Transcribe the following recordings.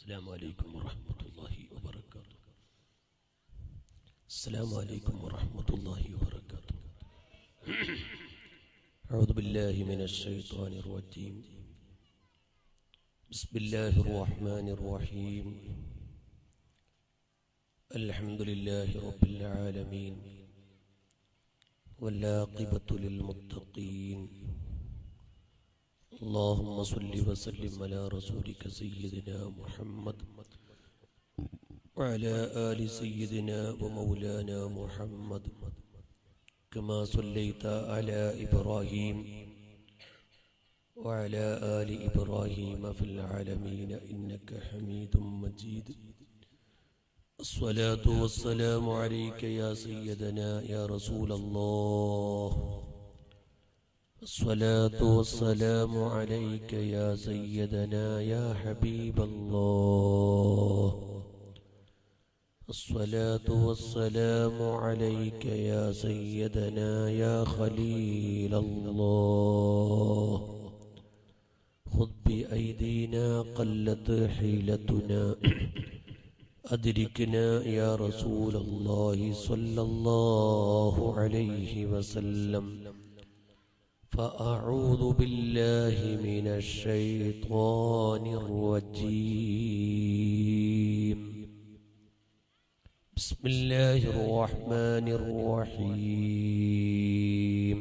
السلام عليكم ورحمة الله وبركاته السلام عليكم ورحمة الله وبركاته أعوذ بالله من الشيطان الرجيم بسم الله الرحمن الرحيم الحمد لله رب العالمين والعاقبة للمتقين اللهم صل وسلم على رسولك سيدنا محمد وعلى آل سيدنا ومولانا محمد كما صليت على إبراهيم وعلى آل إبراهيم في العالمين إنك حميد مجيد الصلاة والسلام عليك يا سيدنا يا رسول الله الصلاة والسلام عليك يا سيدنا يا حبيب الله الصلاة والسلام عليك يا سيدنا يا خليل الله خذ بأيدينا قلت حيلتنا أدركنا يا رسول الله صلى الله عليه وسلم فأعوذ بالله من الشيطان الرجيم بسم الله الرحمن الرحيم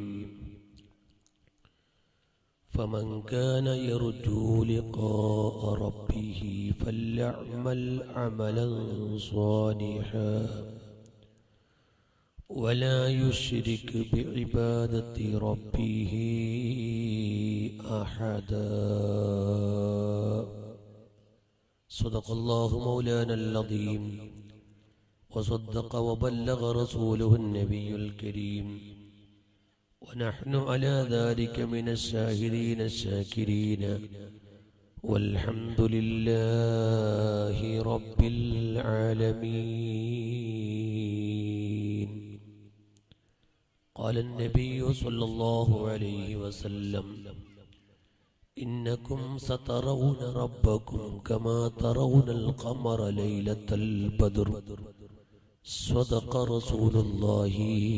فمن كان يرجو لقاء ربه فليعمل عملا صالحا ولا يشرك بعبادة ربه أحدا صدق الله مولانا العظيم وصدق وبلغ رسوله النبي الكريم ونحن على ذلك من الشاهدين الشاكرين والحمد لله رب العالمين قال النبي صلى الله عليه وسلم إنكم سترون ربكم كما ترون القمر ليلة البدر صدق رسول الله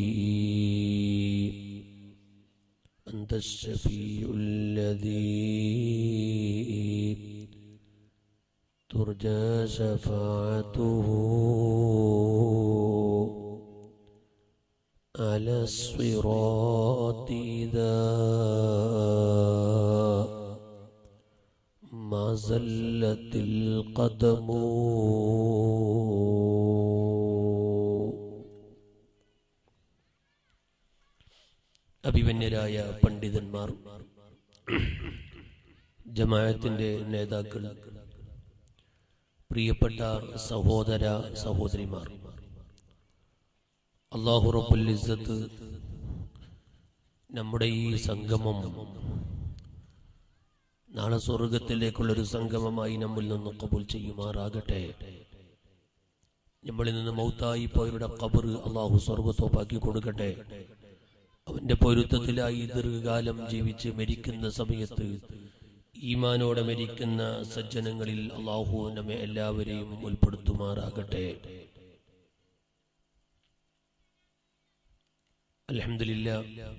أنت الشفيع الذي ترجى شفاعته على الصراط إذا ما زلت القدم അഭിമന്യരായ പണ്ഡിതന്മാർ ജമാഅത്തിന്റെ നേതാക്കൾ പ്രിയപ്പെട്ട സഹോദര സഹോദരിമാർ അള്ളാഹു റബ്ബുൽ ഇസ്സത്ത് നമ്മുടെ ഈ സംഗമം നാളെ സ്വർഗത്തിലേക്കുള്ളൊരു സംഗമമായി നമ്മിൽ നിന്ന് കബൂൽ ചെയ്യുമാറാകട്ടെ നമ്മളിൽ നിന്ന് മൗത്തായി പോയവരുടെ കബർ അള്ളാഹു സ്വർഗത്തോപ്പാക്കി കൊടുക്കട്ടെ അവന്റെ പൊരുത്തത്തിലായി ദീർഘകാലം ജീവിച്ച് മരിക്കുന്ന സമയത്ത് ഈമാനോടെ മരിക്കുന്ന സജ്ജനങ്ങളിൽ അള്ളാഹു നമ്മെ എല്ലാവരെയും ഉൾപ്പെടുത്തുമാറാകട്ടെ അലഹമില്ല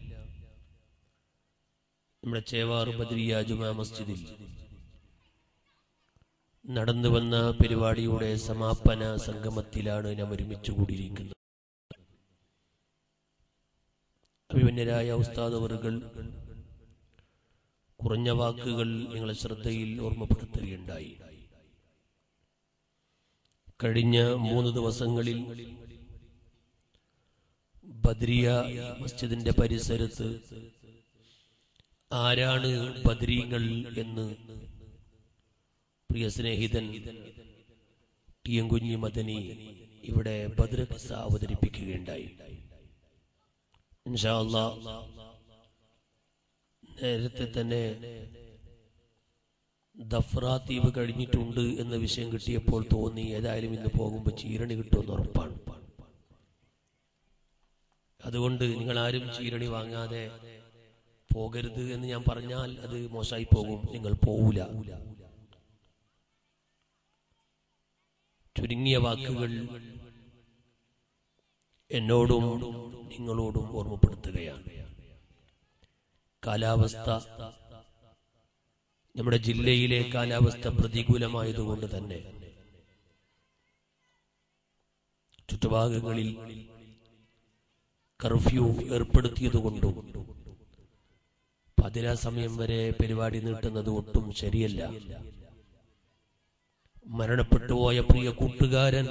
നമ്മുടെ ചേവാർ ബദ്രിയ ജുമാ മസ്ജിദിൽ നടന്നു വന്ന പരിപാടിയുടെ സമാപന സംഗമത്തിലാണ് നാം ഒരുമിച്ച് കൂടിയിരിക്കുന്നത് അഭിമന്യരായ ഉസ്താദവറുകൾ കുറഞ്ഞ വാക്കുകൾ നിങ്ങളെ ശ്രദ്ധയിൽ ഓർമ്മപ്പെടുത്തുകയുണ്ടായി കഴിഞ്ഞ മൂന്ന് ദിവസങ്ങളിൽ ബദ്രിയ മസ്ജിദിന്റെ പരിസരത്ത് ആരാണ് ബദ്രീങ്ങൾ എന്ന് പ്രിയ സ്നേഹിതൻ ടി എം കുഞ്ഞി മദനി ഇവിടെ ബദ്ര കിസ്സ അവതരിപ്പിക്കുകയുണ്ടായി ഇൻഷാ അല്ലാ നേരത്തെ തന്നെ ദഫ്രാത്തീവ് കഴിഞ്ഞിട്ടുണ്ട് എന്ന വിഷയം കിട്ടിയപ്പോൾ തോന്നി ഏതായാലും ഇന്ന് പോകുമ്പോൾ ചീരണി കിട്ടുമെന്ന് ഉറപ്പാണ് അതുകൊണ്ട് നിങ്ങൾ ആരും ചീരണി വാങ്ങാതെ പോകരുത് എന്ന് ഞാൻ പറഞ്ഞാൽ അത് മോശമായി പോകും നിങ്ങൾ പോവൂല ചുരുങ്ങിയ വാക്കുകൾ എന്നോടും നിങ്ങളോടും ഓർമ്മപ്പെടുത്തുകയാണ് കാലാവസ്ഥ നമ്മുടെ ജില്ലയിലെ കാലാവസ്ഥ പ്രതികൂലമായതുകൊണ്ട് തന്നെ ചുറ്റുഭാഗങ്ങളിൽ കർഫ്യൂ ഏർപ്പെടുത്തിയതുകൊണ്ടും പതിരാ സമയം വരെ പരിപാടി നീട്ടുന്നത് ഒട്ടും ശരിയല്ല മരണപ്പെട്ടുപോയ പ്രിയ കൂട്ടുകാരൻ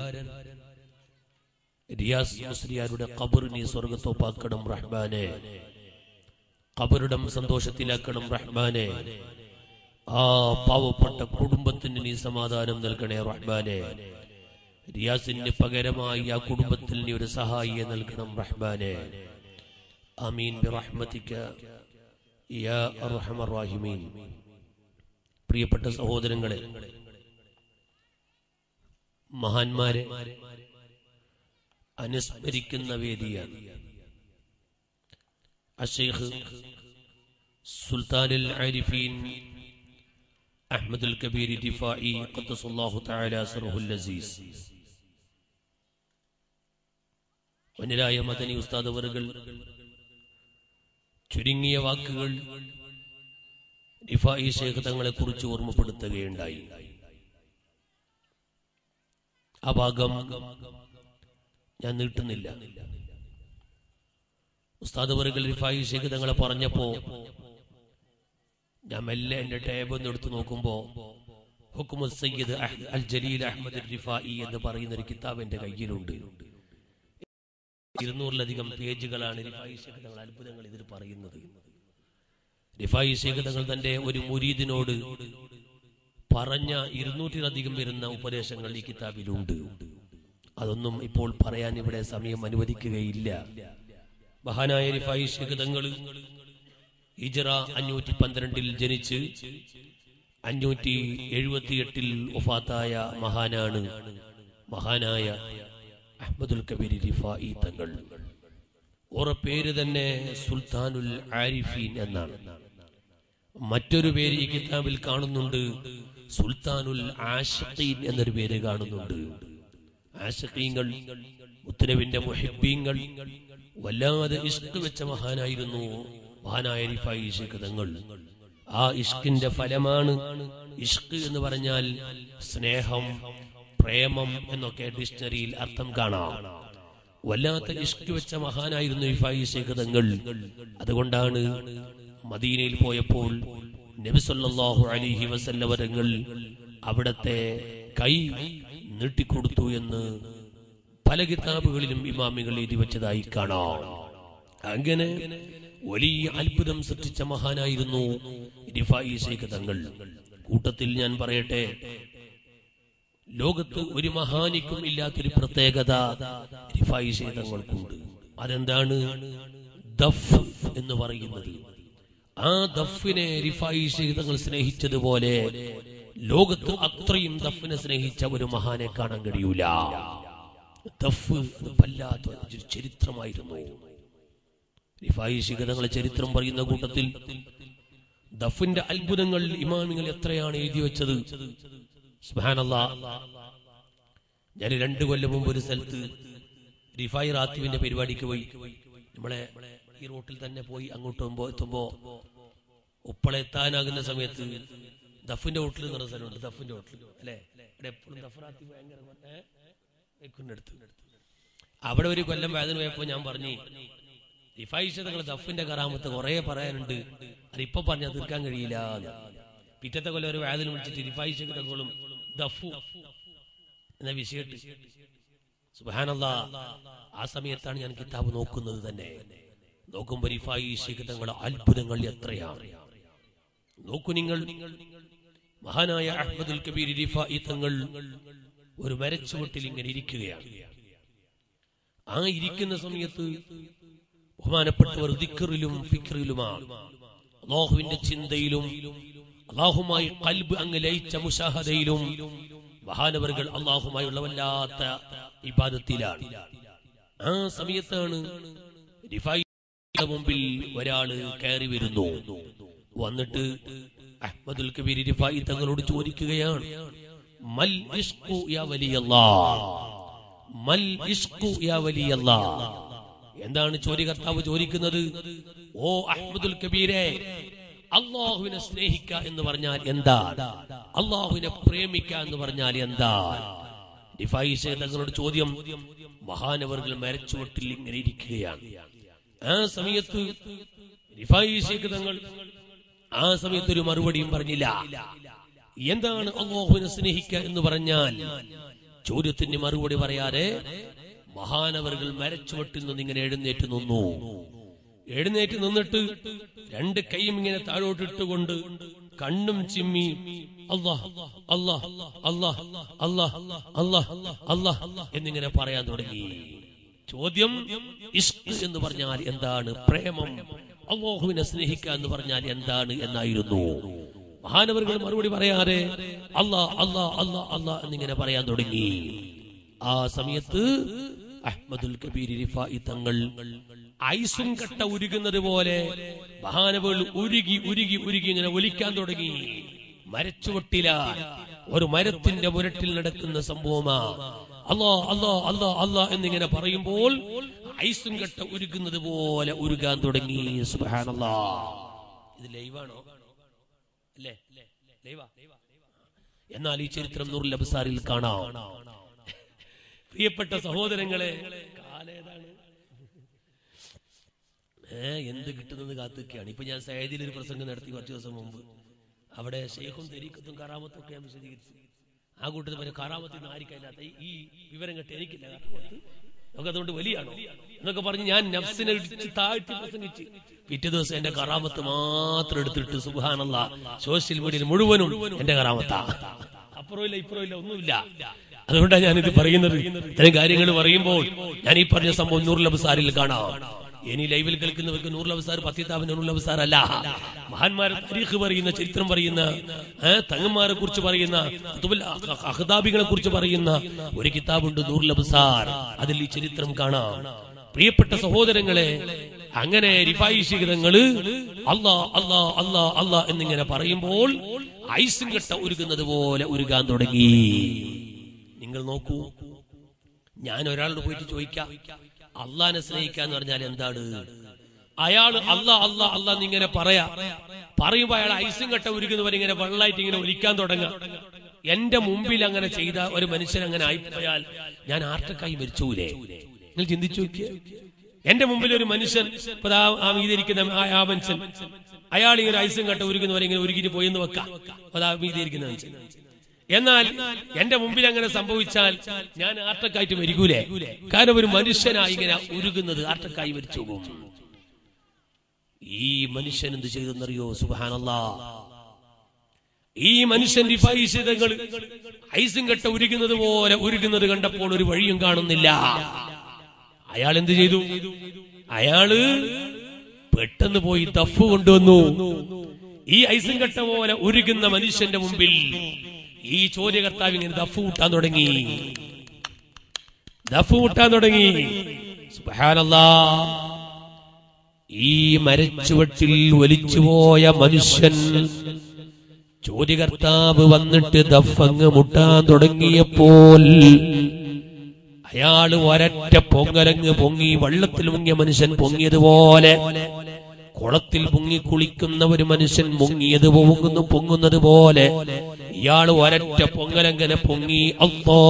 റിയാസ് മുസ്ലിയാരുടെ ഖബറിനെ സ്വർഗത്തോപ്പാക്കണം റഹ്മാനെ ഖബറിടം സന്തോഷത്തിലാക്കണം റഹ്മാനെ ആ പാവപ്പെട്ട കുടുംബത്തിന് നീ സമാധാനം നൽകണേ റഹ്മാനെ റിയാസിന് പകരമായി ആ കുടുംബത്തിൽ നീ ഒരു സഹായിയെ നൽകണം റഹ്മാനെ അമീൻ ബിറഹ്മതിക യാ അർഹമർ റാഹിമീൻ പ്രിയപ്പെട്ട സഹോദരങ്ങളെ മഹാന്മാരെ അനുസ്മരിക്കുന്ന വേദിയാണ് അഷേഖ് സുൽത്താനുൽ ആരിഫീൻ അഹ്മദുൽ കബീർ ദിഫായി ഖദ്ദസുല്ലാഹു തആല സറഹുൽ അസീസ് വനരായ മദനി ഉസ്താദ് അവറുകൾ ചുരുങ്ങിയ വാക്കുകൾ ദിഫായി ഷേഖ് തങ്ങളെ കുറിച്ച് ഓർമ്മപ്പെടുത്തുകയുണ്ടായി ആ ഭാഗം ഞാൻ നീട്ടുന്നില്ല ഉസ്താദ് വർഗൽ റിഫായി ഷേഖ് തങ്ങളെ പറഞ്ഞപ്പോ ഞാൻ മെല്ലെ എന്റെ ടേബ് ഒന്ന് എടുത്തു നോക്കുമ്പോ ഹുക്കുമു സയ്യിദ് അഹ് അൽ ജലീൽ അഹമ്മദ് റിഫായി എന്ന് പറയുന്ന ഒരു കിതാബ് എന്റെ കയ്യിലുണ്ട് ഇരുന്നൂറിലധികം പേജുകളാണ് റിഫായി ഷേഖ് തങ്ങൾ അത്ഭുതങ്ങൾ ഇതിൽ പറയുന്നത് റിഫായി ഷേഖ് തങ്ങൾ തന്റെ ഒരു മുരീദിനോട് പറഞ്ഞ ഇരുന്നൂറ്റിലധികം വരുന്ന ഉപദേശങ്ങൾ ഈ കിതാബിലുണ്ട് അതൊന്നും ഇപ്പോൾ പറയാൻ ഇവിടെ സമയം അനുവദിക്കുകയില്ല മഹാനായ റിഫായി ഷേഖ് തങ്ങൾ ഇജറ അഞ്ഞൂറ്റി പന്ത്രണ്ടിൽ ജനിച്ച് അഞ്ഞൂറ്റി എഴുപത്തിയെട്ടിൽ ഒഫാത്തായ മഹാനാണ് മഹാനായ അഹമ്മദുൽ കബീർ റിഫായി തങ്ങൾ ഓറ പേര് തന്നെ സുൽത്താനുൽ ആരിഫീൻ എന്നാണ് മറ്റൊരു പേര് ഈ കിതാബിൽ കാണുന്നുണ്ട് സുൽത്താനുൽ ആഷിഖീൻ എന്നൊരു പേര് കാണുന്നുണ്ട് ആഷിഖീങ്ങൾ മുത്തനബിന്റെ മുഹിബീങ്ങൾ വല്ലാതെ ഇഷ്ക് വെച്ച മഹാനായിരുന്നു മഹാനായ റിഫായി ഷേഖ് തങ്ങൾ ആ ഇഷ്കിന്റെ ഫലമാണ് ഇഷ്ക് എന്ന് പറഞ്ഞാൽ സ്നേഹം പ്രേമം എന്നൊക്കെ ഡിക്ഷണറിയിൽ അർത്ഥം കാണാം വല്ലാത്ത ഇഷ്ക് വെച്ച മഹാനായിരുന്നു റിഫായി ഷേഖ് തങ്ങൾ അതുകൊണ്ടാണ് മദീനയിൽ പോയപ്പോൾ നബിസല്ലാഹു അലിഹി വസല്ലവരങ്ങൾ അവിടത്തെ കൈ നീട്ടിക്കൊടുത്തു എന്ന് പല കിതാബുകളിലും ഇമാമികൾ എഴുതി വെച്ചതായി കാണാം അങ്ങനെ വലിയ അത്ഭുതം സൃഷ്ടിച്ച മഹാനായിരുന്നു റിഫായി ശൈഖ് തങ്ങൾ കൂട്ടത്തിൽ ഞാൻ പറയട്ടെ ലോകത്ത് ഒരു മഹാനിക്കും ഇല്ലാത്തൊരു പ്രത്യേകത റിഫായി ശൈഖ് തങ്ങൾക്കുണ്ട് അതെന്താണ് ദഫ് എന്ന് പറയുന്നത് ആ ദഫിനെ റിഫായി ശൈഖ് തങ്ങൾ സ്നേഹിച്ചതുപോലെ ലോകത്ത് അത്രയും ദഫിനെ സ്നേഹിച്ച ഒരു മഹാനെ കാണാൻ കഴിയൂല ദഫ് അത് വല്ലാത്ത ഒരു ചരിത്രമായിരുന്നു റിഫായി ശിഖരങ്ങളെ ചരിത്രം പറയുന്ന കൂട്ടത്തിൽ ദഫിന്റെ അത്ഭുതങ്ങൾ ഇമാമിങ്ങൾ എത്രയാണ് എഴുതി വെച്ചത് സുബ്ഹാനല്ലാ ഞാൻ രണ്ടു കൊല്ലം മുമ്പ് ഒരു സ്ഥലത്ത് റിഫായി റാത്തിവിന്റെ പരിപാടിക്ക് പോയി നമ്മളെ ഈ റോട്ടിൽ തന്നെ പോയി അങ്ങോട്ട് പോകുമ്പോ എത്തുമ്പോ ഉപ്പള എത്താനാകുന്ന സമയത്ത് ദഫിന്റെ ഹോട്ടൽ എന്ന് പറഞ്ഞ സ്ഥലമുണ്ട് ദഫിന്റെ ഹോട്ടൽ അല്ലെ ഇവിടെ എപ്പോഴും ദഫ് റാത്തീവ് ഭയങ്കര ഏഹ് വെക്കുന്നെടുത്ത് അവിടെ ഒരു കൊല്ലം വേദന പോയപ്പോ ഞാൻ പറഞ്ഞു റിഫായിഷ തങ്ങൾ ദഫിന്റെ കറാമത്ത് കുറെ പറയാനുണ്ട് അത് ഇപ്പൊ പറഞ്ഞാൽ തീർക്കാൻ കഴിയില്ല എന്ന്. പിറ്റത്തെ കൊല്ലം ഒരു വേദന വിളിച്ചിട്ട് റിഫായിഷ തങ്ങളും ദഫു എന്ന വിഷയട്ട് സുബാനല്ല ആ സമയത്താണ് ഞാൻ കിതാബ് നോക്കുന്നത് തന്നെ നോക്കുമ്പോ റിഫായി തങ്ങളുടെ അത്ഭുതങ്ങൾ എത്രയാണ് നോക്കൂ നിങ്ങൾ മഹാനായ അഹമ്മദുൽ കബീർ റിഫായി തങ്ങൾ ഒരു മരച്ചുവട്ടിൽ ഇങ്ങനെ ഇരിക്കുകയാണ് ആ ഇരിക്കുന്ന സമയത്ത് ബഹുമാനപ്പെട്ടവർ ദിക്കറിലും ഫിക്റിലുമാണ് അള്ളാഹുവിന്റെ ചിന്തയിലും അള്ളാഹുമായി കൽബ് അങ്ങ് ലയിച്ച മുഷാഹദയിലും മഹാനവറുകൾ അള്ളാഹുമായുള്ള വല്ലാത്ത ഇബാദത്തിലാണ് ആ സമയത്താണ് റിഫായിയുടെ മുമ്പിൽ ഒരാള് കയറി വരുന്നു വന്നിട്ട് അഹമ്മദുൽ കബീർ റിഫായി തങ്ങളോട് ചോദിക്കുകയാണ് മൽ ഇഷ്കു യാ വലിയല്ലാഹ് മൽ ഇഷ്കു യാ വലിയല്ലാഹ് എന്താണ് ചോദ്യകർത്താവ് ചോദിക്കുന്നത് ഓ അഹ്മദുൽ കബീരെ അള്ളാഹുവിനെ സ്നേഹിക്ക എന്ന് പറഞ്ഞാൽ എന്താ അള്ളാഹുവിനെ പ്രേമിക്ക എന്ന് പറഞ്ഞാൽ എന്താ ഡിഫൈ തങ്ങളോട് ചോദ്യം മഹാനവറുകൾ മരച്ചുവട്ടിൽ ഇങ്ങനെ ഇരിക്കുകയാണ് ആ സമയത്ത് ഡിഫൈ തങ്ങൾ ആ സമയത്ത് ഒരു മറുപടിയും പറഞ്ഞില്ല എന്താണ് അള്ളാഹുവിനെ സ്നേഹിക്കുക എന്ന് പറഞ്ഞാൽ ചോദ്യത്തിന് മറുപടി പറയാതെ മഹാനവറുകൾ മരച്ചുവട്ടിൽ നിന്ന് ഇങ്ങനെ എഴുന്നേറ്റ് നിന്നു എഴുന്നേറ്റ് നിന്നിട്ട് രണ്ട് കൈയും ഇങ്ങനെ താഴോട്ട് ഇട്ടുകൊണ്ട് കണ്ണും ചിമ്മി അല്ലാഹ് അല്ലാഹ് അല്ലാഹ് അല്ലാഹ് അല്ലാഹ് അല്ലാഹ് എന്നിങ്ങനെ പറയാൻ തുടങ്ങി ചോദ്യം ഇഷ്ക് എന്ന് പറഞ്ഞാൽ എന്താണ് പ്രേമം അള്ളാഹുവിനെ സ്നേഹിക്കുക എന്ന് പറഞ്ഞാൽ എന്താണ് എന്നായിരുന്നു മഹാനവറുകൾ മറുപടി പറയാതെ അല്ലാ അല്ലാ അല്ലാ അല്ലാ എന്നിങ്ങനെ പറയാൻ തുടങ്ങി ആ സമയത്ത് അഹ്മദുൽ കബീർ റിഫായി തങ്ങൾ ഐസും കട്ട ഉരുകുന്നത് പോലെ മഹാനവകൾ ഉരുകി ഉരുകി ഉരുകി ഇങ്ങനെ ഒലിക്കാൻ തുടങ്ങി മരച്ചുവട്ടില ഒരു മരത്തിന്റെ മുരട്ടിൽ നടക്കുന്ന സംഭവമാ അല്ലാ അല്ലാ അല്ലാ അല്ലാ എന്നിങ്ങനെ പറയുമ്പോൾ ഐസും കട്ട ഉരുകുന്നത് പോലെ ഉരുകാൻ തുടങ്ങി സുബ്ഹാനല്ലാ ഇത് ലൈവാണോ അല്ലേ ലൈവാ എന്നാൽ ഈ ചരിത്രം നൂറുൽ അബ്സാറിൽ കാണാം പ്രിയപ്പെട്ട സഹോദരങ്ങളെ കാലേതാണ് ഏ എന്ത് കിട്ടുന്നത് കാത്തുകയാണ് ഇപ്പൊ ഞാൻ സയദിൽ ഒരു പ്രസംഗം നടത്തി കുറച്ച് ദിവസം മുമ്പ് അവിടെ ഷെയ്ഖും തെരീക്കത്തും കറാമത്തും ഒക്കെ ഞാൻ വിശദീകരിച്ചു ആ കൂട്ടത്തിൽ പറഞ്ഞ കറാമത്തിൽ നിന്ന് ആയിരിക്കില്ലാത്ത ഈ വിവരം കേട്ട് എനിക്കില്ല കറാമത്ത് നമുക്ക് അതുകൊണ്ട് വലിയാണോ എന്നൊക്കെ പറഞ്ഞ് ഞാൻ നഫ്സിനെ ഇടിച്ച് താഴ്ത്തി പ്രസംഗിച്ച് പിറ്റേ ദിവസം എന്റെ കറാമത്ത് മാത്രം എടുത്തിട്ട് സുബാനല്ല സോഷ്യൽ മീഡിയയിൽ മുഴുവനും എന്റെ കറാമത്താ അപ്പുറം ഇല്ല ഇപ്പുറം ഇല്ല ഒന്നുമില്ല അതുകൊണ്ടാണ് ഞാനിത് പറയുന്നത് ഇത്തരം കാര്യങ്ങൾ പറയുമ്പോൾ ഞാൻ ഈ പറഞ്ഞ സംഭവം നൂറുൽ അബ്സാരിൽ കാണാം ഇനി ലൈവിൽ കേൾക്കുന്നവർക്ക് നൂറുൽ അബ്സാർ പത്തിത്താവ് നൂറുൽ അബ്സാർ അല്ല മഹാന്മാരെ താരീഖ് പറയുന്ന ചരിത്രം പറയുന്ന ഏ, തങ്ങന്മാരെ കുറിച്ച് പറയുന്ന കുതുബുൽ അഖ- അഖ്താബികളെ കുറിച്ച് പറയുന്ന ഒരു കിതാബുണ്ട് നൂറുൽ അബ്സാർ അതിൽ ഈ ചരിത്രം കാണാം പ്രിയപ്പെട്ട സഹോദരങ്ങളെ അങ്ങനെ റിഫായി ശിഖരങ്ങള് അല്ലാ അല്ലാ അല്ലാ അല്ലാ എന്നിങ്ങനെ പറയുമ്പോൾ ഐസും കെട്ട ഉരുകുന്നത് പോലെ ഉരുകാൻ തുടങ്ങി നിങ്ങൾ നോക്കൂ ഞാൻ ഒരാളോട് പോയിട്ട് ചോദിക്കാം അള്ളാനെ സ്നേഹിക്കുക എന്ന് പറഞ്ഞാൽ എന്താണ് അയാള് അല്ല അല്ല അല്ല എന്നിങ്ങനെ പറയാ പറയുമ്പോ അയാൾ ഐസും കെട്ട ഉരുകുന്നവർ ഇങ്ങനെ വെള്ളമായിട്ട് ഇങ്ങനെ ഒലിക്കാൻ തുടങ്ങാം എന്റെ മുമ്പിൽ അങ്ങനെ ചെയ്ത ഒരു മനുഷ്യൻ അങ്ങനെ ആയിപ്പോയാൽ ഞാൻ ആർട്ടക്കായി മരിച്ചൂലേ നിങ്ങൾ ചിന്തിച്ചു നോക്കിയേ എന്റെ മുമ്പിൽ ഒരു മനുഷ്യൻ ഇപ്പൊ ദാ ആ മീതിരിക്കുന്ന ആ- ആ മനുഷ്യൻ അയാൾ ഇങ്ങനെ ഐസും കെട്ട ഉരുകുന്നവരെ ഇങ്ങനെ ഉരുകിട്ട് പോയെന്ന് വെക്കാം അതാ മീതിരിക്കുന്ന മനുഷ്യൻ എന്നാൽ എന്റെ മുമ്പിൽ അങ്ങനെ സംഭവിച്ചാൽ ഞാൻ ആർട്ടക്കായിട്ട് മരിക്കൂലേ കാരണം ഒരു മനുഷ്യനായി ഇങ്ങനെ ഉരുകുന്നത് ആർട്ടക്കായി മരിച്ചു പോകും ഈ മനുഷ്യൻ എന്ത് ചെയ്തെന്നറിയോ സുബാനല്ലാ ഈ മനുഷ്യൻ വിഫൈഷിതങ്ങൾ ഐസും കെട്ട ഉരുകുന്നത് പോലെ ഉരുകുന്നത് കണ്ടപ്പോൾ ഒരു വഴിയും കാണുന്നില്ല അയാൾ എന്ത് ചെയ്തു അയാള് പെട്ടെന്ന് പോയി ദഫ് കൊണ്ടുവന്നു ഈ ഐസും കെട്ട പോലെ ഉരുകുന്ന മനുഷ്യന്റെ മുമ്പിൽ ഈ ചോദ്യകർത്താവ് ഇങ്ങനെ ദഫ് കൂട്ടാൻ തുടങ്ങി ദഫ് കൂട്ടാൻ തുടങ്ങി സുബ്ഹാനല്ലാ ഈ മരച്ചുവട്ടിൽ ഒലിച്ചുപോയ മനുഷ്യൻ ചോദ്യകർത്താവ് വന്നിട്ട് ദഫങ്ങ് മുട്ടാൻ തുടങ്ങിയപ്പോൾ അയാള് ഒരറ്റ പൊങ്ങലങ്ങ് പൊങ്ങി വെള്ളത്തിൽ മുങ്ങിയ മനുഷ്യൻ പൊങ്ങിയതുപോലെ കുളത്തിൽ മുങ്ങി കുളിക്കുന്ന ഒരു മനുഷ്യൻ മുങ്ങിയത് പൊങ്ങുന്നു പൊങ്ങുന്നത് പോലെ ഇയാള് ഒരറ്റ പൊങ്ങലങ്ങനെ പൊങ്ങി അല്ലോ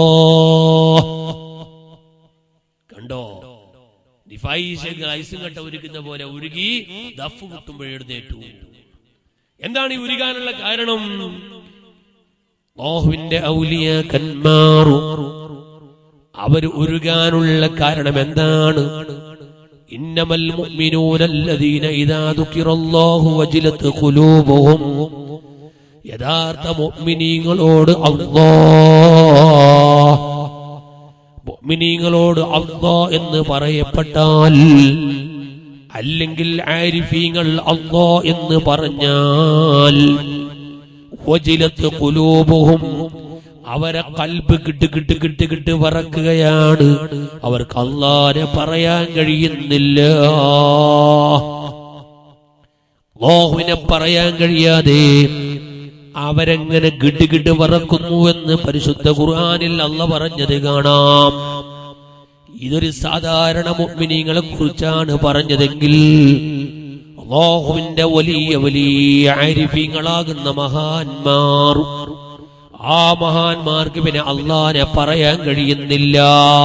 കണ്ടോ ഡിഫൈസ് ഐസും കട്ട ഉരുക്കുന്ന പോലെ ഉരുകി ദഫ് മുട്ടുമ്പോൾ എഴുന്നേറ്റു എന്താണ് ഈ ഉരുകാനുള്ള കാരണം ഓഹുവിന്റെ ഔലിയ കന്മാറു അവര് ഉരുകാനുള്ള കാരണം എന്താണ് ഇന്നമൽ മുഅ്മിനൂനല്ലദീന ഇദാ ദുക്കിറല്ലാഹു വജിലത്ത് ഖുലൂബുഹും യഥാർത്ഥ മുഅ്മിനീങ്ങളോട് അല്ലാഹ് മുഅ്മിനീങ്ങളോട് അല്ലാ എന്ന് പറയപ്പെട്ടാൽ അല്ലെങ്കിൽ ആരിഫീങ്ങൾ അല്ലാ എന്ന് പറഞ്ഞാൽ വജിലത്ത് കുലൂബുഹും അവരെ കൽബ് കിട്ട് കിട്ട് കിട്ട് കിട്ട് പറക്കുകയാണ് അവർക്ക് അള്ളാനെ പറയാൻ കഴിയുന്നില്ല അള്ളാഹുവിനെ പറയാൻ കഴിയാതെ അവരെങ്ങനെ ഗിഡ് പറക്കുന്നു എന്ന് പരിശുദ്ധ ഖുർആനിൽ അല്ല പറഞ്ഞത് കാണാം ഇതൊരു സാധാരണ മുഅ്മിനീങ്ങളെ കുറിച്ചാണ് പറഞ്ഞതെങ്കിൽ അള്ളാഹുവിന്റെ വലിയ വലിയ ആരിഫീങ്ങളാകുന്ന മഹാന്മാർ ആ മഹാന്മാർക്ക് പിന്നെ അള്ളാനെ പറയാൻ കഴിയുന്നില്ല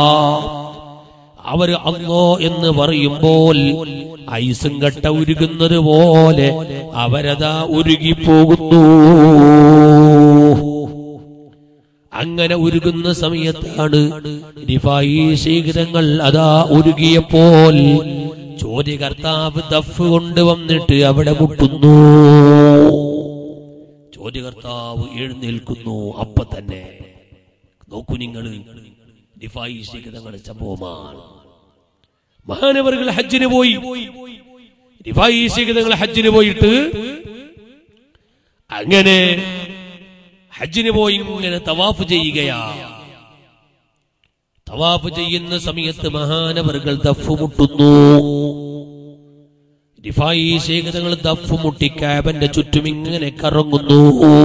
അവര് അള്ളോ എന്ന് പറയുമ്പോൾ ഐസും കട്ട ഉരുകുന്നത് പോലെ അവരതാ ഉരുകിപ്പോകുന്നു അങ്ങനെ ഉരുകുന്ന സമയത്താണ് റിഫായി ശീഘ്രങ്ങൾ അതാ ഉരുകിയപ്പോൾ ചോദ്യകർത്താവ് ദഫ് കൊണ്ടുവന്നിട്ട് അവിടെ മുട്ടുന്നു ചോദ്യകർത്താവ് എഴുന്നേൽക്കുന്നു അപ്പൊ തന്നെ നോക്കൂ നിങ്ങൾ റിഫായി ശീഘ്രങ്ങളുടെ സംഭവമാണ് മഹാനവറുകൾ ഹജ്ജിന് പോയി റിഫായി ശീഘ്രങ്ങൾ ഹജ്ജിന് പോയിട്ട് അങ്ങനെ ഹജ്ജിന് പോയി ഇങ്ങനെ തവാഫ് ചെയ്യുകയാ തവാഫ് ചെയ്യുന്ന സമയത്ത് മഹാനവറുകൾ ദഫ് മുട്ടുന്നു റിഫായി ശേഖരങ്ങൾ ദഫ് മുട്ടി കാബന്റെ ചുറ്റും ഇങ്ങനെ കറങ്ങുന്നു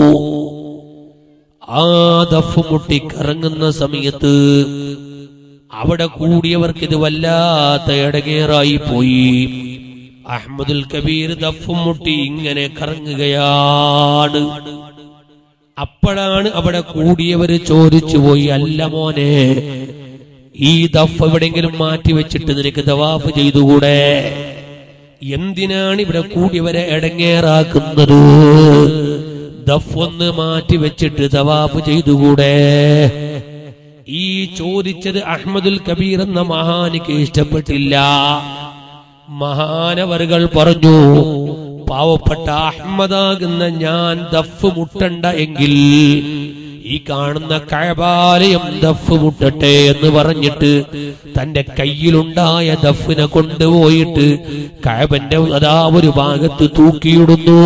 ആ ദഫ് മുട്ടി കറങ്ങുന്ന സമയത്ത് അവിടെ കൂടിയവർക്ക് ഇത് വല്ലാത്ത ഇടങ്ങേറായി പോയി അഹമ്മദുൽ കബീർ ദഫ് മുട്ടി ഇങ്ങനെ കറങ്ങുകയാണ് അപ്പോഴാണ് അവിടെ കൂടിയവര് ചോദിച്ചു പോയി അല്ല മോനെ ഈ ദഫ് എവിടെങ്കിലും മാറ്റി വെച്ചിട്ട് നിനക്ക് ദവാഫ് ചെയ്തുകൂടെ എന്തിനാണ് ഇവിടെ കൂടിയവരെ ഇടങ്ങേറാക്കുന്നത് ദഫ് ഒന്ന് മാറ്റി വെച്ചിട്ട് ദവാഫ് ചെയ്തുകൂടെ ഈ ചോദിച്ചത് അഹമ്മദുൽ കബീർ എന്ന മഹാനിക്ക് ഇഷ്ടപ്പെട്ടില്ല മഹാനവറുകൾ പറഞ്ഞു പാവപ്പെട്ട അഹമ്മദാകുന്ന ഞാൻ ദഫ് മുട്ടണ്ട എങ്കിൽ ഈ കാണുന്ന കഴബാലയം ദഫ് മുട്ടട്ടെ എന്ന് പറഞ്ഞിട്ട് തന്റെ കയ്യിലുണ്ടായ ദഫിനെ കൊണ്ടുപോയിട്ട് കഴബന്റെ അതാ ഒരു ഭാഗത്ത് തൂക്കിയിടുന്നു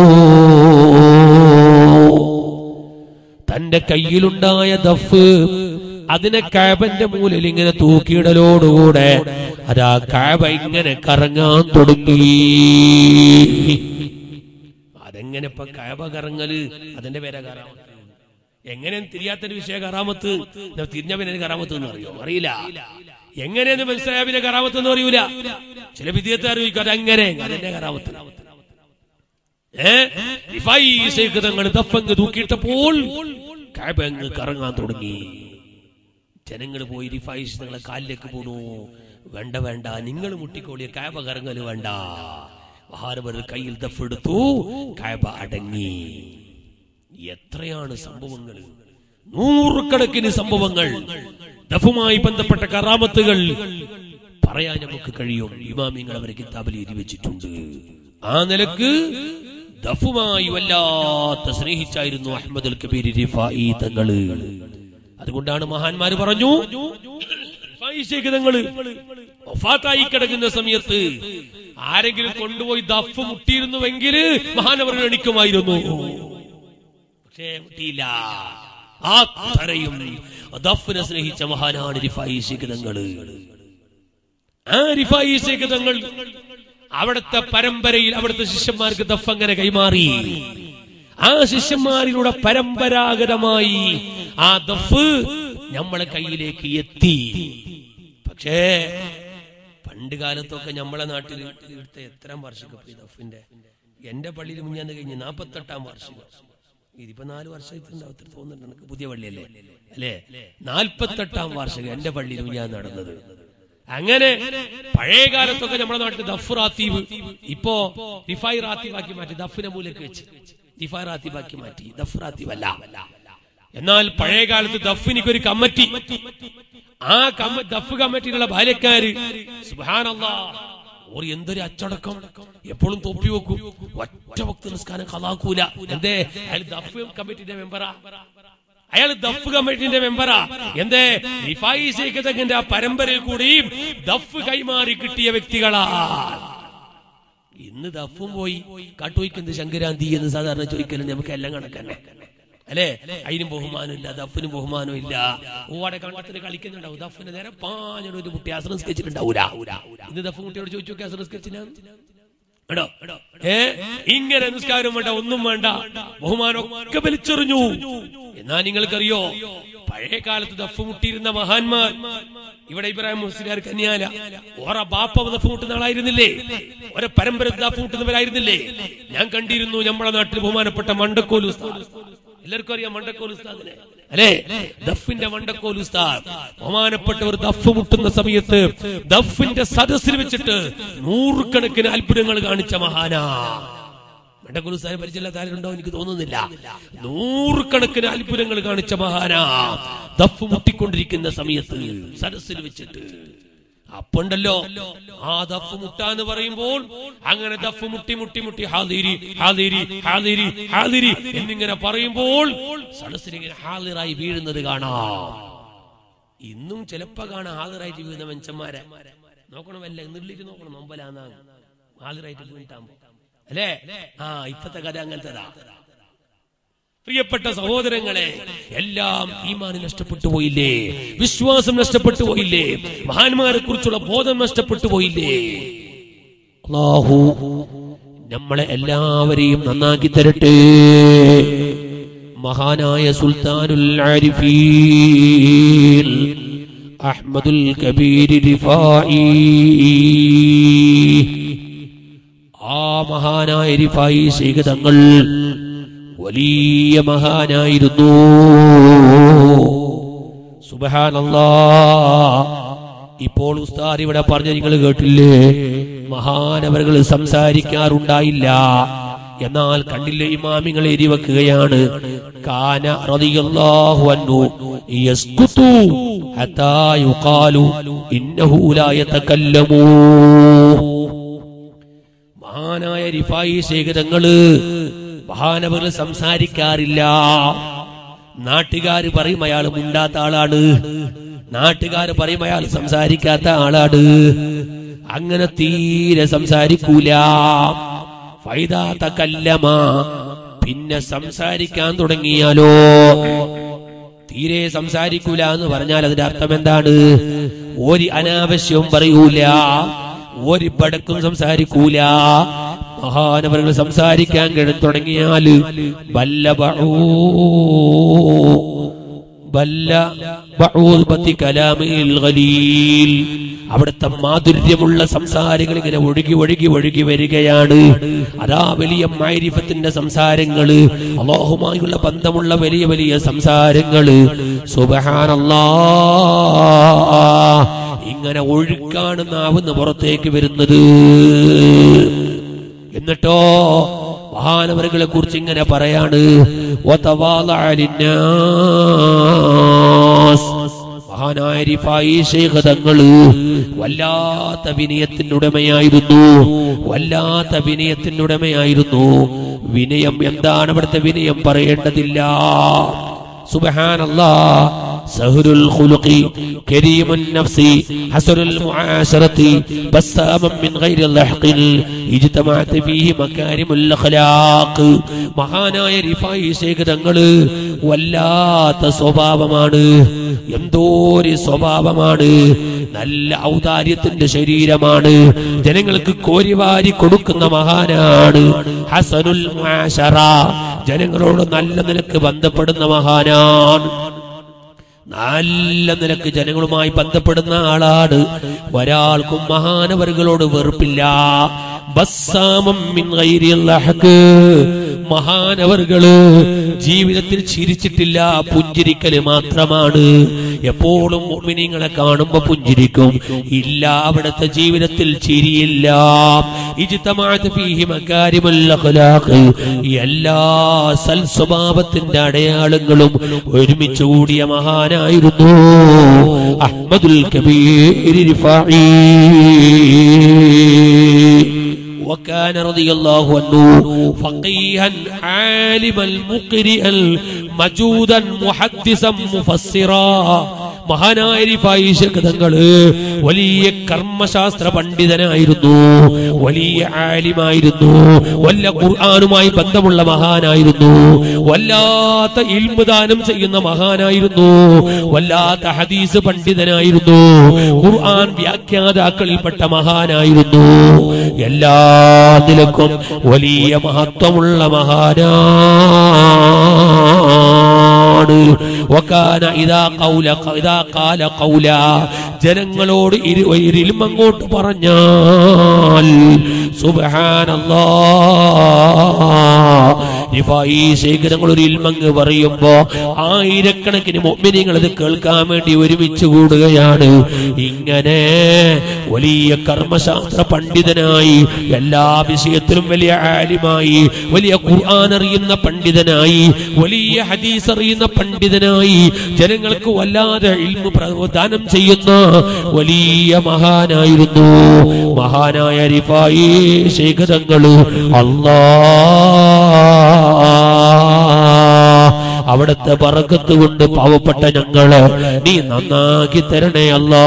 തന്റെ കയ്യിലുണ്ടായ ദഫ് അതിനെ കാബന്റെ മൂലിൽ ഇങ്ങനെ തൂക്കിയിടലോടുകൂടെ അതാ കാബ ഇങ്ങനെ കറങ്ങാൻ തുടങ്ങി അതെങ്ങനെ ഇപ്പൊ കാബ കറങ്ങല് അതിന്റെ പേരാ കറാമത്ത് എങ്ങനെ തിരിയാത്തൊരു വിഷയ കറാമത്ത് തിരിഞ്ഞ പിന്നെ കറാമത്ത് എന്ന് അറിയോ അറിയില്ല എങ്ങനെയെന്ന് മനസ്സിലായ പിന്നെ കറാമത്ത് എന്ന് അറിയൂല ചില വിദ്യത്തെ ചോദിക്കും അതെങ്ങനെ അതിന്റെ കറാമത്ത് ഏഹ് ദഫങ്ങ് തൂക്കിയിട്ടപ്പോൾ കാബ അങ്ങ് കറങ്ങാൻ തുടങ്ങി ജനങ്ങൾ പോയി റിഫൈസ് നിങ്ങളെ കാലിലേക്ക് പോണു വേണ്ട വേണ്ട നിങ്ങൾ മുട്ടിക്കോളിയ കാബ കറങ്ങല് വേണ്ട മഹാനവർ കയ്യിൽ ദഫെടുത്തു കാബ അടങ്ങി എത്രയാണ് സംഭവങ്ങൾ നൂറുകണക്കിന് സംഭവങ്ങൾ ദഫുമായി ബന്ധപ്പെട്ട കറാമത്തുകൾ പറയാൻ നമുക്ക് കഴിയും ഇമാമിങ്ങൾ അവരെ കിതാബിൽ എഴുതി വെച്ചിട്ടുണ്ട് ആ നിലക്ക് ദഫുമായി വല്ലാത്ത സ്നേഹിച്ചായിരുന്നു അഹമ്മദുൽ കബീർ റിഫായി തങ്ങള് അതുകൊണ്ടാണ് മഹാന്മാര് പറഞ്ഞു തങ്ങള് ഒഫാത്തായി കിടക്കുന്ന സമയത്ത് ആരെങ്കിലും കൊണ്ടുപോയി ദഫ് മുട്ടിയിരുന്നുവെങ്കിൽ മഹാനവർ എണിക്കുമായിരുന്നു പക്ഷേ മുട്ടിയില്ല ആ തരയും ദഫിനെ സ്നേഹിച്ച മഹാനാണ് റിഫായി ശിഖരങ്ങള് ആ റിഫായി ശിഖരങ്ങൾ അവിടുത്തെ പരമ്പരയിൽ അവിടുത്തെ ശിഷ്യന്മാർക്ക് ദഫ് അങ്ങനെ കൈമാറി ആ ശിഷ്യന്മാരിലൂടെ പരമ്പരാഗതമായി ആ ദഫ് നമ്മളെ കയ്യിലേക്ക് എത്തി പക്ഷേ പണ്ട് കാലത്തൊക്കെ നമ്മളെ നാട്ടിൽ ഇവിടുത്തെ എത്രാം വാർഷികം ഈ ദഫിന്റെ എന്റെ പള്ളിയിൽ മുഞ്ഞാന്ന് കഴിഞ്ഞ് നാപ്പത്തെട്ടാം വാർഷികം ഇതിപ്പോ നാല് വർഷമായിട്ടുണ്ടാവും ഇത്ര തോന്നുന്നുണ്ട് എനിക്ക് പുതിയ പള്ളിയല്ലേ അല്ലേ നാൽപ്പത്തെട്ടാം വാർഷികം എന്റെ പള്ളിയിൽ മുഞ്ഞാൻ നടന്നത് അങ്ങനെ പഴയ കാലത്തൊക്കെ നമ്മുടെ നാട്ടിൽ ദഫ് റാത്തീബ് ഇപ്പോ റിഫായി റാത്തീബാക്കി മാറ്റി ദഫിനെ മൂലക്ക് വെച്ച് റിഫായി റാത്തീബാക്കി മാറ്റി ദഫ് റാത്തീബ് അല്ല എന്നാൽ പഴയ കാലത്ത് ദഫിനിക്ക് ഒരു കമ്മിറ്റി ആ കമ്മ ദഫ് കമ്മിറ്റിയിലുള്ള ബാല്യക്കാര് സുബാനല്ലാ ഓർ എന്തൊരു അച്ചടക്കം എപ്പോഴും തൊപ്പി വെക്കും ഒറ്റ ഭക്ത നിസ്കാരം കലാക്കൂല എന്തേ അയാൾ ദഫ് കമ്മിറ്റിന്റെ മെമ്പറാ അയാൾ ദഫ് കമ്മിറ്റിന്റെ മെമ്പറാ എന്തേ റിഫായി ശേഖതന്റെ ആ പരമ്പരയിൽ കൂടി ദഫ് കൈമാറി കിട്ടിയ വ്യക്തികളാ ഇന്ന് ദഫും പോയി കാട്ടുപോയിക്കുന്നത് ശങ്കരാന്തി എന്ന് സാധാരണ ചോദിക്കലും നമുക്ക് എല്ലാം കണക്കന്നെ അല്ലേ അതിനും ബഹുമാനമില്ല ദഫിനും ബഹുമാനം ഇല്ല ഓടെ കണ്ടത്തിന് കളിക്കുന്നുണ്ടാവും ദഫിന് നേരെ പാഞ്ഞൊരു ഒരു കുട്ടി ആശ്രമിച്ചിട്ടുണ്ടാവൂല ഇന്ന് ദഫ് കുട്ടിയോട് ചോദിച്ചു നോക്കി ആശ്രമിച്ചിനാ എടോ ഏ ഇങ്ങനെ നിസ്കാരം വേണ്ട ഒന്നും വേണ്ട ബഹുമാനം ഒക്കെ വലിച്ചെറിഞ്ഞു എന്നാ നിങ്ങൾക്കറിയോ പഴയ കാലത്ത് ദഫ് മുട്ടിയിരുന്ന മഹാന്മാർ ഇവിടെ ഇബ്രാഹിം മുസ്ലിയാർ കന്യാല ഓറ ബാപ്പ ദഫ് മുട്ടുന്ന ആളായിരുന്നില്ലേ ഒരെ പരമ്പര ദഫ് മുട്ടുന്നവരായിരുന്നില്ലേ ഞാൻ കണ്ടിരുന്നു നമ്മുടെ നാട്ടിൽ ബഹുമാനപ്പെട്ട മണ്ടക്കോൽ ഉസ്താദ് എല്ലാവർക്കും അറിയാം മണ്ടക്കോൽ ഉസ്താദിനെ അല്ലേ ദഫിന്റെ മണ്ടക്കോൽ ഉസ്താദ് ബഹുമാനപ്പെട്ടവർ ദഫ് മുട്ടുന്ന സമയത്ത് ദഫിന്റെ സദസ്സിൽ വെച്ചിട്ട് നൂറുകണക്കിന് അത്ഭുതങ്ങൾ കാണിച്ച മഹാനാ മണ്ടക്കോൽ ഉസ്താദിനെ പരിചയമില്ലാത്ത ആരുണ്ടോ എനിക്ക് തോന്നുന്നില്ല നൂറുകണക്കിന് അത്ഭുതങ്ങൾ കാണിച്ച മഹാനാ ദഫ് മുട്ടിക്കൊണ്ടിരിക്കുന്ന സമയത്ത് സദസ്സിൽ വെച്ചിട്ട് അപ്പുണ്ടല്ലോ ആ ദഫ് മുട്ടാന്ന് പറയുമ്പോൾ അങ്ങനെ ദഫ് മുട്ടി മുട്ടി മുട്ടി ഹാദിരി ഹാദിരി ഹാദിരി ഹാദിരി എന്നിങ്ങനെ പറയുമ്പോൾ സദസ്സിൽ ഇങ്ങനെ ഹാദിറായി വീഴുന്നത് കാണാം ഇന്നും ചിലപ്പോ കാണാം ഹാദിറായിട്ട് വീഴുന്ന മനുഷ്യന്മാരെ നോക്കണമല്ല എന്നിട്ട് നോക്കണം നൊമ്പലാന്നാ ഹാദിറായിട്ട് വീണിട്ടാകുമ്പോ അല്ലേ ആ ഇപ്പത്തെ കഥ അങ്ങനത്തെതാ പ്രിയപ്പെട്ട സഹോദരങ്ങളെ എല്ലാം ഈമാന് നഷ്ടപ്പെട്ടു പോയില്ലേ വിശ്വാസം നഷ്ടപ്പെട്ടു പോയില്ലേ മഹാന്മാരെ കുറിച്ചുള്ള ബോധം നഷ്ടപ്പെട്ടു പോയില്ലേ അള്ളാഹു നമ്മളെ എല്ലാവരെയും നന്നാക്കി തരട്ടെ മഹാനായ സുൽത്താനുൽ ആരിഫീൻ അഹ്മദുൽ കബീർ റിഫായി ആ മഹാനായ റിഫായി ശൈഖ് തങ്ങൾ വലിയ മഹാനായിരുന്നു സുബഹാനല്ലാ ഇപ്പോൾ ഉസ്താദ് ഇവിടെ പറഞ്ഞ നിങ്ങൾ കേട്ടില്ലേ മഹാനവറുകൾ സംസാരിക്കാറുണ്ടായില്ല എന്നാൽ കണ്ടില്ലേ ഇമാമിങ്ങൾ എരി വെക്കുകയാണ് കാന റളിയല്ലാഹു അൻഹു യസ്കുതു ഹത്താ യുഖാലു ഇന്നഹു ലാ യതകല്ലമൂ മഹാനായ റിഫായി ശേഖരങ്ങള് മഹാനവകൾ സംസാരിക്കാറില്ല നാട്ടുകാര് പറയും അയാൾ മുണ്ടാത്ത ആളാണ് നാട്ടുകാര് പറയും അയാൾ സംസാരിക്കാത്ത ആളാണ് അങ്ങനെ തീരെ സംസാരിക്കൂല ഫൈദാത്ത കല്ലമ പിന്നെ സംസാരിക്കാൻ തുടങ്ങിയാലോ തീരെ സംസാരിക്കൂല എന്ന് പറഞ്ഞാൽ അതിന്റെ അർത്ഥം എന്താണ് ഒരു അനാവശ്യവും പറയൂല ഒരു പടക്കും സംസാരിക്കൂല മഹാനവറുകൾ സംസാരിക്കാൻ കിഴൻ തുടങ്ങിയാൽ ബല്ല ബഊ ബല്ല ബഊദ് കലാമിൽ ഖലീൽ അവിടുത്തെ മാധുര്യമുള്ള സംസാരങ്ങൾ ഇങ്ങനെ ഒഴുകി ഒഴുകി ഒഴുകി വരികയാണ് അതാ വലിയ മൈരിഫത്തിന്റെ സംസാരങ്ങള് അള്ളാഹുമായുള്ള ബന്ധമുള്ള വലിയ വലിയ സംസാരങ്ങള് സുബഹാനല്ലാ ഇങ്ങനെ ഒഴുക്കാണ് നാവുന്ന് പുറത്തേക്ക് വരുന്നത് എന്നിട്ടോ മഹാനവറുകളെ കുറിച്ച് ഇങ്ങനെ പറയാണ് മഹാനായ റിഫായി ശൈഖ് തങ്ങള് വല്ലാത്ത വിനയത്തിന്റെ ഉടമയായിരുന്നു വല്ലാത്ത വിനയത്തിന്റെ ഉടമയായിരുന്നു വിനയം എന്താണ് അവിടുത്തെ വിനയം പറയേണ്ടതില്ല സുബഹാനല്ലാ سهل الخلق كريم النفس حسن المعاشرة بساما من غير لحق اجتمعت فيه مكارم الأخلاق മഹാനായ റിഫായി ശേഖരങ്ങള് വല്ലാത്ത സ്വഭാവമാണ് എന്തോ ഒരു സ്വഭാവമാണ് നല്ല ഔദാര്യത്തിന്റെ ശരീരമാണ് ജനങ്ങൾക്ക് കോരിവാരി കൊടുക്കുന്ന മഹാനാണ് ഹസനുൽ മുആശറ ജനങ്ങളോട് നല്ല നിലക്ക് ബന്ധപ്പെടുന്ന മഹാനാണ് നല്ല നിലക്ക് ജനങ്ങളുമായി ബന്ധപ്പെടുന്ന ആളാണ് ഒരാൾക്കും മഹാനവറുകളോട് വെറുപ്പില്ല ബസ്സാമം മിൻ ഗൈരിൽ ലഹക്ക്. മഹാനവറുകള് ജീവിതത്തിൽ ചിരിച്ചിട്ടില്ല പുഞ്ചിരിക്കല് മാത്രമാണ് എപ്പോഴും മുഅ്മിനീങ്ങളെ കാണുമ്പോ പുഞ്ചിരിക്കും ഇല്ല അവിടുത്തെ ജീവിതത്തിൽ ചിരിയില്ല ഇജ്തമഅത് ഫീഹി മകാരിമുൽ അഖ്ലാഖ്. എല്ലാ സൽ സ്വഭാവത്തിന്റെ അടയാളങ്ങളും ഒരുമിച്ച് കൂടിയ മഹാനായിരുന്നു അഹ്മദുൽ കബീർ റിഫാഈ وكان رضي الله عنه فقيها عالما مقرئا مجودا محدثا مفسرا മഹാനായ റിഫായി ശേഖ് തങ്ങള് വലിയ കർമ്മശാസ്ത്ര പണ്ഡിതനായിരുന്നു വലിയ ആലിമായിരുന്നു വല്ല ഖുർആാനുമായി ബന്ധമുള്ള മഹാനായിരുന്നു വല്ലാത്ത ഇൽമു ദാനം ചെയ്യുന്ന മഹാനായിരുന്നു വല്ലാത്ത ഹദീസ് പണ്ഡിതനായിരുന്നു ഖുർആൻ വ്യാഖ്യാതാക്കളിൽപ്പെട്ട മഹാനായിരുന്നു എല്ലാ നിലക്കും വലിയ മഹത്വമുള്ള മഹാനാണ് വകാന ഇദാ ഖൗല ഇദാ ഖാല ഖൗല ജനങ്ങളോട് ഇരു- ഇരിലും അങ്ങോട്ട് പറഞ്ഞാൽ സുബ്ഹാനല്ലാഹ് ശേഖരങ്ങൾ ഒരു ഇൽമങ്ങ് പറയുമ്പോ ആയിരക്കണക്കിന് മൊമ്മിനിങ്ങൾ ഇത് കേൾക്കാൻ വേണ്ടി ഒരുമിച്ച് കൂടുകയാണ് ഇങ്ങനെ വലിയ കർമ്മശാസ്ത്ര പണ്ഡിതനായി എല്ലാ വിഷയത്തിലും വലിയ ആലിമായി വലിയ ഖുർആൻ അറിയുന്ന പണ്ഡിതനായി വലിയ ഹദീസ് അറിയുന്ന പണ്ഡിതനായി ജനങ്ങൾക്ക് വല്ലാതെ ഇൽമു പ്രദാനം ചെയ്യുന്ന വലിയ മഹാനായിരുന്നു മഹാനായ റിഫായി ശേഖരങ്ങള് അല്ലാ അവിടുത്തെ പറക്കത്ത് കൊണ്ട് പാവപ്പെട്ട ഞങ്ങള് നീ നന്നാക്കി തരണേ അല്ലാ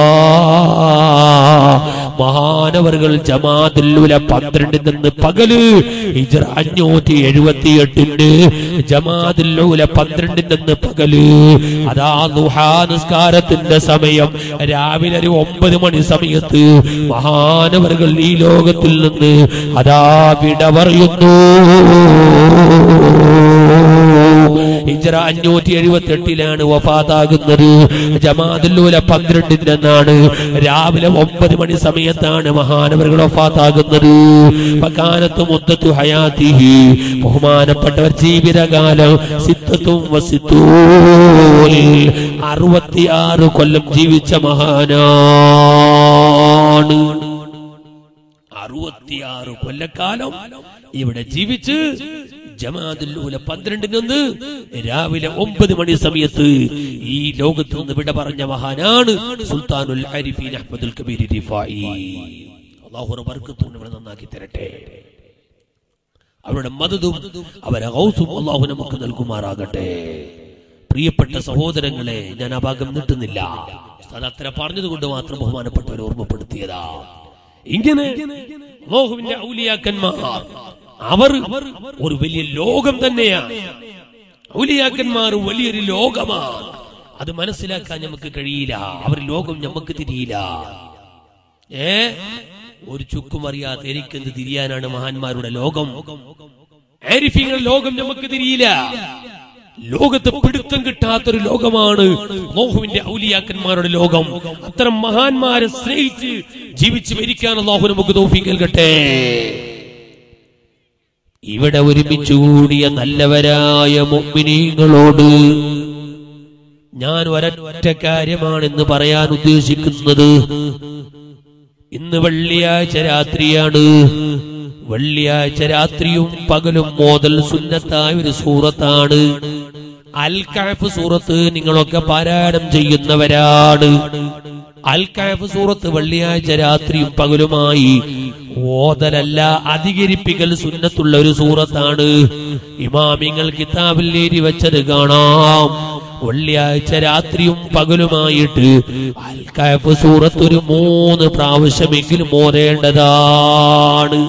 മഹാനവറുകൾ ജമാഅത്തുൽ പന്ത്രണ്ടിൽ നിന്ന് പകല് ഹിജ്റ അഞ്ഞൂറ്റി എഴുപത്തി എട്ടിന് ജമാഅത്തുൽ പന്ത്രണ്ടിൽ നിന്ന് പകല് അതാ ദുഹാ നിസ്കാരത്തിന്റെ സമയം രാവിലെ ഒരു ഒമ്പത് മണി സമയത്ത് മഹാനവറുകൾ ഈ ലോകത്തിൽ നിന്ന് അതാ വിട പറയുന്നു ഹിജ്റ അഞ്ഞൂറ്റി എഴുപത്തി എട്ടിലാണ് വഫാത്താകുന്നത് ജമാഅത്തുല്ലൂല പന്ത്രണ്ടിന്റെ എന്നാണ് രാവിലെ ഒമ്പത് മണി സമയത്താണ് മഹാനവറുകൾ വഫാത്താകുന്നത് പക്കാലത്ത് മുത്തത്തു ഹയാത്തിഹി ബഹുമാനപ്പെട്ടവർ ജീവിതകാലം സിത്തത്തും വസിത്തൂ അറുപത്തിയാറ് കൊല്ലം ജീവിച്ച മഹാനാണ് അറുപത്തിയാറ് കൊല്ലക്കാലം ഇവിടെ ജീവിച്ച് ജമാഅത്തുൽ പന്ത്രണ്ടിനൊന്ന് രാവിലെ ഒമ്പത് മണി സമയത്ത് ഈ ലോകത്ത് നിന്ന് വിട പറഞ്ഞ മഹാനാണ് സുൽത്താനുൽ ആരിഫീൻ അഹ്മദുൽ കബീർ റിഫായി അള്ളാഹു ബർക്കത്തും ഇവിടെ നന്നാക്കി തരട്ടെ അവരുടെ മതതും അവരെ ഹൗസും അള്ളാഹു നമുക്ക് നൽകുമാറാകട്ടെ പ്രിയപ്പെട്ട സഹോദരങ്ങളെ ഞാൻ ആ ഭാഗം നീട്ടുന്നില്ല അത് അത്ര പറഞ്ഞതുകൊണ്ട് മാത്രം ബഹുമാനപ്പെട്ടവരെ ഓർമ്മപ്പെടുത്തിയതാ ഇങ്ങനെ അല്ലാഹുവിന്റെ ഔലിയാക്കന്മാർ അവർ ഒരു വലിയ ലോകം തന്നെയാണ് ഔലിയാക്കന്മാർ വലിയൊരു ലോകമാണ് അത് മനസ്സിലാക്കാൻ നമുക്ക് കഴിയില്ല അവർ ലോകം നമുക്ക് തിരിയില്ല ഏ ഒരു ചുക്കും അറിയാത്ത എനിക്കെന്ത് തിരിയാനാണ് മഹാന്മാരുടെ ലോകം ആരിഫിങ്ങളുടെ ലോകം നമുക്ക് തിരിയില്ല ലോകത്ത് പിടുത്തം കിട്ടാത്തൊരു ലോകമാണ് അള്ളാഹുവിന്റെ ഔലിയാക്കന്മാരുടെ ലോകം അത്തരം മഹാന്മാരെ സ്നേഹിച്ച് ജീവിച്ച് മരിക്കാൻ അള്ളാഹു നമുക്ക് തോഫി നൽകട്ടെ ഇവിടെ ഒരുമിച്ച് കൂടിയ നല്ലവരായ മുഅ്മിനീങ്ങളോട് ഞാൻ ഒരൊറ്റ കാര്യമാണെന്ന് പറയാൻ ഉദ്ദേശിക്കുന്നത് ഇന്ന് വെള്ളിയാഴ്ച രാത്രിയാണ് വെള്ളിയാഴ്ച രാത്രിയും പകലും മോതൽ സുന്നത്തായ ഒരു സൂറത്താണ് അൽ കഹഫ് സൂറത്ത് നിങ്ങളൊക്കെ പാരായണം ചെയ്യുന്നവരാണ് അൽ കഹഫ് സൂറത്ത് വെള്ളിയാഴ്ച രാത്രിയും പകലുമായി ഓതലല്ല അധികരിപ്പിക്കൽ സുന്നത്തുള്ള ഒരു സൂറത്താണ് ഇമാമിങ്ങൾ കിതാബിൽ എഴുതി വെച്ചത് കാണാം വെള്ളിയാഴ്ച രാത്രിയും പകലുമായിട്ട് അൽ കഹഫ് സൂറത്ത് ഒരു മൂന്ന് പ്രാവശ്യമെങ്കിലും ഓതേണ്ടതാണ്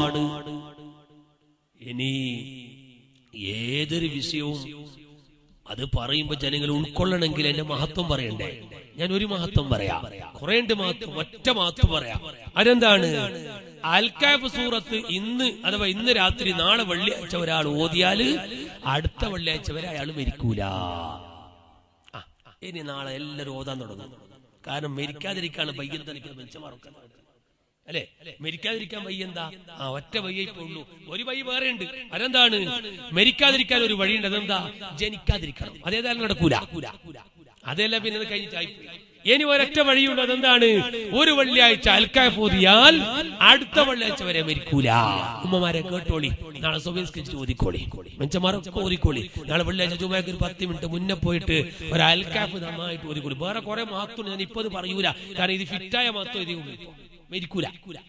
ഇനി ഏതൊരു വിഷയവും അത് പറയുമ്പോ ജനങ്ങൾ ഉൾക്കൊള്ളണമെങ്കിൽ എന്റെ മഹത്വം പറയണ്ടേ ഞാൻ ഒരു മഹത്വം പറയാം കുറേണ്ട് മഹത്വം ഒറ്റ മഹത്വം പറയാം അതെന്താണ് അൽക്കാഫ് സൂറത്ത് ഇന്ന് അഥവാ ഇന്ന് രാത്രി നാളെ വെള്ളിയാഴ്ച ഒരാൾ ഓതിയാല് അടുത്ത വെള്ളിയാഴ്ച വരെ അയാൾ മരിക്കൂല ആ, ഇനി നാളെ എല്ലാവരും ഓതാൻ തുടങ്ങും കാരണം മരിക്കാതിരിക്കാണ് പയ്യൻ തനിക്ക് മനുഷ്യന്മാർക്ക് അല്ലെ മരിക്കാതിരിക്കാൻ വയ്യ എന്താ ആ ഒറ്റ വയ്യേ ഉള്ളൂ ഒരു വഴി വേറെ ഉണ്ട് അതെന്താണ് മരിക്കാതിരിക്കാൻ ഒരു വഴിയുണ്ട് അതെന്താ ജനിക്കാതിരിക്കണം അതേതായാലും നടക്കൂല അതല്ല പിന്നെ അത് കഴിഞ്ഞിട്ടായി ഇനി ഒരൊറ്റ വഴിയുണ്ട് അതെന്താണ് ഒരു വെള്ളിയാഴ്ച അൽക്കായ പോതിയാൽ അടുത്ത വെള്ളിയാഴ്ച വരെ മരിക്കൂല ഉമ്മമാരെ കേട്ടോളി നാളെ സുബേസ്കരിച്ച് ഓതിക്കോളി മനുഷ്യന്മാരൊക്കെ ഓതിക്കോളി നാളെ വെള്ളിയാഴ്ച ചുമക്ക് ഒരു പത്ത് മിനിറ്റ് മുന്നേ പോയിട്ട് ഒരു അൽക്കാഫ് നന്നായിട്ട് ഓതിക്കോളി വേറെ കുറെ മാത്രം ഞാൻ ഇപ്പൊ ഇത് പറയൂല കാരണം ഇത് ഫിറ്റായ മാത്രം ഇതേ ഉള്ളൂ മരിക്കൂല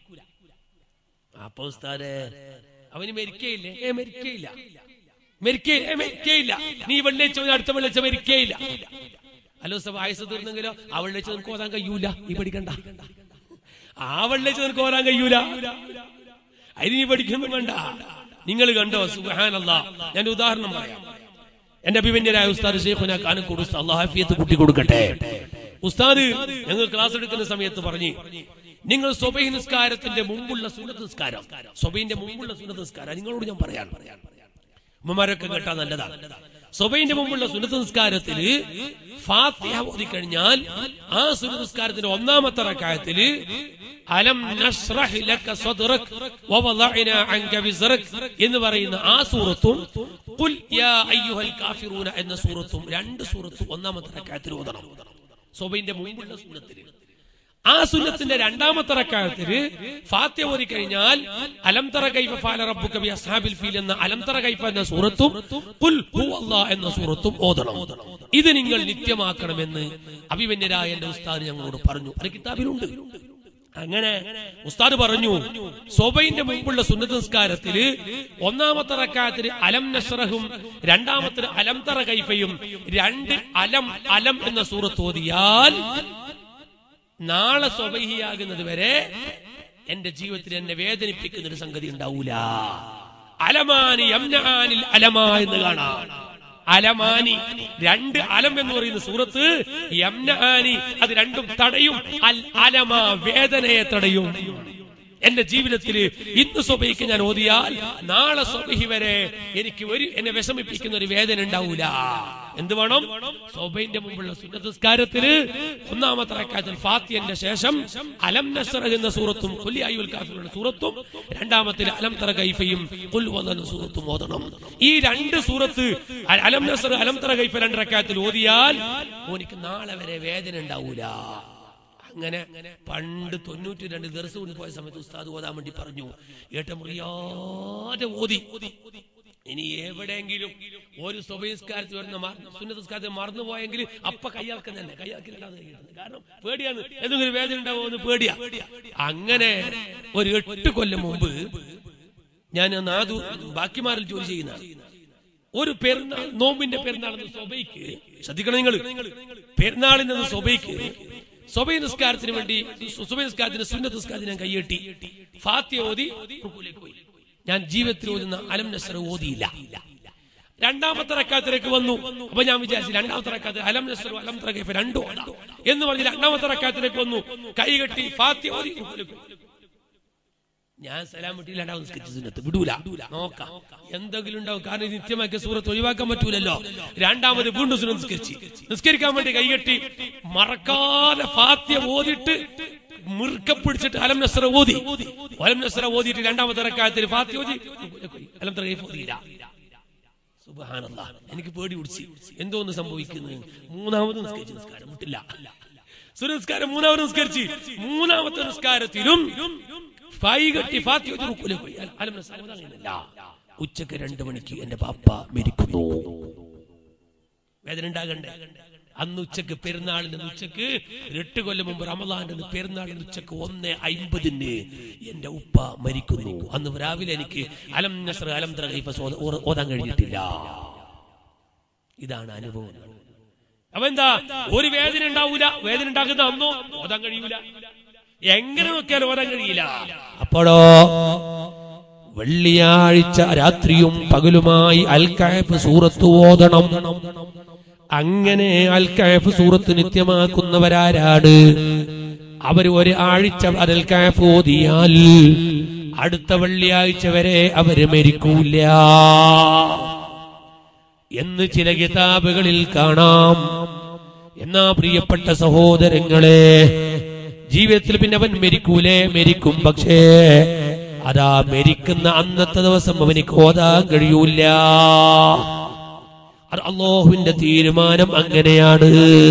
അപ്പൊ ഉസ്താദേ അവന് മരിക്കയില്ലേ ഏ മരിക്കയില്ല മരിക്കയില്ല ഏ, മരിക്കയില്ല നീ വെള്ളിയാഴ്ച മുതൽ അടുത്ത വെള്ളിയാഴ്ച മരിക്കയില്ല അല്ലോ സഭ ആയുസ് തീർന്നെങ്കിലോ അവളിൽ വെച്ച് നിനക്ക് ഓതാൻ കഴിയൂല നീ പഠിക്കണ്ട അവളിൽ വെച്ച് നിനക്ക് ഓതാൻ കഴിയൂല അതിന് നീ പഠിക്കൊന്നും വേണ്ട നിങ്ങൾ കണ്ടോ സുബഹാനല്ല ഞാൻ ഒരു ഉദാഹരണം പറയാം എന്റെ അഭിമന്യരായ ഉസ്താദ് ഷെയ്ഖുന കാനക്കൂട് ഉസ്താദ് അള്ളാഹ് ഹാഫിയത്ത് കുട്ടി കൊടുക്കട്ടെ ഉസ്താദ് ഞങ്ങൾ ക്ലാസ് എടുക്കുന്ന സമയത്ത് പറഞ്ഞു നിങ്ങൾ സ്വബൈ നിസ്കാരത്തിന്റെ മുമ്പുള്ള സുന്നത്ത് നിസ്കാരം സ്വബൈന്റെ മുമ്പുള്ള സുന്നത്ത് നിസ്കാരം നിങ്ങളോട് ഞാൻ പറയാൻ ഉമ്മമാരൊക്കെ കേട്ടാ നല്ലതാണ് സ്വബൈന്റെ മുമ്പുള്ള സുന്നത്ത് നിസ്കാരത്തില് ഫാത്തിഹ ഓതി കഴിഞ്ഞാൽ ആ സുന്നത്ത് നിസ്കാരത്തിന്റെ ഒന്നാമത്തെ റക്കായത്തില് അലം നശ്റഹ് ലക സദ്റക് വവളഅന അൻക വിസ്റക് എന്ന് പറയുന്ന ആ സൂറത്തും ഖുൽ യാ അയ്യുഹൽ കാഫിറൂന എന്ന സൂറത്തും രണ്ട് സൂറത്തും ഒന്നാമത്തെ റക്കായത്തിൽ ഓതണം സ്വബൈന്റെ മുമ്പുള്ള സുന്നത്തില് ആ സുന്നത്തിന്റെ രണ്ടാമത്തെ റക്കായത്തില് ഫാത്യ ഓതി കഴിഞ്ഞാൽ അലംതറ കൈഫ ഫാല റബ്ബുക ബി അസ്ഹാബിൽ ഫീൽ എന്ന അലംതറ കൈഫ എന്ന സൂറത്തും ഖുൽ ഹുവല്ലാഹ് എന്ന സൂറത്തും ഓതണം ഇത് നിങ്ങൾ നിത്യമാക്കണമെന്ന് അഭിമന്യരായ എന്റെ ഉസ്താദ് ഞങ്ങളോട് പറഞ്ഞു അത് കിതാബിലുണ്ട് അങ്ങനെ ഉസ്താദ് പറഞ്ഞു സോബൈന്റെ മുമ്പുള്ള സുന്നത്ത് നിസ്കാരത്തില് ഒന്നാമത്തെ റക്കായത്തിന് അലം നഷ്റഹും രണ്ടാമത്തെ അലം തറ കൈഫയും രണ്ട് അലം അലം എന്ന സൂറത്ത് ഓതിയാൽ നാളെ സ്വബഹിയാകുന്നത് വരെ എന്റെ ജീവിതത്തിൽ എന്നെ വേദനിപ്പിക്കുന്ന ഒരു സംഗതി ഉണ്ടാവൂല അലമാനി യംനആനിൽ അലമ എന്ന് കാണാം അലമാനി രണ്ട് അലം എന്ന് പറയുന്ന സൂറത്ത് യംനആനി അത് രണ്ടും തടയും അൽ അലമ വേദനയെ തടയും എന്റെ ജീവിതത്തിൽ ഇന്ന് സ്വബഹിക്ക് ഞാൻ ഓതിയാൽ നാളെ സ്വബഹി വരെ എനിക്ക് ഒരു എന്നെ വിഷമിപ്പിക്കുന്ന ഒരു വേദന ഉണ്ടാവൂല എന്ത് വേണം സ്വബൈന്റെ മുമ്പുള്ള സുന്നതസ്കാരത്തിന് ഒന്നാമത്തെ റക്കാത്തിൽ ഫാത്തിയന്റെ ശേഷം അലം നസ്റ എന്ന സൂറത്തും കുല്യായുൽ കാഫിറുടെ സൂറത്തും രണ്ടാമത്തിൽ അലം തറ കൈഫയും കുൽ വന്ന സൂറത്തും ഓതണം ഈ രണ്ട് സൂറത്ത് അ- അലം നസ്ർ അലം തറ കൈഫ രണ്ട് റക്കാത്തിൽ ഓതിയാൽ ഓനിക്ക് നാളെ വരെ വേദന ഉണ്ടാവൂല അങ്ങനെ പണ്ട് തൊണ്ണൂറ്റി രണ്ട് ദിവസം പോയ സമയത്ത് ഉസ്താദ് ഓതാൻ വേണ്ടി പറഞ്ഞു ഏട്ടമുറിയാതെ ഓതി ഇനി എവിടെയെങ്കിലും ഒരു സ്വഭയസ്കാരത്തിൽ വരുന്ന സുന്നതസ്കാരത്തിൽ മറന്നു പോയെങ്കിൽ അപ്പ കയ്യാൽക്കുന്ന തന്നെ കയ്യാൽക്കില്ലാതെ കഴിയുന്നത്. കാരണം പേടിയാണ് എന്തെങ്കിലും വേദന ഉണ്ടാവുമോ എന്ന് പേടിയാ അങ്ങനെ ഒരു എട്ട് കൊല്ലം മുമ്പ് ഞാൻ നാദു ബാക്കിമാരിൽ ജോലി ചെയ്യുന്നതാണ് ഒരു പെരുന്നാൾ നോമ്പിന്റെ പെരുന്നാൾ സ്വബൈക്ക് ശ്രദ്ധിക്കണം നിങ്ങൾ പെരുന്നാളിൽ നിന്ന് സ്വബൈക്ക് സ്വബൈ നിസ്കാരത്തിന് വേണ്ടി സ്വബൈ നിസ്കാരത്തിന് സുന്നത്ത് നിസ്കാരത്തിന് ഞാൻ കൈയെട്ടി ഫാത്തിയ ഓതി റുക്കുവിലേക്ക് പോയി ഞാൻ ജീവിതത്തിൽ ഓതുന്ന അലം നസർ ഓതിയില്ല രണ്ടാമത്തെ റക്കാത്തിലേക്ക് വന്നു അപ്പൊ ഞാൻ വിചാരിച്ചു രണ്ടാമത്തെ റക്കാത്തിൽ അലം നസർ അലം തറക്കൈഫ് രണ്ടും ഓതാം എന്ന് പറഞ്ഞ് രണ്ടാമത്തെ റക്കാത്തിലേക്ക് വന്നു കൈകെട്ടി ഫാത്തിയ ഓതി റുക്കുവിലേക്ക് പോയി ഞാൻ സലാം വിട്ടില്ല രണ്ടാമത് നിസ്കരിച്ച സുന്നത്ത് വിടൂല നോക്കാം എന്തെങ്കിലും ഉണ്ടാവും കാരണം ഇത് നിത്യമാക്കിയ സൂറത്ത് ഒഴിവാക്കാൻ പറ്റൂലല്ലോ രണ്ടാമത് വീണ്ടും സുന്നത്ത് നിസ്കരിച്ച് നിസ്കരിക്കാൻ വേണ്ടി കൈകെട്ടി മറക്കാതെ ഫാത്യ ഓതിട്ട് മുറുക്ക പിടിച്ചിട്ട് അലം നസ്ര ഓതി അലം നസ്ര ഓതിയിട്ട് രണ്ടാമത്തെ റക്കായത്തിൽ ഫാത്യ ഓതി അലം തറ ഓതിയില്ല സുബ്ഹാനല്ലാ എനിക്ക് പേടി പിടിച്ച് എന്തോന്ന് സംഭവിക്കുന്നു മൂന്നാമത് നിസ്കരിച്ച് നിസ്കാരം വിട്ടില്ല സുരസ്കാരം മൂന്നാമത് നിസ്കരിച്ച് മൂന്നാമത്തെ നിസ്കാരത്തിലും കൈകെട്ടി ഫാത്തിയ ഓതി റുക്കുവിലേക്ക് പോയി. അൽ- അലം നസ്ര ഓതാൻ കഴിയുന്നില്ല. ഉച്ചക്ക് രണ്ടു മണിക്ക് എന്റെ പാപ്പ മരിക്കുന്നു വേദന ഉണ്ടാകണ്ടേ അന്ന് ഉച്ചക്ക് പെരുന്നാളിന്റെ അന്ന് ഉച്ചക്ക് ഒരു എട്ട് കൊല്ലം മുമ്പ് റമദാന്റെ അന്ന് പെരുന്നാളിന്റെ ഉച്ചക്ക് ഒന്ന് അയിമ്പതിന് എന്റെ ഉപ്പ മരിക്കുന്നു അന്ന് രാവിലെ എനിക്ക് അലം നസ്ര അലം തറ കൈഫ സോ- ഓ- ഓതാൻ കഴിഞ്ഞിട്ടില്ല ഇതാണ് അനുഭവം അപ്പൊ എന്താ ഒരു വേദന ഉണ്ടാവൂല വേദന ഉണ്ടാക്കുന്ന അന്നോ ഓതാൻ കഴിയൂല എങ്ങനെ നോക്കിയാലും ഓതാൻ കഴിയില്ല അപ്പോഴോ വെള്ളിയാഴ്ച രാത്രിയും പകലുമായി അൽ കഹഫ് സൂറത്ത് ഓതണം അങ്ങനെ അൽ കഹഫ് സൂറത്ത് നിത്യമാക്കുന്നവരാരാണ് അവർ ഒരു ആഴ്ച അൽ കഹഫ് ഓതിയാൽ അടുത്ത വെള്ളിയാഴ്ച വരെ അവര് മരിക്കൂല എന്ന് ചില കിതാബുകളിൽ കാണാം എന്നാ പ്രിയപ്പെട്ട സഹോദരങ്ങളെ ജീവിതത്തിൽ പിന്നെ അവൻ മരിക്കൂലേ മരിക്കും പക്ഷേ അതാ മരിക്കുന്ന അന്നത്തെ ദിവസം അവനിക്ക് ഓതാൻ കഴിയൂല അത് അള്ളാഹുവിന്റെ തീരുമാനം അങ്ങനെയാണ്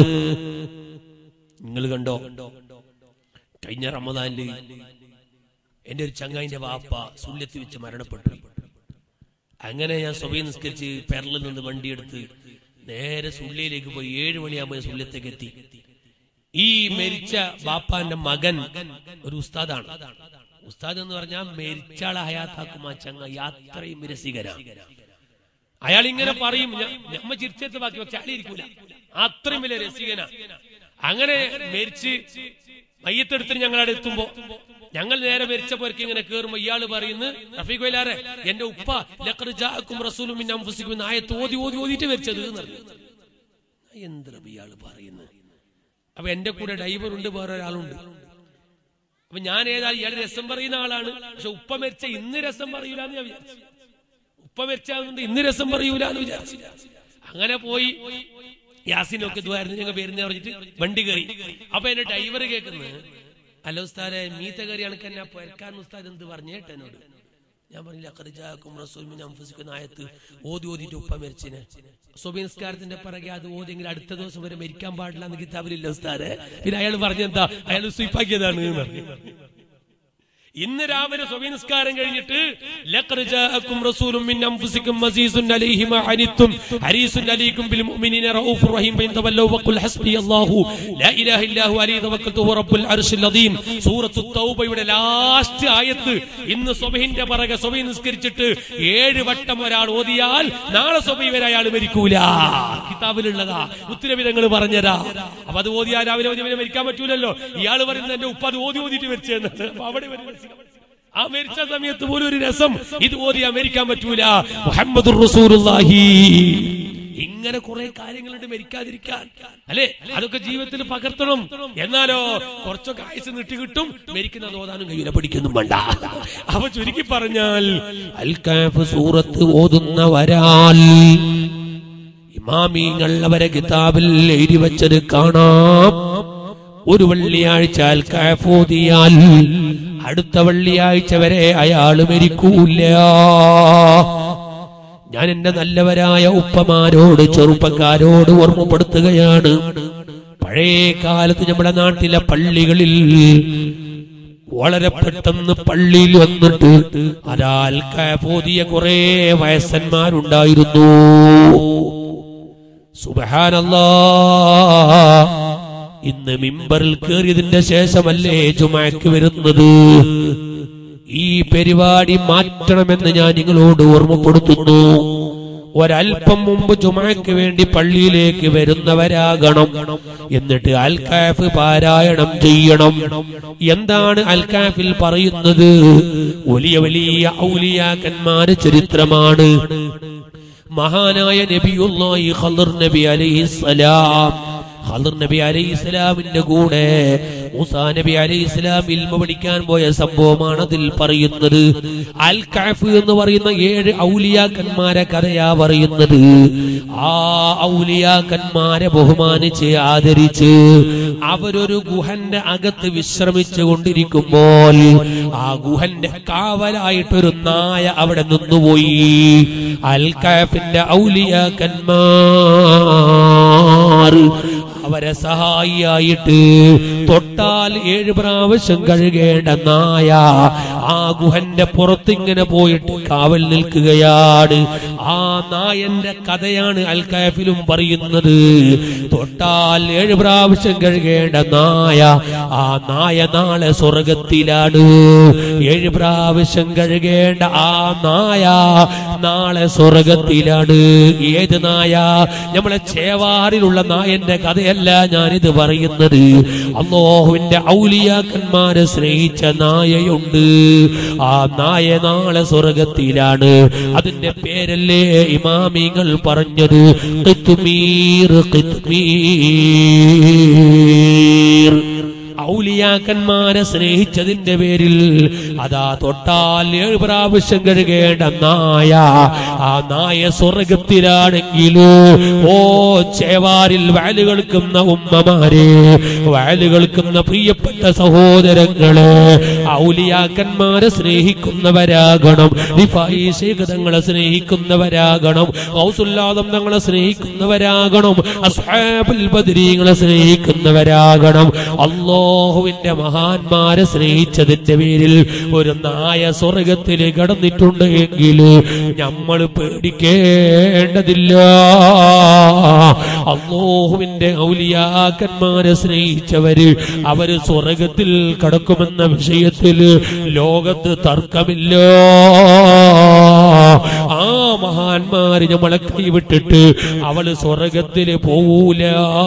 നിങ്ങൾ കണ്ടോ കഴിഞ്ഞ റമദാനില് എന്റെ ഒരു ചങ്ങായിന്റെ വാപ്പ സുല്യത്ത് വെച്ച് മരണപ്പെട്ടു അങ്ങനെ ഞാൻ സ്വയം നിസ്കരിച്ച് പെരളിൽ നിന്ന് വണ്ടിയെടുത്ത് നേരെ സുള്ളിയിലേക്ക് പോയി ഏഴ് മണിയാകുമ്പോൾ സുള്ളിയത്തേക്ക് എത്തി ഈ മരിച്ച ബാപ്പാന്റെ മകൻ ഒരു ഉസ്താദാണ് ഉസ്താദ് എന്ന് പറഞ്ഞാൽ മരിച്ചാളെ ഹയാത്താക്കും ആ ചങ്ങ യാത്രയും രസികരാണ് അയാൾ ഇങ്ങനെ പറയും ഞ- ഞമ്മ ചിരിച്ചെത്ത് ബാക്കി പക്ഷെ അയാൾ ഇരിക്കൂല അത്രയും വലിയ രസികന അങ്ങനെ മരിച്ച് മയ്യത്തെടുത്തിട്ട് ഞങ്ങൾ അവിടെ എത്തുമ്പോ ഞങ്ങൾ നേരെ മരിച്ച പോർക്ക് ഇങ്ങനെ കേറുമ്പോ ഇയാള് പറയുന്നു റഫീഖ് വൈലാറെ എന്റെ ഉപ്പ ലഖദ് ജാഅക്കും റസൂലും മിൻ അൻഫുസിക്കും എന്ന് ആയത്ത് ഓതി ഓതി ഓതിയിട്ട് മരിച്ചത് എന്ന് പറഞ്ഞു എന്താ ഇയാള് പറയുന്നത് അപ്പൊ എന്റെ കൂടെ ഡ്രൈവർ ഉണ്ട് വേറെ ഒരാളുണ്ട് അപ്പൊ ഞാൻ ഏതാ ഇയാള് രസം പറയുന്ന ആളാണ് പക്ഷെ ഉപ്പ മരിച്ച ഇന്ന് രസം പറയൂലെന്ന് ഞാൻ വിചാരിച്ചു ഉപ്പ മരിച്ചുകൊണ്ട് ഇന്ന് രസം പറയൂല എന്ന് വിചാരിച്ചു അങ്ങനെ പോയി യാസിനൊക്കെ ഇതുവായിരുന്നു ഞങ്ങൾ പേരുന്ന പറഞ്ഞിട്ട് വണ്ടി കയറി അപ്പൊ എന്റെ ഡ്രൈവർ കേൾക്കുന്നത് അല്ല ഉസ്താദെ മീത്ത കയറി അണക്ക് എന്നെ പെരക്കാൻ ഉസ്താദ് എന്ത് പറഞ്ഞേട്ട എന്നോട് ഞാൻ പറഞ്ഞില്ല കറിജാക്കും റസൂലിനെ അംഫസിക്കുന്ന ആയത്ത് ഓതി ഓതിട്ട് ഉപ്പ മരിച്ചിന് സ്വബിൻസ്കാരത്തിന്റെ പിറകെ അത് ഓതിയെങ്കിൽ അടുത്ത ദിവസം വരെ മരിക്കാൻ പാടില്ല എന്ന് കിതാബിലില്ല ഉസ്താദെ പിന്നെ അയാൾ പറഞ്ഞെന്താ അയാൾ സ്വീപ്പാക്കിയതാണ് എന്ന് പറഞ്ഞു ഇന്ന് രാവിലെ സ്വബിനസ്കാരം കഴിഞ്ഞിട്ട് ലഖദ് ജാഅക്കും റസൂലും മിൻ അൻഫുസിക്കും അസീസുൻ അലൈഹി മാ അനിത്തും ഹരീസുൻ അലൈക്കും ബിൽ മുഅ്മിനീന റഊഫുർ റഹീം ഫഇൻ തവല്ലൗ ഫഖുൽ ഹസ്ബി അല്ലാഹു ലാ ഇലാഹ ഇല്ലാഹു അലൈഹി തവക്കൽതു ഹുവ റബ്ബുൽ അർശിൽ അദീം സൂറത്തു തൗബയുടെ ലാസ്റ്റ് ആയത്ത് ഇന്ന് സ്വബഹിന്റെ പിറകെ സ്വബഹി നിസ്കരിച്ചിട്ട് ഏഴ് വട്ടം ഒരാൾ ഓതിയാൽ നാളെ സ്വബഹി വരെ അയാൾ മരിക്കൂല കിതാബിലുള്ളതാ ഉത്തരവിധങ്ങൾ പറഞ്ഞതാ അപ്പൊ അത് ഓതിയാൽ രാവിലെ ഓതി വരെ മരിക്കാൻ പറ്റൂലല്ലോ ഇയാൾ പറയുന്നത് എന്റെ ഉപ്പ അത് ഓതി ഓതിയിട്ട് മരിച്ചെന്ന് അപ്പൊ അവിടെ വരെ മരിച്ചു. ആ മരിച്ച സമയത്ത് പോലും ഒരു രസം ഇത് ഓതി മരിക്കാൻ പറ്റൂല മുഹമ്മദ് റസൂലുള്ളാഹി ഇങ്ങനെ കുറെ കാര്യങ്ങളുണ്ട് മരിക്കാതിരിക്കാൻ അല്ലെ അതൊക്കെ ജീവിതത്തിൽ പകർത്തണം എന്നാലോ കുറച്ചൊക്കെ ആയുസ് നീട്ടി കിട്ടും മരിക്കുന്നത് ഓതാനും കഴിയില്ല പഠിക്കൊന്നും വേണ്ട അപ്പൊ ചുരുക്കി പറഞ്ഞാൽ അൽ കാഫ് സൂറത്ത് ഓതുന്നവരാൽ ഇമാമീങ്ങൾ അവരെ കിതാബിൽ എഴുതി വെച്ചത് കാണാം ഒരു വെള്ളിയാഴ്ച അൽ കാഫ് ഓതിയാൽ അടുത്ത വെള്ളിയാഴ്ച വരെ അയാൾ മരിക്കൂല ഞാൻ എന്റെ നല്ലവരായ ഉപ്പമാരോട് ചെറുപ്പക്കാരോട് ഓർമ്മപ്പെടുത്തുകയാണ് പഴയ കാലത്ത് നമ്മുടെ നാട്ടിലെ പള്ളികളിൽ വളരെ പെട്ടെന്ന് പള്ളിയിൽ വന്നിട്ട് അതാൽ പോതിയ കുറെ വയസ്സന്മാരുണ്ടായിരുന്നു സുബഹാനല്ലാ ഇന്ന് മിമ്പറിൽ കയറിയതിന്റെ ശേഷമല്ലേ ജുമാക്ക് വരുന്നത് ഈ പരിപാടി മാറ്റണമെന്ന് ഞാൻ നിങ്ങളോട് ഓർമ്മപ്പെടുത്തുന്നു ഒരൽപ്പം മുമ്പ് ജുമാക്ക് വേണ്ടി പള്ളിയിലേക്ക് വരുന്നവരാകണം എന്നിട്ട് അൽക്കാഫ് പാരായണം ചെയ്യണം എന്താണ് അൽക്കാഫിൽ പറയുന്നത് വലിയ വലിയ ഔലിയാക്കന്മാര് ചരിത്രമാണ് മഹാനായ നബിയുള്ളാഹി ഖദർ നബി അലൈഹിസ്സലാം ഖദർ നബി അലൈഹി ഇസ്ലാമിന്റെ കൂടെ മൂസാ നബി അലൈഹി ഇസ്ലാം ഇൽമ പഠിക്കാൻ പോയ സംഭവമാണ് അതിൽ പറയുന്നത് അൽ കാഫ് എന്ന് പറയുന്ന ഏഴ് ഔലിയാക്കന്മാരെ കഥയാ പറയുന്നത് ആ ഔലിയാക്കന്മാരെ ബഹുമാനിച്ച് ആദരിച്ച് അവരൊരു ഗുഹന്റെ അകത്ത് വിശ്രമിച്ചു കൊണ്ടിരിക്കുമ്പോൾ ആ ഗുഹന്റെ കാവലായിട്ടൊരു നായ അവിടെ നിന്നുപോയി അൽ കാഫിന്റെ ഔലിയാക്കന്മാർ അവരെ സഹായിയായിട്ട് തൊട്ടാൽ ഏഴ് പ്രാവശ്യം കഴുകേണ്ട നായ ആ ഗുഹന്റെ പുറത്തിങ്ങനെ പോയിട്ട് കാവൽ നിൽക്കുകയാണ് ആ നായന്റെ കഥയാണ് അൽക്കാഫിലും പറയുന്നത് തൊട്ടാൽ ഏഴ് പ്രാവശ്യം കഴുകേണ്ട നായ ആ നായ നാളെ സ്വർഗത്തിലാണ് ഏഴ് പ്രാവശ്യം കഴുകേണ്ട ആ നായ നാളെ സ്വർഗത്തിലാണ് ഏത് നായ നമ്മളെ ചേവാറിലുള്ള നായന്റെ കഥയല്ല ഞാനിത് പറയുന്നത് അള്ളാഹുവിന്റെ ഔലിയാക്കന്മാരെ സ്നേഹിച്ച നായയുണ്ട് ആ നായ നാളെ സ്വർഗത്തിലാണ് അതിന്റെ പേരല്ലേ ഇമാമിങ്ങൾ പറഞ്ഞത് കിത്തുമീർ കിത്തുമീർ ഔലിയാക്കന്മാരെ സ്നേഹിച്ചതിന്റെ പേരിൽ അതാ തൊട്ടാൽ ഏഴ് പ്രാവശ്യം കഴുകേണ്ട നായ ആ നായ സ്വർഗത്തിലാണെങ്കിലോ ഓ ചേവാരിൽ വയല് കേൾക്കുന്ന ഉമ്മമാരെ വയല് കേൾക്കുന്ന പ്രിയപ്പെട്ട സഹോദരങ്ങളെ ഔലിയാക്കന്മാരെ സ്നേഹിക്കുന്നവരാകണം റിഫായി ശേഖ് തങ്ങളെ സ്നേഹിക്കുന്നവരാകണം ഔസുല്ലാദം തങ്ങളെ സ്നേഹിക്കുന്നവരാകണം അസ്ഹാബുൽ ബദരീങ്ങളെ സ്നേഹിക്കുന്നവരാകണം അള്ളാഹുവിന്റെ മഹാന്മാരെ സ്നേഹിച്ചതിന്റെ പേരിൽ ഒരു നായ സ്വർഗത്തിൽ കടന്നിട്ടുണ്ട് എങ്കിൽ നമ്മൾ പേടിക്കേണ്ടതില്ല അള്ളാഹുവിന്റെ ഔലിയാക്കന്മാരെ സ്നേഹിച്ചവര് അവര് സ്വർഗത്തിൽ കടക്കുമെന്ന വിഷയത്തിൽ ലോകത്ത് തർക്കമില്ല ആ മഹാന്മാര് നമ്മളെ കൈവിട്ടിട്ട് അവള് സ്വർഗത്തില് പോവൂല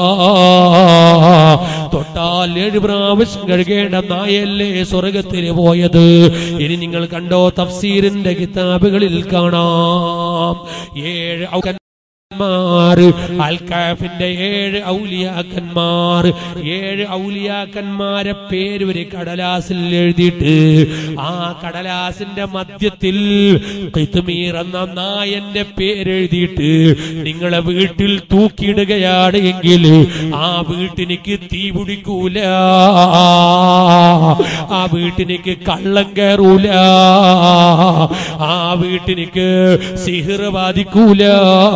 തൊട്ടാൽ ഏഴ് പ്രാവശ്യം കഴുകേണ്ട നായല്ലേ സ്വർഗത്തിന് പോയത് ഇനി നിങ്ങൾ കണ്ടോ തഫ്സീറിന്റെ കിതാബുകളിൽ കാണാം ഏഴ് ഔ- ന്മാർ അൽക്കാഫിന്റെ ഏഴ് ഔലിയാക്കന്മാർ ഏഴ് ഔലിയാക്കന്മാരെ പേര് ഒരു കടലാസിൽ എഴുതിയിട്ട് ആ കടലാസിന്റെ മധ്യത്തിൽ കിത്മീർ എന്ന നായന്റെ പേരെഴുതിയിട്ട് നിങ്ങളെ വീട്ടിൽ തൂക്കിയിടുകയാണ് എങ്കിൽ ആ വീട്ടിനിക്ക് തീ പിടിക്കൂല ആ വീട്ടിനിക്ക് കള്ളം കയറൂല ആ വീട്ടിനിക്ക് സിഹിർ ബാധിക്കൂല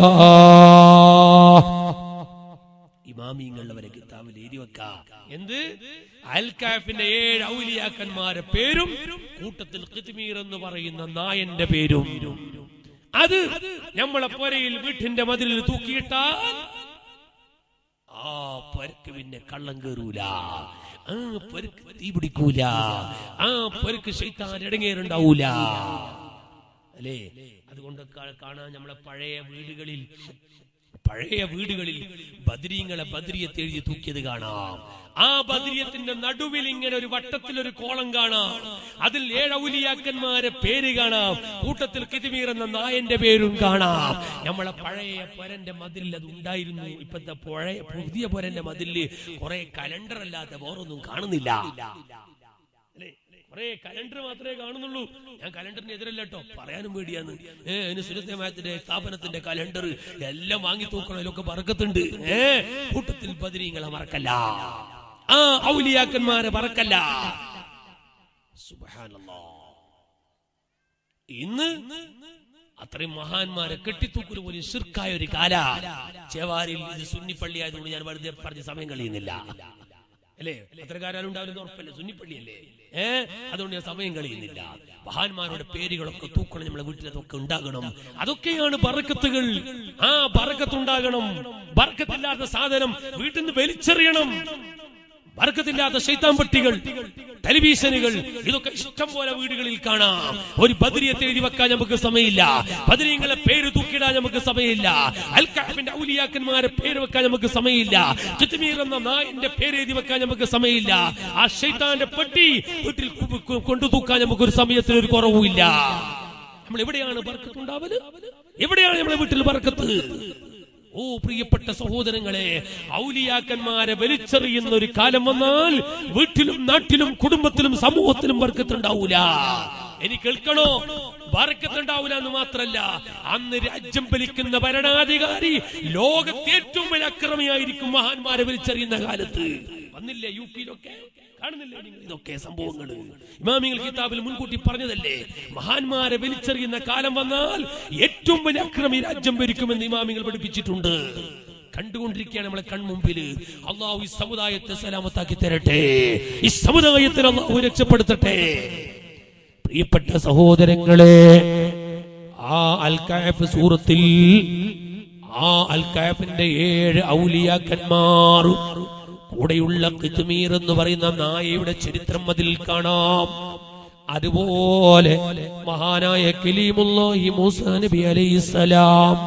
ഇമാമിങ്ങൾ വരെ കിതാബിൽ എഴുതി വെക്കാം എന്ത് അൽക്കാഫിന്റെ ഏഴ് ഔലിയാക്കന്മാരെ പേരും കൂട്ടത്തിൽ കിത്മീർ എന്ന് പറയുന്ന നായന്റെ പേരും അത് നമ്മളെ പൊരയിൽ വീട്ടിന്റെ മതിലിൽ തൂക്കിയിട്ടാൽ ആ പൊരക്ക് പിന്നെ കള്ളം കയറൂല ആ പൊരക്ക് തീ പിടിക്കൂല ആ പൊരക്ക് ശൈത്താൻ ഇടങ്ങേറുണ്ടാവൂല അല്ലേ അതുകൊണ്ട് കാ- കാണാൻ നമ്മളെ പഴയ വീടുകളിൽ പഴയ വീടുകളിൽ ബദ്രീങ്ങളെ ബദ്രിയത്ത് എഴുതി തൂക്കിയത് കാണാം ആ ബദ്രിയത്തിന്റെ നടുവിൽ ഇങ്ങനെ ഒരു വട്ടത്തിൽ ഒരു കോളം കാണാം അതിൽ ഏഴൗലിയാക്കന്മാരെ പേര് കാണാം കൂട്ടത്തിൽ കിതിമീർ എന്ന നായന്റെ പേരും കാണാം നമ്മളെ പഴയ പൊരന്റെ മതിലിൽ അത് ഉണ്ടായിരുന്നു ഇപ്പത്തെ പഴയ പുതിയ പൊരന്റെ മതിലില് കുറെ കലണ്ടർ അല്ലാത്ത വേറൊന്നും കാണുന്നില്ല അല്ലേ കുറെ കലണ്ടർ മാത്രമേ കാണുന്നുള്ളൂ ഞാൻ കലണ്ടറിന് എതിരല്ല കേട്ടോ പറയാനും പേടിയാന്ന് ഏ അതിന് സുരക്ഷമായത്തിന്റെ സ്ഥാപനത്തിന്റെ കലണ്ടർ എല്ലാം വാങ്ങി തൂക്കണം അതിലൊക്കെ പറക്കത്തുണ്ട് ഏ കൂട്ടത്തിൽ ബദിരീങ്ങളെ മറക്കല്ല ആ ഔലിയാക്കന്മാരെ മറക്കല്ല സുബ്ഹാനല്ലാ. ഇന്ന് അത്രയും മഹാന്മാരെ കെട്ടിത്തൂക്കൽ പോലും ശിർക്കായ ഒരു കാല ചേവാരിൽ ഇത് സുന്നിപ്പള്ളി ആയതുകൊണ്ട് ഞാൻ വെറുതെ പറഞ്ഞ് സമയം കളയുന്നില്ല അല്ലേ എത്ര കാലം ഉണ്ടാവില്ലെന്ന് ഉറപ്പല്ലേ സുന്നിപ്പള്ളിയല്ലേ ഏ അതുകൊണ്ട് ഞാൻ സമയം കളയുന്നില്ല മഹാന്മാരുടെ പേരുകളൊക്കെ തൂക്കണം നമ്മളെ വീട്ടിലതൊക്കെ ഉണ്ടാകണം അതൊക്കെയാണ് ബറക്കത്തുകൾ ആ ബറക്കത്തുണ്ടാകണം ബറക്കത്തില്ലാത്ത സാധനം വീട്ടിൽ നിന്ന് വലിച്ചെറിയണം ബർക്കത്തില്ലാത്ത ശൈത്താൻ പെട്ടികൾ ടെലിവിഷനുകൾ ഇതൊക്കെ ഇഷ്ടം പോലെ വീടുകളിൽ കാണാം ഒരു ബദരിയത്തെ എഴുതി വെക്കാൻ നമുക്ക് സമയമില്ല ബദരീങ്ങളെ പേര് തൂക്കിയിടാൻ നമുക്ക് സമയമില്ല അൽക്കാഫിന്റെ ഔലിയാക്കന്മാരെ പേര് വെക്കാൻ നമുക്ക് സമയമില്ല ചിത്തുമീർ എന്ന നായന്റെ പേര് എഴുതി വെക്കാൻ നമുക്ക് സമയമില്ല ആ ശൈത്താന്റെ പെട്ടി വീട്ടിൽ കു- കു- കൊണ്ടു തൂക്കാൻ നമുക്കൊരു സമയത്തിന് ഒരു കുറവുമില്ല നമ്മൾ എവിടെയാണ് ബർക്കത്ത് ഉണ്ടാവല് എവിടെയാണ് നമ്മളെ വീട്ടിൽ ബർക്കത്ത് ഓ പ്രിയപ്പെട്ട സഹോദരങ്ങളെ ഔലിയാക്കന്മാരെ വലിച്ചെറിയുന്ന ഒരു കാലം വന്നാൽ വീട്ടിലും നാട്ടിലും കുടുംബത്തിലും സമൂഹത്തിലും വർക്കത്തുണ്ടാവൂല എനിക്ക് കേൾക്കണോ വർക്കത്തുണ്ടാവൂല എന്ന് മാത്രല്ല അന്ന് രാജ്യം ഭരിക്കുന്ന ഭരണാധികാരി ലോകത്തെ ഏറ്റവും വലിയ അക്രമിയായിരിക്കും മഹാന്മാരെ വലിച്ചെറിയുന്ന കാലത്ത് വന്നില്ലേ യു പിയിലൊക്കെ കാണുന്നില്ലേ നിങ്ങൾ ഇതൊക്കെ സംഭവങ്ങൾ ഇമാമിങ്ങൾ കിതാബിൽ മുൻകൂട്ടി പറഞ്ഞതല്ലേ മഹാന്മാരെ വലിച്ചെറിയുന്ന കാലം വന്നാൽ ഏറ്റവും വലിയ അക്രമി രാജ്യം ഭരിക്കുമെന്ന് ഇമാമിങ്ങൾ പഠിപ്പിച്ചിട്ടുണ്ട് കണ്ടുകൊണ്ടിരിക്കുകയാണ് നമ്മളെ കൺമുമ്പിൽ അള്ളാഹു ഈ സമുദായത്തെ സലാമത്താക്കി തരട്ടെ ഈ സമുദായത്തിന് അള്ളാഹു രക്ഷപ്പെടുത്തട്ടെ പ്രിയപ്പെട്ട സഹോദരങ്ങളെ ആ അൽക്കാഫ് സൂറത്തിൽ ആ അൽക്കാഫിന്റെ ഏഴ് ഔലിയാക്കന്മാർ കൂടെയുള്ള കിത്മീർ എന്ന് പറയുന്ന നായയുടെ ചരിത്രം അതിൽ കാണാം അതുപോലെ മഹാനായ കലീമുല്ലാഹി മൂസാ നബി അലൈഹിസ്സലാം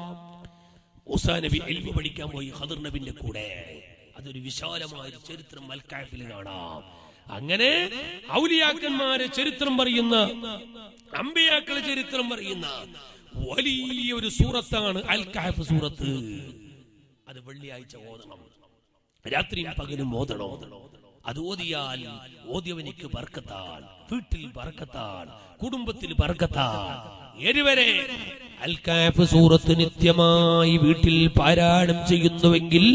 മൂസാ നബി ഇൽമു പഠിക്കാൻ പോയി ഖദർ നബിന്റെ കൂടെ അതൊരു വിശാലമായ ഒരു ചരിത്രം അൽക്കാഫിൽ കാണാം അങ്ങനെ ഔലിയാക്കന്മാരെ ചരിത്രം പറയുന്ന അമ്പിയാക്കളെ ചരിത്രം പറയുന്ന വലിയ ഒരു സൂറത്താണ് അൽ കാഫ് സൂറത്ത് അത് വെള്ളിയാഴ്ച ഓതണം രാത്രിയും പകലും ഓതണോ അത് ഓതിയാൽ ഓതിയവനിക്ക് ബർക്കത്താൻ വീട്ടിൽ ബർക്കത്താൻ കുടുംബത്തിൽ ബർക്കത്താൻ എരുവരെ അൽ കാഫ് സൂറത്ത് നിത്യമായി വീട്ടിൽ പാരായണം ചെയ്യുന്നുവെങ്കിൽ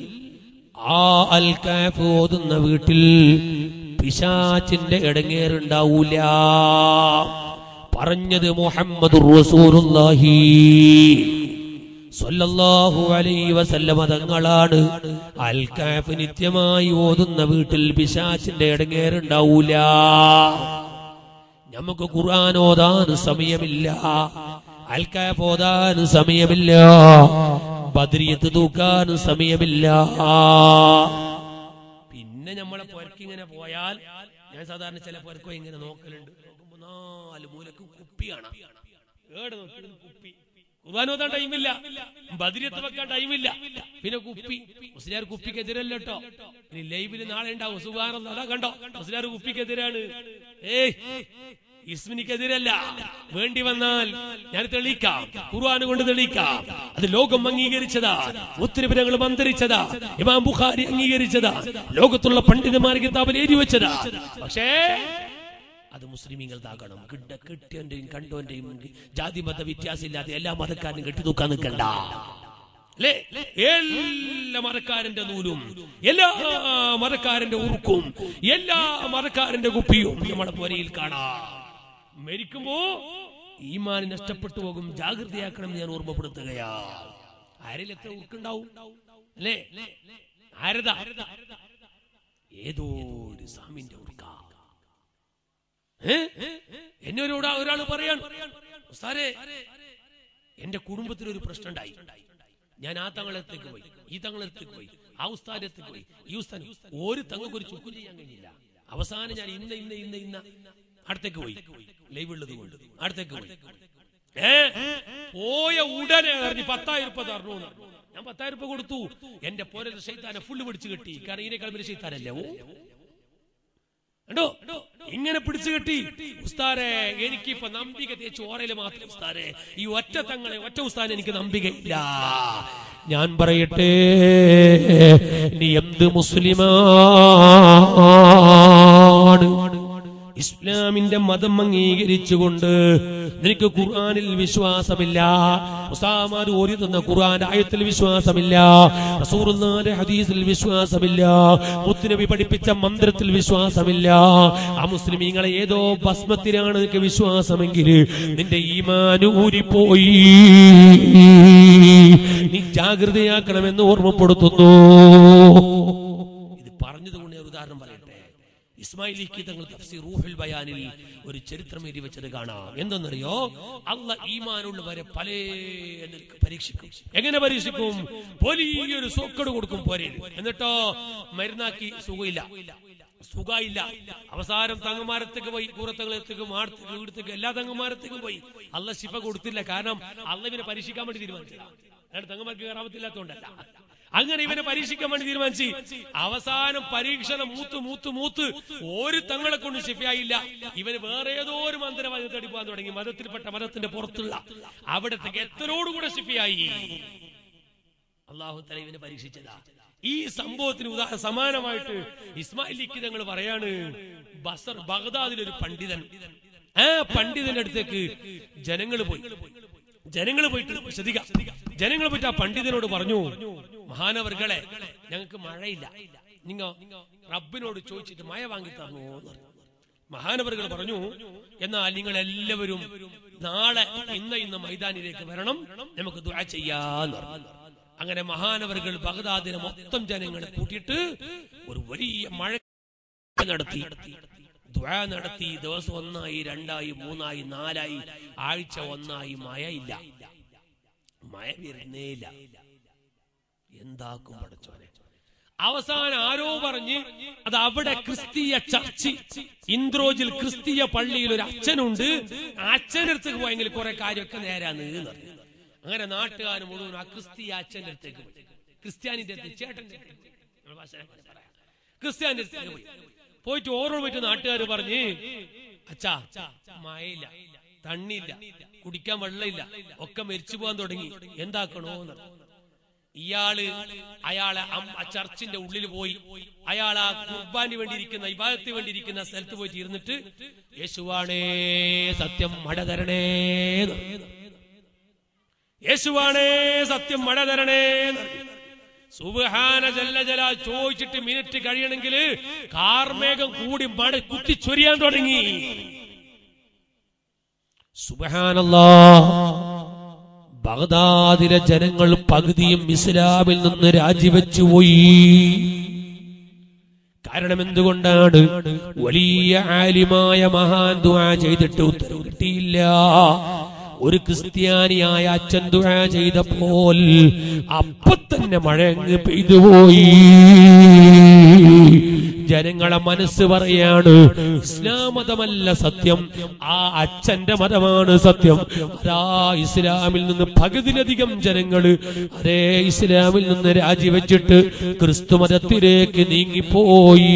ആ അൽ കാഫ് ഓതുന്ന വീട്ടിൽ പിശാച്ചിന്റെ ഇടങ്ങേറുണ്ടാവൂല പറഞ്ഞത് മുഹമ്മദ് റസൂലുള്ളാഹി സ്വല്ലല്ലാഹു അലൈഹി വസല്ലമ തങ്ങളാണ് അൽ കാഫ് നിത്യമായി ഓതുന്ന വീട്ടിൽ പിശാച്ചിന്റെ ഇടങ്ങേറുണ്ടാവൂല നമുക്ക് ഖുർആൻ ഓതാൻ സമയമില്ല അൽ കാഫ് ഓതാൻ സമയമില്ല ബദ്രിയത്ത് തൂക്കാൻ സമയമില്ല പിന്നെ നമ്മളെ പൊരക്കിങ്ങനെ പോയാൽ ഞാൻ സാധാരണ ചില പൊരക്കോ ഇങ്ങനെ നോക്കലുണ്ട് നോക്കുമ്പോ നാല് മൂലക്ക് കുപ്പിയാണ് ഏടെ നോക്കി കുപ്പി ഖുർആൻ ഓതാൻ ടൈമില്ല ബദിരത്ത് വെക്കാൻ ടൈമില്ല പിന്നെ കുപ്പി മുസ്ലിയാർ കുപ്പിക്കെതിരല്ല കേട്ടോ ഇനി ലൈവില് നാളെ ഉണ്ടാവും സുഖാനന്ദ അതാ കണ്ടോ മുസ്ലിയാർ കുപ്പിക്കെതിരാണ് ഏയ് ഇസ്മിനിക്കെതിരല്ല വേണ്ടി വന്നാൽ ഞാൻ തെളിയിക്കാം ഖുർആൻ കൊണ്ട് തെളിയിക്കാം അത് ലോകം അംഗീകരിച്ചതാ ഉത്തരവിനങ്ങൾ മന്ത്രിച്ചതാ ഇമാം ബുഖാരി അംഗീകരിച്ചതാ ലോകത്തുള്ള പണ്ഡിതന്മാർ കിതാബിൽ എഴുതി വെച്ചതാ പക്ഷേ അത് മുസ്ലിമീങ്ങൾതാകണം കിട്ട കിട്ടിയന്റെയും കണ്ടോന്റെയും ജാതി മത വ്യത്യാസമില്ലാതെ എല്ലാ മതക്കാരനും കെട്ടി നോക്കാൻ നിൽക്കണ്ട അല്ലേ എല്ലാ മതക്കാരന്റെ നൂലും എല്ലാ മതക്കാരന്റെ ഉറുക്കും എല്ലാ മതക്കാരന്റെ കുപ്പിയും നമ്മുടെ പുരയിൽ കാണാം മരിക്കുമ്പോ ഈമാൻ നഷ്ടപ്പെട്ടു പോകും ജാഗ്രതയാക്കണം എന്ന് ഞാൻ ഓർമ്മപ്പെടുത്തുകയാ ആരിൽ എത്ര ഉറുക്കുണ്ടാവും അല്ലേ ആരതാ ഏതോ ഒരു സാമിന്റെ ഉറുക്ക എന്നോട് ഒരാൾ പറയാൻ ഉസ്താരെ എന്റെ കുടുംബത്തിൽ ഒരു പ്രശ്നം ഉണ്ടായി ഞാൻ ആ തങ്ങളത്തേക്ക് പോയി ഈ തങ്ങളത്തേക്ക് പോയി ആ ഉസ്താനത്തേക്ക് പോയി ഈ ഉസ്താൻ ഒരു തങ്ങൾക്ക് ഒരു ചുക്കും ചെയ്യാൻ കഴിഞ്ഞില്ല അവസാനം ഞാൻ ഇന്ന ഇന്ന ഇന്ന ഇന്ന അടുത്തേക്ക് പോയി ലൈവ് ഉള്ളത് കൊണ്ട് അടുത്തേക്ക് പോയി ഏ പോയ ഉടനെ അറിഞ്ഞ് പത്തായിരം രൂപ തരണു എന്ന് പറഞ്ഞു. ഞാൻ പത്തായിരം രൂപ കൊടുത്തു എന്റെ പോരത്തെ ഷെയ്ത്താനെ ഫുള്ള് പിടിച്ചു കെട്ടി കാരണം ഇതിനേക്കാൾ വലിയ ഷെയ്ത്താനല്ലേ ഓ കണ്ടോ ഇങ്ങനെ പിടിച്ചു കെട്ടി ഉസ്താരെ എനിക്ക് ഇപ്പൊ നമ്പിക തേച്ച് ഓറയില് മാത്രം ഉസ്താരെ ഈ ഒറ്റ തങ്ങളെ ഒറ്റ ഉസ്താൻ എനിക്ക് നമ്പികയില്ല ഞാൻ പറയട്ടെ നീ എന്ത് മുസ്ലിമാണ് ഇസ്ലാമിന്റെ മതം അംഗീകരിച്ചുകൊണ്ട് നിനക്ക് ഖുർആനിൽ വിശ്വാസമില്ല ഉസ്താമാർ ഓരി തന്ന ഖുർആൻ ആയത്തിൽ വിശ്വാസമില്ല റസൂലുള്ളാഹിന്റെ ഹദീസിൽ വിശ്വാസമില്ല മുത്തുനബി പഠിപ്പിച്ച മന്ത്രത്തിൽ വിശ്വാസമില്ല ആ മുസ്ലിമീങ്ങളെ ഏതോ ഭസ്മത്തിലാണ് നിനക്ക് വിശ്വാസമെങ്കിൽ നിന്റെ ഈമാൻ ഊരിപ്പോയി നീ ജാഗ്രതയാക്കണമെന്ന് ഓർമ്മപ്പെടുത്തുന്നു ഇത് പറഞ്ഞതുകൊണ്ട് ഞാൻ ഒരു ഉദാഹരണം പറയട്ടെ ഇസ്മായിൽ ഇക്കി തങ്ങൾ തഫ്സീർ റൂഹുൽ ബയാനിൽ ഒരു ചരിത്രം എഴുതി വെച്ചത് കാണാം എന്തെന്നറിയോ അല്ല ഈമാനുള്ളവരെ പല നിലക്ക് പരീക്ഷിക്കും എങ്ങനെ പരീക്ഷിക്കും വലിയൊരു സോക്കട് കൊടുക്കും പോരെ എന്നിട്ടോ മരുന്നാക്കി സുഖമില്ല സുഖമില്ല അവസാനം തങ്ങന്മാരത്തേക്ക് പോയി കൂറത്തങ്ങളത്തേക്ക് മാടത്തേക്ക് വീടത്തേക്ക് എല്ലാ തങ്ങന്മാരത്തേക്കും പോയി അല്ല ശിഫ കൊടുത്തില്ല കാരണം അല്ല ഇവനെ പരീക്ഷിക്കാൻ വേണ്ടി തീരുമാനിച്ചതാണ് അയാൾ തങ്ങന്മാർക്ക് കയറാമത്തില്ലാത്തോണ്ടല്ല അങ്ങനെ ഇവനെ പരീക്ഷിക്കാൻ വേണ്ടി തീരുമാനിച്ചു അവസാനം പരീക്ഷണം മൂത്ത് മൂത്ത് മൂത്ത് ഒരു തങ്ങളെ കൊണ്ട് ശിഫയായില്ല ഇവന് വേറെ ഏതോ ഒരു മന്ത്രവാദി തേടി പോകാൻ തുടങ്ങി മതത്തിൽപ്പെട്ട മതത്തിന്റെ പുറത്തുള്ള അവിടത്തേക്ക് എത്രയോടുകൂടെ ശിഫയായി അള്ളാഹു തല ഇവനെ പരീക്ഷിച്ചതാ ഈ സംഭവത്തിന് ഉദാ സമാനമായിട്ട് ഇസ്മായിൽ തങ്ങൾ പറയാണ് ബസർ ബഗ്ദാദിൽ ഒരു പണ്ഡിതൻ ആ പണ്ഡിതന്റെ അടുത്തേക്ക് ജനങ്ങൾ പോയി ജനങ്ങൾ പോയിട്ട് ശ്രദ്ധിക്കാം ജനങ്ങൾ പോയിട്ട് ആ പണ്ഡിതനോട് പറഞ്ഞു മഹാനവർകളെ ഞങ്ങൾക്ക് മഴയില്ല നിങ്ങ റബ്ബിനോട് ചോദിച്ചിട്ട് മഴ വാങ്ങി തന്നു എന്ന് പറഞ്ഞു. മഹാനവറുകൾ പറഞ്ഞു എന്നാൽ നിങ്ങൾ എല്ലാവരും നാളെ ഇന്ന് ഇന്ന് മൈതാനിലേക്ക് വരണം നമുക്ക് ദുആ ചെയ്യാന്ന് പറഞ്ഞു അങ്ങനെ മഹാനവറുകൾ ബഗ്ദാദിനെ മൊത്തം ജനങ്ങളെ കൂട്ടിയിട്ട് ഒരു വലിയ മഴ നടത്തി ദുആ നടത്തി ദിവസം ഒന്നായി രണ്ടായി മൂന്നായി നാലായി ആഴ്ച ഒന്നായി മഴയില്ല മഴ വരുന്നേയില്ല എന്താക്കും പഠിച്ചോനെ അവസാനം ആരോ പറഞ്ഞ് അത് അവിടെ ക്രിസ്തീയ ചർച്ച് ഇന്ദ്രോജിൽ ക്രിസ്തീയ പള്ളിയിൽ ഒരു അച്ഛനുണ്ട് ആ അച്ഛൻ്റെ അടുത്തേക്ക് പോയെങ്കിൽ കുറെ കാര്യമൊക്കെ നേരാന്ന് എന്ന് പറഞ്ഞു. അങ്ങനെ നാട്ടുകാർ മുഴുവൻ ആ ക്രിസ്തീയ അച്ഛന്റെ അടുത്തേക്ക് പോയി ക്രിസ്ത്യാനിന്റെ അടുത്ത് ചേട്ടന്റെ അടുത്തേക്ക് പോയി. നമ്മുടെ ഭാഷ അങ്ങനെ പറയാം. ക്രിസ്ത്യാനിന്റെ അടുത്തേക്ക് പോയി പോയിട്ട് ഓരോ പോയിട്ട് നാട്ടുകാർ പറഞ്ഞ് അച്ഛാ മഴയില്ല തണ്ണിയില്ല കുടിക്കാൻ വെള്ളമില്ല ഒക്കെ മരിച്ചു പോകാൻ തുടങ്ങി എന്താക്കണോ എന്ന് ഇയാള് അയാളെ അം- ആ ചർച്ചിന്റെ ഉള്ളിൽ പോയി അയാൾ ആ കുർബാന് വേണ്ടിയിരിക്കുന്ന ഇബാദത്തിന് വേണ്ടിയിരിക്കുന്ന സ്ഥലത്ത് പോയിട്ട് ഇരുന്നിട്ട് യേശുവാണേ സത്യം മഴ തരണേ എന്ന് പറഞ്ഞു. യേശുവാണേ സത്യം മഴ തരണേ എന്ന് പറഞ്ഞു. സുബ്ഹാന ജല്ല ജല ചോദിച്ചിട്ട് മിനിറ്റ് കഴിയണമെങ്കിൽ കാർമേഘം കൂടി മഴ കുത്തിച്ചൊരിയാൻ തുടങ്ങി സുബ്ഹാനല്ലാ ബഗ്ദാദിലെ ജനങ്ങൾ പകുതിയും ഇസ്ലാമിൽ നിന്ന് രാജിവെച്ചു പോയി കാരണം എന്തുകൊണ്ടാണ് വലിയ ആലിമായ മഹാൻ ദുആ ചെയ്തിട്ട് ഉത്തരവ് കിട്ടിയില്ല ഒരു ക്രിസ്ത്യാനിയായ അച്ഛൻ ദുആ ചെയ്തപ്പോൾ അപ്പൊ തന്നെ മഴ അങ്ങ് പെയ്തുപോയി ജനങ്ങളെ മനസ്സ് പറയാണ് ഇസ്ലാം മതമല്ല സത്യം ആ അച്ഛന്റെ മതമാണ് സത്യം അതാ ഇസ്ലാമിൽ നിന്ന് പകുതിയിലധികം ജനങ്ങള് അതേ ഇസ്ലാമിൽ നിന്ന് രാജിവെച്ചിട്ട് ക്രിസ്തു മതത്തിലേക്ക് നീങ്ങിപ്പോയി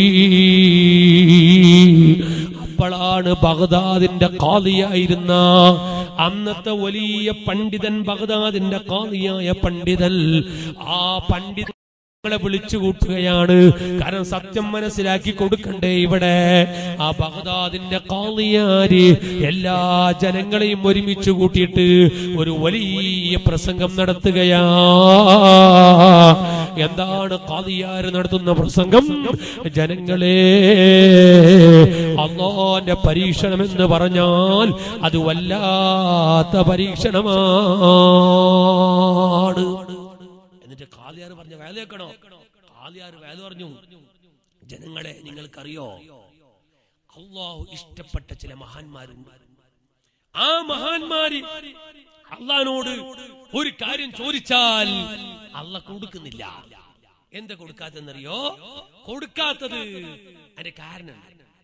അപ്പോഴാണ് ബഗ്ദാദിന്റെ കാളിയായിരുന്ന അന്നത്തെ വലിയ പണ്ഡിതൻ ബഗ്ദാദിന്റെ കാളിയായ പണ്ഡിതൻ ആ പണ്ഡിത ങ്ങളെ വിളിച്ചു കൂട്ടുകയാണ് കാരണം സത്യം മനസ്സിലാക്കി കൊടുക്കണ്ടേ ഇവിടെ ആ ബഗ്ദാദിന്റെ കാളിയാര് എല്ലാ ജനങ്ങളെയും ഒരുമിച്ച് കൂട്ടിയിട്ട് ഒരു വലിയ പ്രസംഗം നടത്തുകയാ എന്താണ് കാളിയാര് നടത്തുന്ന പ്രസംഗം ജനങ്ങളെ അള്ളാന്റെ പരീക്ഷണം എന്ന് പറഞ്ഞാൽ അത് വല്ലാത്ത പരീക്ഷണമാണ് എന്നിട്ട് കാളിയാർ പറഞ്ഞ വേല കേൾക്കണോ കാളിയാർ വേല പറഞ്ഞു ജനങ്ങളെ നിങ്ങൾക്കറിയോ അള്ളാഹു ഇഷ്ടപ്പെട്ട ചില മഹാന്മാരുണ്ട് ആ മഹാന്മാര് അള്ളഹാനോട് ഒരു കാര്യം ചോദിച്ചാൽ അള്ള കൊടുക്കുന്നില്ല എന്താ കൊടുക്കാത്തെന്നറിയോ കൊടുക്കാത്തത് അതിന്റെ കാരണം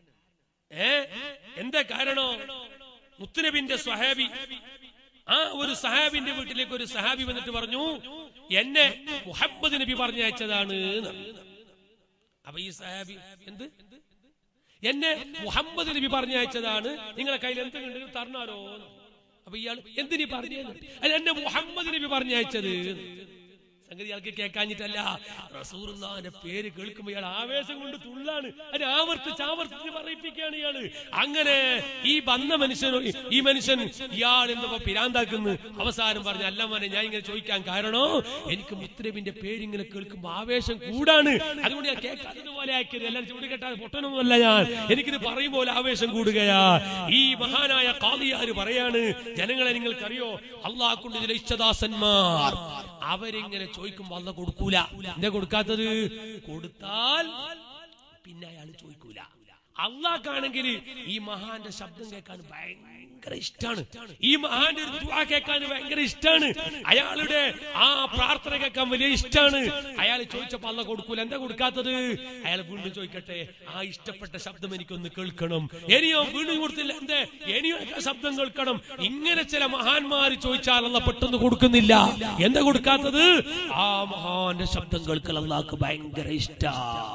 ഏ എന്താ കാരണോ മുത്തുനബിന്റെ സ്വഹാബി ആ ഒരു സഹാബിന്റെ വീട്ടിലേക്ക് ഒരു സഹാബി വന്നിട്ട് പറഞ്ഞു എന്നെ മുഹമ്മദ് നബി പറഞ്ഞയച്ചതാണ് എന്ന്. അപ്പൊ ഈ സഹാബി എന്ത് എന്നെ മുഹമ്മദ് നബി പറഞ്ഞയച്ചതാണ് നിങ്ങളെ കയ്യിൽ എന്തെങ്കിലും തരണാലോ എന്ന്. അപ്പൊ ഇയാൾ എന്തിനീ പറഞ്ഞു അല്ല എന്നെ മുഹമ്മദ് നബി പറഞ്ഞയച്ചത് എന്ന്. സംഗതി ഇയാൾക്ക് കേൾക്കാഞ്ഞിട്ടല്ല റസൂറുല്ലാന്റെ പേര് കേൾക്കുമ്പോൾ ഇയാൾ ആവേശം കൊണ്ട് തുള്ളാണ് അത് ആവർത്തിച്ച് ആവർത്തിച്ച് പറയിപ്പിക്കുകയാണ് ഇയാള് അങ്ങനെ ഈ വന്ന മനുഷ്യനോ ഈ മനുഷ്യൻ ഇയാൾ എന്തോ പിരാന്താക്കുന്നു അവസാനം പറഞ്ഞു അല്ല മോനെ ഞാൻ ഇങ്ങനെ ചോദിക്കാൻ കാരണോ എനിക്ക് മുത്തരബിന്റെ പേര് ഇങ്ങനെ കേൾക്കുമ്പോൾ ആവേശം കൂടാണ് അതുകൊണ്ട് ഞാൻ കേൾക്കാത്തതുപോലെ ആക്കിയത് എല്ലാവരും ചൂടി കെട്ടാതെ പൊട്ടനൊന്നുമല്ല ഞാൻ എനിക്കിത് പറയുമ്പോൾ ആവേശം കൂടുകയാ ഈ മഹാനായ കാളിയാര് പറയാണ് ജനങ്ങളെ നിങ്ങൾക്കറിയോ അള്ളാഹ് കൊണ്ട് ചില ഇഷ്ടദാസന്മാർ അവരിങ്ങനെ ചോദിക്കുമ്പോ അല്ല കൊടുക്കൂല എന്താ കൊടുക്കാത്തത് കൊടുത്താൽ പിന്നെ അയാൾ ചോദിക്കൂല അള്ളാഹ്ക്കാണെങ്കിൽ ഈ മഹാന്റെ ശബ്ദം കേൾക്കാൻ ഭയങ്കര ഇഷ്ടമാണ് ഈ മഹാന്റെ ഒരു ദുആ കേൾക്കാൻ ഭയങ്കര ഇഷ്ടമാണ് അയാളുടെ ആ പ്രാർത്ഥന കേൾക്കാൻ വലിയ ഇഷ്ടമാണ് അയാൾ ചോദിച്ചപ്പോ അല്ല കൊടുക്കൂല എന്താ കൊടുക്കാത്തത് അയാൾ വീണ്ടും ചോദിക്കട്ടെ ആ ഇഷ്ടപ്പെട്ട ശബ്ദം എനിക്കൊന്ന് കേൾക്കണം ഇനിയോ വീണ്ടും കൊടുത്തില്ല എന്തേ ഇനിയോ ആ ശബ്ദം കേൾക്കണം ഇങ്ങനെ ചില മഹാന്മാർ ചോദിച്ചാൽ അല്ല പെട്ടെന്ന് കൊടുക്കുന്നില്ല എന്താ കൊടുക്കാത്തത് ആ മഹാന്റെ ശബ്ദം കേൾക്കൽ അള്ളാഹ്ക്ക് ഭയങ്കര ഇഷ്ടമാണ്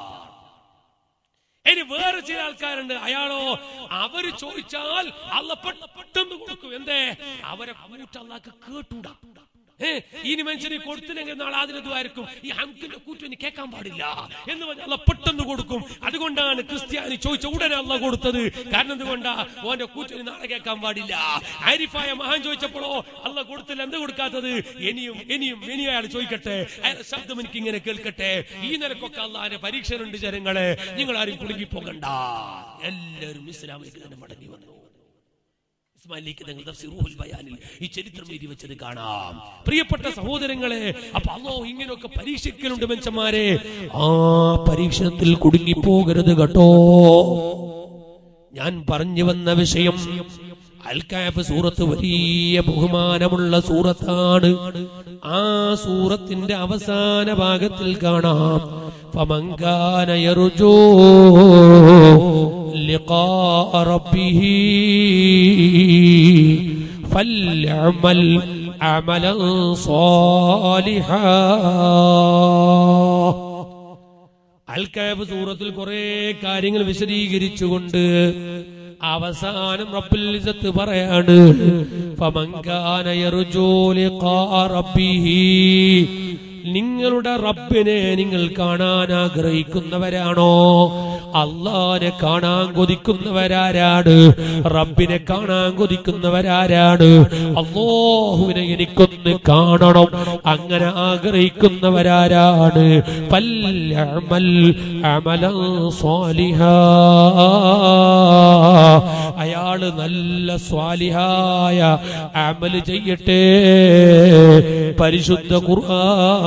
ഇനി വേറെ ചില ആൾക്കാരുണ്ട് അയാളോ അവര് ചോദിച്ചാൽ അല്ല പെട്ടെന്ന് കൊടുക്കും എന്തേ അവരെ കൂട്ട് അള്ളാക്ക് കേട്ടൂടാ ഏ, ഇനി മനുഷ്യന് കൊടുത്തില്ലെങ്കിൽ നാളെ അതിനതുമായിരിക്കും ഈ ഹംക്കിന്റെ കൂറ്റു ഇനി കേൾക്കാൻ പാടില്ല എന്ന് പറഞ്ഞാൽ അല്ല പെട്ടെന്ന് കൊടുക്കും അതുകൊണ്ടാണ് ക്രിസ്ത്യാനി ചോദിച്ച ഉടനെ അല്ല കൊടുത്തത് കാരണം എന്തുകൊണ്ടാ ഓന്റെ കൂറ്റിന് നാളെ കേൾക്കാൻ പാടില്ല ആരിഫായ മഹാൻ ചോദിച്ചപ്പോഴോ അല്ല കൊടുത്തില്ല എന്താ കൊടുക്കാത്തത് ഇനിയും ഇനിയും ഇനിയും അയാൾ ചോദിക്കട്ടെ അയാളുടെ ശബ്ദം എനിക്ക് ഇങ്ങനെ കേൾക്കട്ടെ ഈ നിലക്കൊക്കെ അള്ളാന്റെ പരീക്ഷനുണ്ട് ജനങ്ങളെ നിങ്ങൾ ആരും കുടുങ്ങി പോകണ്ട എല്ലാവരും ഇസ്ലാമിലേക്ക് തന്നെ മടങ്ങി വന്നു ഇസ്മായിലേക്ക് നിങ്ങൾ തഫ്സീറുൽ ബയാനിൽ ഈ ചരിത്രം എഴുതി വെച്ചത് കാണാം പ്രിയപ്പെട്ട സഹോദരങ്ങളെ അപ്പൊ അല്ലോ ഇങ്ങനെയൊക്കെ പരീക്ഷിക്കലുണ്ട് മനുഷ്യന്മാരെ ആ പരീക്ഷണത്തിൽ കുടുങ്ങി പോകരുത് കേട്ടോ ഞാൻ പറഞ്ഞു വന്ന വിഷയം അൽക്കാഫ് സൂറത്ത് വലിയ ബഹുമാനമുള്ള സൂറത്താണ് ആ സൂറത്തിന്റെ അവസാന ഭാഗത്തിൽ കാണാം ഫമങ്കാന യർജൂ لقاء ربه فليعمل عملا صالحا അൽക്കാബ് സൂറത്തിൽ കുറെ കാര്യങ്ങൾ വിശദീകരിച്ചുകൊണ്ട് അവസാനം റബ്ബുൽ ഇസ്സത്ത് പറയാണ് ഫമൻകാന യർജൂ ലിഖാ റബ്ബിഹി നിങ്ങളുടെ റബ്ബിനെ നിങ്ങൾ കാണാൻ ആഗ്രഹിക്കുന്നവരാണോ അള്ളാനെ കാണാൻ കൊതിക്കുന്നവരാരാണ് റബ്ബിനെ കാണാൻ കൊതിക്കുന്നവരാരാണ് അള്ളാഹുവിനെ എനിക്കൊന്ന് കാണണം അങ്ങനെ ആഗ്രഹിക്കുന്നവരാരാണ് ഫല്യഅമൽ അമലൻ സ്വാലിഹാ അയാള് നല്ല സ്വാലിഹായ അമല് ചെയ്യട്ടെ പരിശുദ്ധ ഖുർആൻ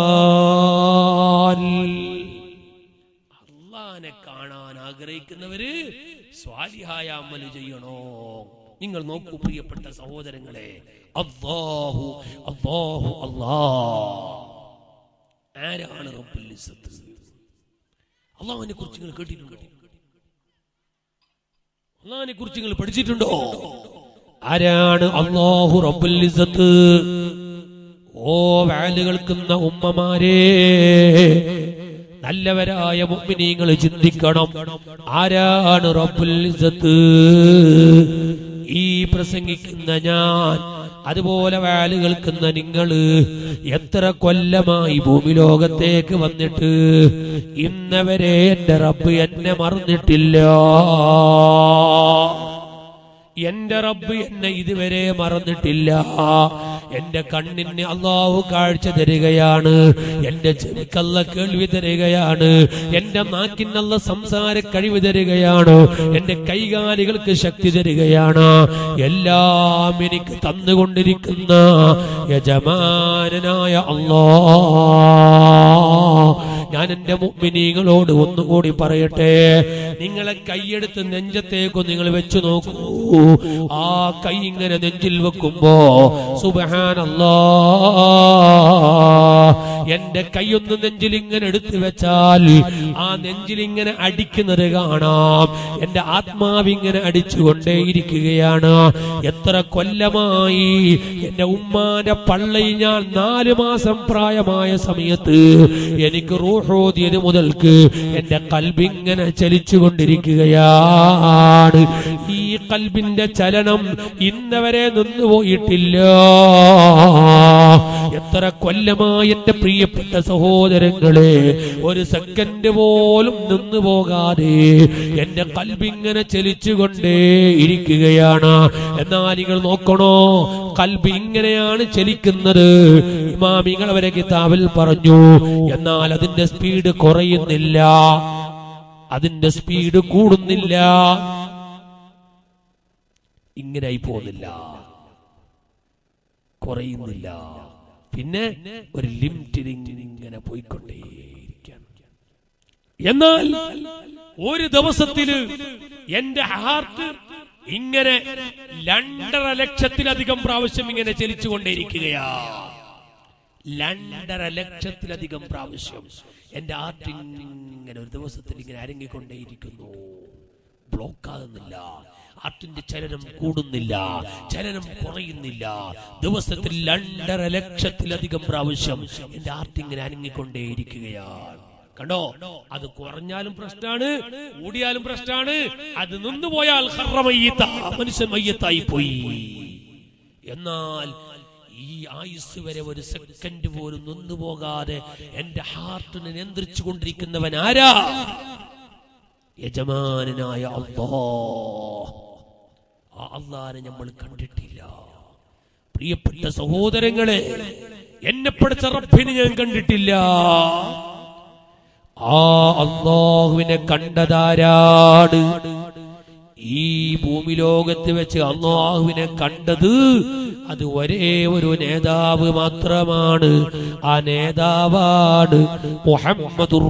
അള്ളാനെ കാണാൻ ആഗ്രഹിക്കുന്നവര് സ്വാലിഹായ അമല് ചെയ്യണോ നിങ്ങൾ നോക്കൂ പ്രിയപ്പെട്ട സഹോദരങ്ങളെ അള്ളാഹു അള്ളാഹു അള്ളാ ആരാണ് റബ്ബുൽ ഇസ്സത്ത് അള്ളാഹിനെ കുറിച്ച് നിങ്ങൾ കേട്ടിട്ടുണ്ടോ അള്ളാഹിനെ കുറിച്ച് നിങ്ങൾ പഠിച്ചിട്ടുണ്ടോ ആരാണ് അള്ളാഹു റബ്ബുൽ ഇസ്സത്ത് ഓ വാല് കേൾക്കുന്ന ഉമ്മമാരെ നല്ലവരായ മുഅ്മിനീങ്ങൾ ചിന്തിക്കണം ആരാണ് റബ്ബുൽ ഇസ്സത്ത് ഈ പ്രസംഗിക്കുന്ന ഞാൻ അതുപോലെ വാല് കേൾക്കുന്ന നിങ്ങള് എത്ര കൊല്ലമായി ഭൂമി ലോകത്തേക്ക് വന്നിട്ട് ഇന്നവരെ എന്റെ റബ്ബ് എന്നെ മറന്നിട്ടില്ല എന്റെ റബ്ബ് എന്നെ ഇതുവരെ മറന്നിട്ടില്ല എന്റെ കണ്ണിന് അള്ളാഹു കാഴ്ച തരികയാണ് എന്റെ ചെവിക്കല്ല കേൾവി തരികയാണ് എന്റെ നാക്കിനല്ല സംസാര കഴിവ് തരികയാണ് എന്റെ കൈകാലികൾക്ക് ശക്തി തരികയാണ് എല്ലാം എനിക്ക് തന്നുകൊണ്ടിരിക്കുന്ന യജമാനായ അള്ളാ ഞാൻ എന്റെ മുഗ്മിനീങ്ങളോട് ഒന്നുകൂടി പറയട്ടെ നിങ്ങളെ കൈയെടുത്ത് നെഞ്ചത്തേക്ക് നിങ്ങൾ വെച്ചു നോക്കൂ ആ കൈ ഇങ്ങനെ നെഞ്ചിൽ വെക്കുമ്പോ സുബഹാനല്ലാ എന്റെ കൈയൊന്ന് നെഞ്ചിൽ ഇങ്ങനെ എടുത്തു വെച്ചാൽ ആ നെഞ്ചിൽ ഇങ്ങനെ അടിക്കുന്നത് കാണാം എന്റെ ആത്മാവ് ഇങ്ങനെ അടിച്ചുകൊണ്ടേയിരിക്കുകയാണ് എത്ര കൊല്ലമായി എന്റെ ഉമ്മാന്റെ പള്ളയിൽ ഞാൻ നാല് മാസം പ്രായമായ സമയത്ത് എനിക്ക് റൂഹോദിയത് മുതൽക്ക് എന്റെ കൽബിങ്ങനെ ചലിച്ചുകൊണ്ടിരിക്കുകയാണ് ഈ കൽബിന്റെ ചലനം ഇന്നവരെ നിന്നുപോയിട്ടില്ല എത്ര കൊല്ലമായി എന്റെ പ്രിയപ്പെട്ട സഹോദരങ്ങളെ ഒരു സെക്കൻഡ് പോലും നിന്നു പോകാതെ എന്റെ കൽബിങ്ങനെ ചലിച്ചുകൊണ്ടേ ഇരിക്കുകയാണ് എന്നാൽ നിങ്ങൾ നോക്കണോ കൽബ് ഇങ്ങനെയാണ് ചലിക്കുന്നത് ഇമാമിങ്ങൾ അവരെ കിതാബിൽ പറഞ്ഞു എന്നാൽ അതിന്റെ സ്പീഡ് കുറയുന്നില്ല അതിന്റെ സ്പീഡ് കൂടുന്നില്ല ഇങ്ങനെയായി പോകുന്നില്ല കുറയുന്നില്ല പിന്നെ ഒരു ലിമിറ്റിൽ ഇങ്ങനെ പോയിക്കൊണ്ടേയിരിക്കുകയാണ് എന്നാൽ ഒരു ദിവസത്തില് എന്റെ ഹാർട്ട് ഇങ്ങനെ രണ്ടര ലക്ഷത്തിലധികം പ്രാവശ്യം ഇങ്ങനെ ചലിച്ചുകൊണ്ടേയിരിക്കുകയാ രണ്ടര ലക്ഷത്തിലധികം പ്രാവശ്യം എന്റെ ഹാർട്ട് ഇങ്ങനെ ഒരു ദിവസത്തിൽ ഇങ്ങനെ അരങ്ങിക്കൊണ്ടേയിരിക്കുന്നു ബ്ലോക്ക് ആകുന്നില്ല ഹാർട്ടിന്റെ ചലനം കൂടുന്നില്ല ചലനം കുറയുന്നില്ല ദിവസത്തിൽ രണ്ടര ലക്ഷത്തിലധികം പ്രാവശ്യം എന്റെ ഹാർട്ട് ഇങ്ങനെ അനങ്ങിക്കൊണ്ടേയിരിക്കുകയാണ് കണ്ടോ അത് കുറഞ്ഞാലും പ്രശ്നമാണ് കൂടിയാലും പ്രശ്നമാണ് അത് നിന്നുപോയാൽ ഹർറ മയ്യത്ത, മനുഷ്യൻ മയ്യത്തായി പോയി എന്നാൽ ഈ ആയുസ് വരെ ഒരു സെക്കൻഡ് പോലും നിന്നുപോകാതെ എന്റെ ഹാർട്ടിനെ നിയന്ത്രിച്ചു കൊണ്ടിരിക്കുന്നവൻ ആരാ യജമാനായ അള്ളാ ആ അള്ളാനെ നമ്മൾ കണ്ടിട്ടില്ല പ്രിയപ്പെട്ട സഹോദരങ്ങളെ എന്നെ പഠിച്ച റബ്ബിനെ ഞാൻ കണ്ടിട്ടില്ല ആ അള്ളാഹുവിനെ കണ്ടതാരാണ് ഈ ഭൂമി ലോകത്ത് വെച്ച് അള്ളാഹുവിനെ കണ്ടത് അത് ഒരേ ഒരു നേതാവ് മാത്രമാണ് ആ നേതാവാണ് മുഹമ്മദുർ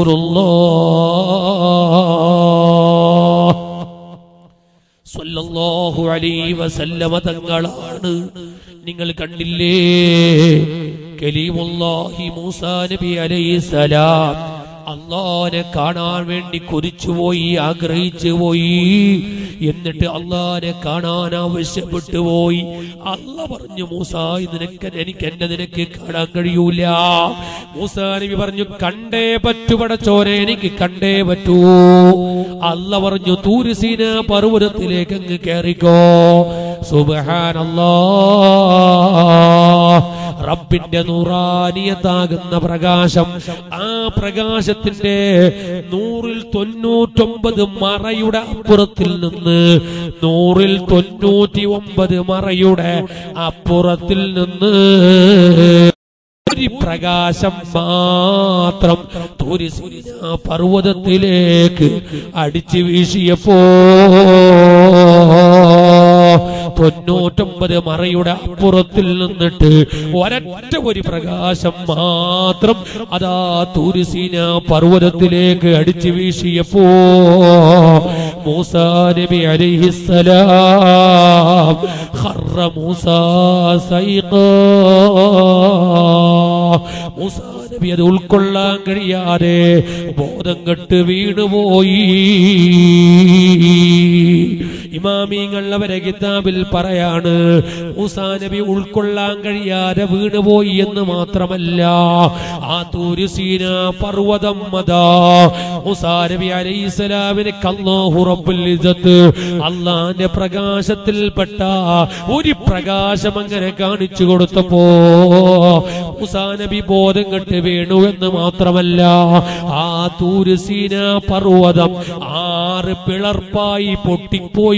റസൂലുള്ളാഹ് സ്വല്ലല്ലാഹു അലൈഹി വസല്ലമ തങ്ങളാണ് നിങ്ങൾ കണ്ടില്ലേ കലീമുല്ലാഹി മൂസാ നബി അലൈഹിസ്സലാം അള്ളാനെ കാണാൻ വേണ്ടി കൊതിച്ചുപോയി ആഗ്രഹിച്ചു പോയി എന്നിട്ട് അള്ളാനെ കാണാൻ ആവശ്യപ്പെട്ടു പോയി അല്ല പറഞ്ഞു മൂസ നിനക്ക് എനിക്ക് എന്നെ നിനക്ക് കാണാൻ കഴിയൂല മൂസ നബി പറഞ്ഞു കണ്ടേ പറ്റു പടച്ചോനെ എനിക്ക് കണ്ടേ പറ്റൂ അല്ല പറഞ്ഞു തൂരിസീന പർവ്വതത്തിലേക്ക് അങ്ങ് കയറിക്കോ സുബഹാനല്ലാ റബ്ബിന്റെ നൂറാനിയത്താകുന്ന പ്രകാശം ആ പ്രകാശത്തിന്റെ നൂറിൽ തൊണ്ണൂറ്റൊമ്പത് മറയുടെ അപ്പുറത്തിൽ നിന്ന് നൂറിൽ തൊണ്ണൂറ്റി ഒമ്പത് മറയുടെ അപ്പുറത്തിൽ നിന്ന് ഒരു പ്രകാശം മാത്രം തുരിസീന പർവ്വതത്തിലേക്ക് അടിച്ചു വീശിയപ്പോ തൊണ്ണൂറ്റൊമ്പത് മറയുടെ അപ്പുറത്തിൽ നിന്നിട്ട് ഒരൊറ്റ ഒരു പ്രകാശം മാത്രം അതാ തുരിസീന പർവ്വതത്തിലേക്ക് അടിച്ചു വീശിയപ്പോ മൂസാ നബി അലൈഹിസ്സലാം ഖറ മൂസാ സൈഖാ മൂസാ നബി അത് ഉൾക്കൊള്ളാൻ കഴിയാതെ ബോധം കെട്ട് വീണുപോയി ഇമാമിങ്ങൾ അവരെ കിതാബിൽ പറയാണ് മൂസാ നബി ഉൾക്കൊള്ളാൻ കഴിയാതെ വീണുപോയി എന്ന് മാത്രമല്ല ആ തൂരുസീന പർവ്വതം മതാ മൂസാ നബി അലൈഹിസ്സലാമിന് അല്ലാഹു റബ്ബുൽ ഇസ്സത്ത് അള്ളാന്റെ പ്രകാശത്തിൽപ്പെട്ട ഒരു പ്രകാശം അങ്ങനെ കാണിച്ചു കൊടുത്തപ്പോ മൂസാ നബി ബോധം കെട്ട് വീണു എന്ന് മാത്രമല്ല ആ തൂരുസീന പർവ്വതം ആറ് പിളർപ്പായി പൊട്ടിപ്പോയി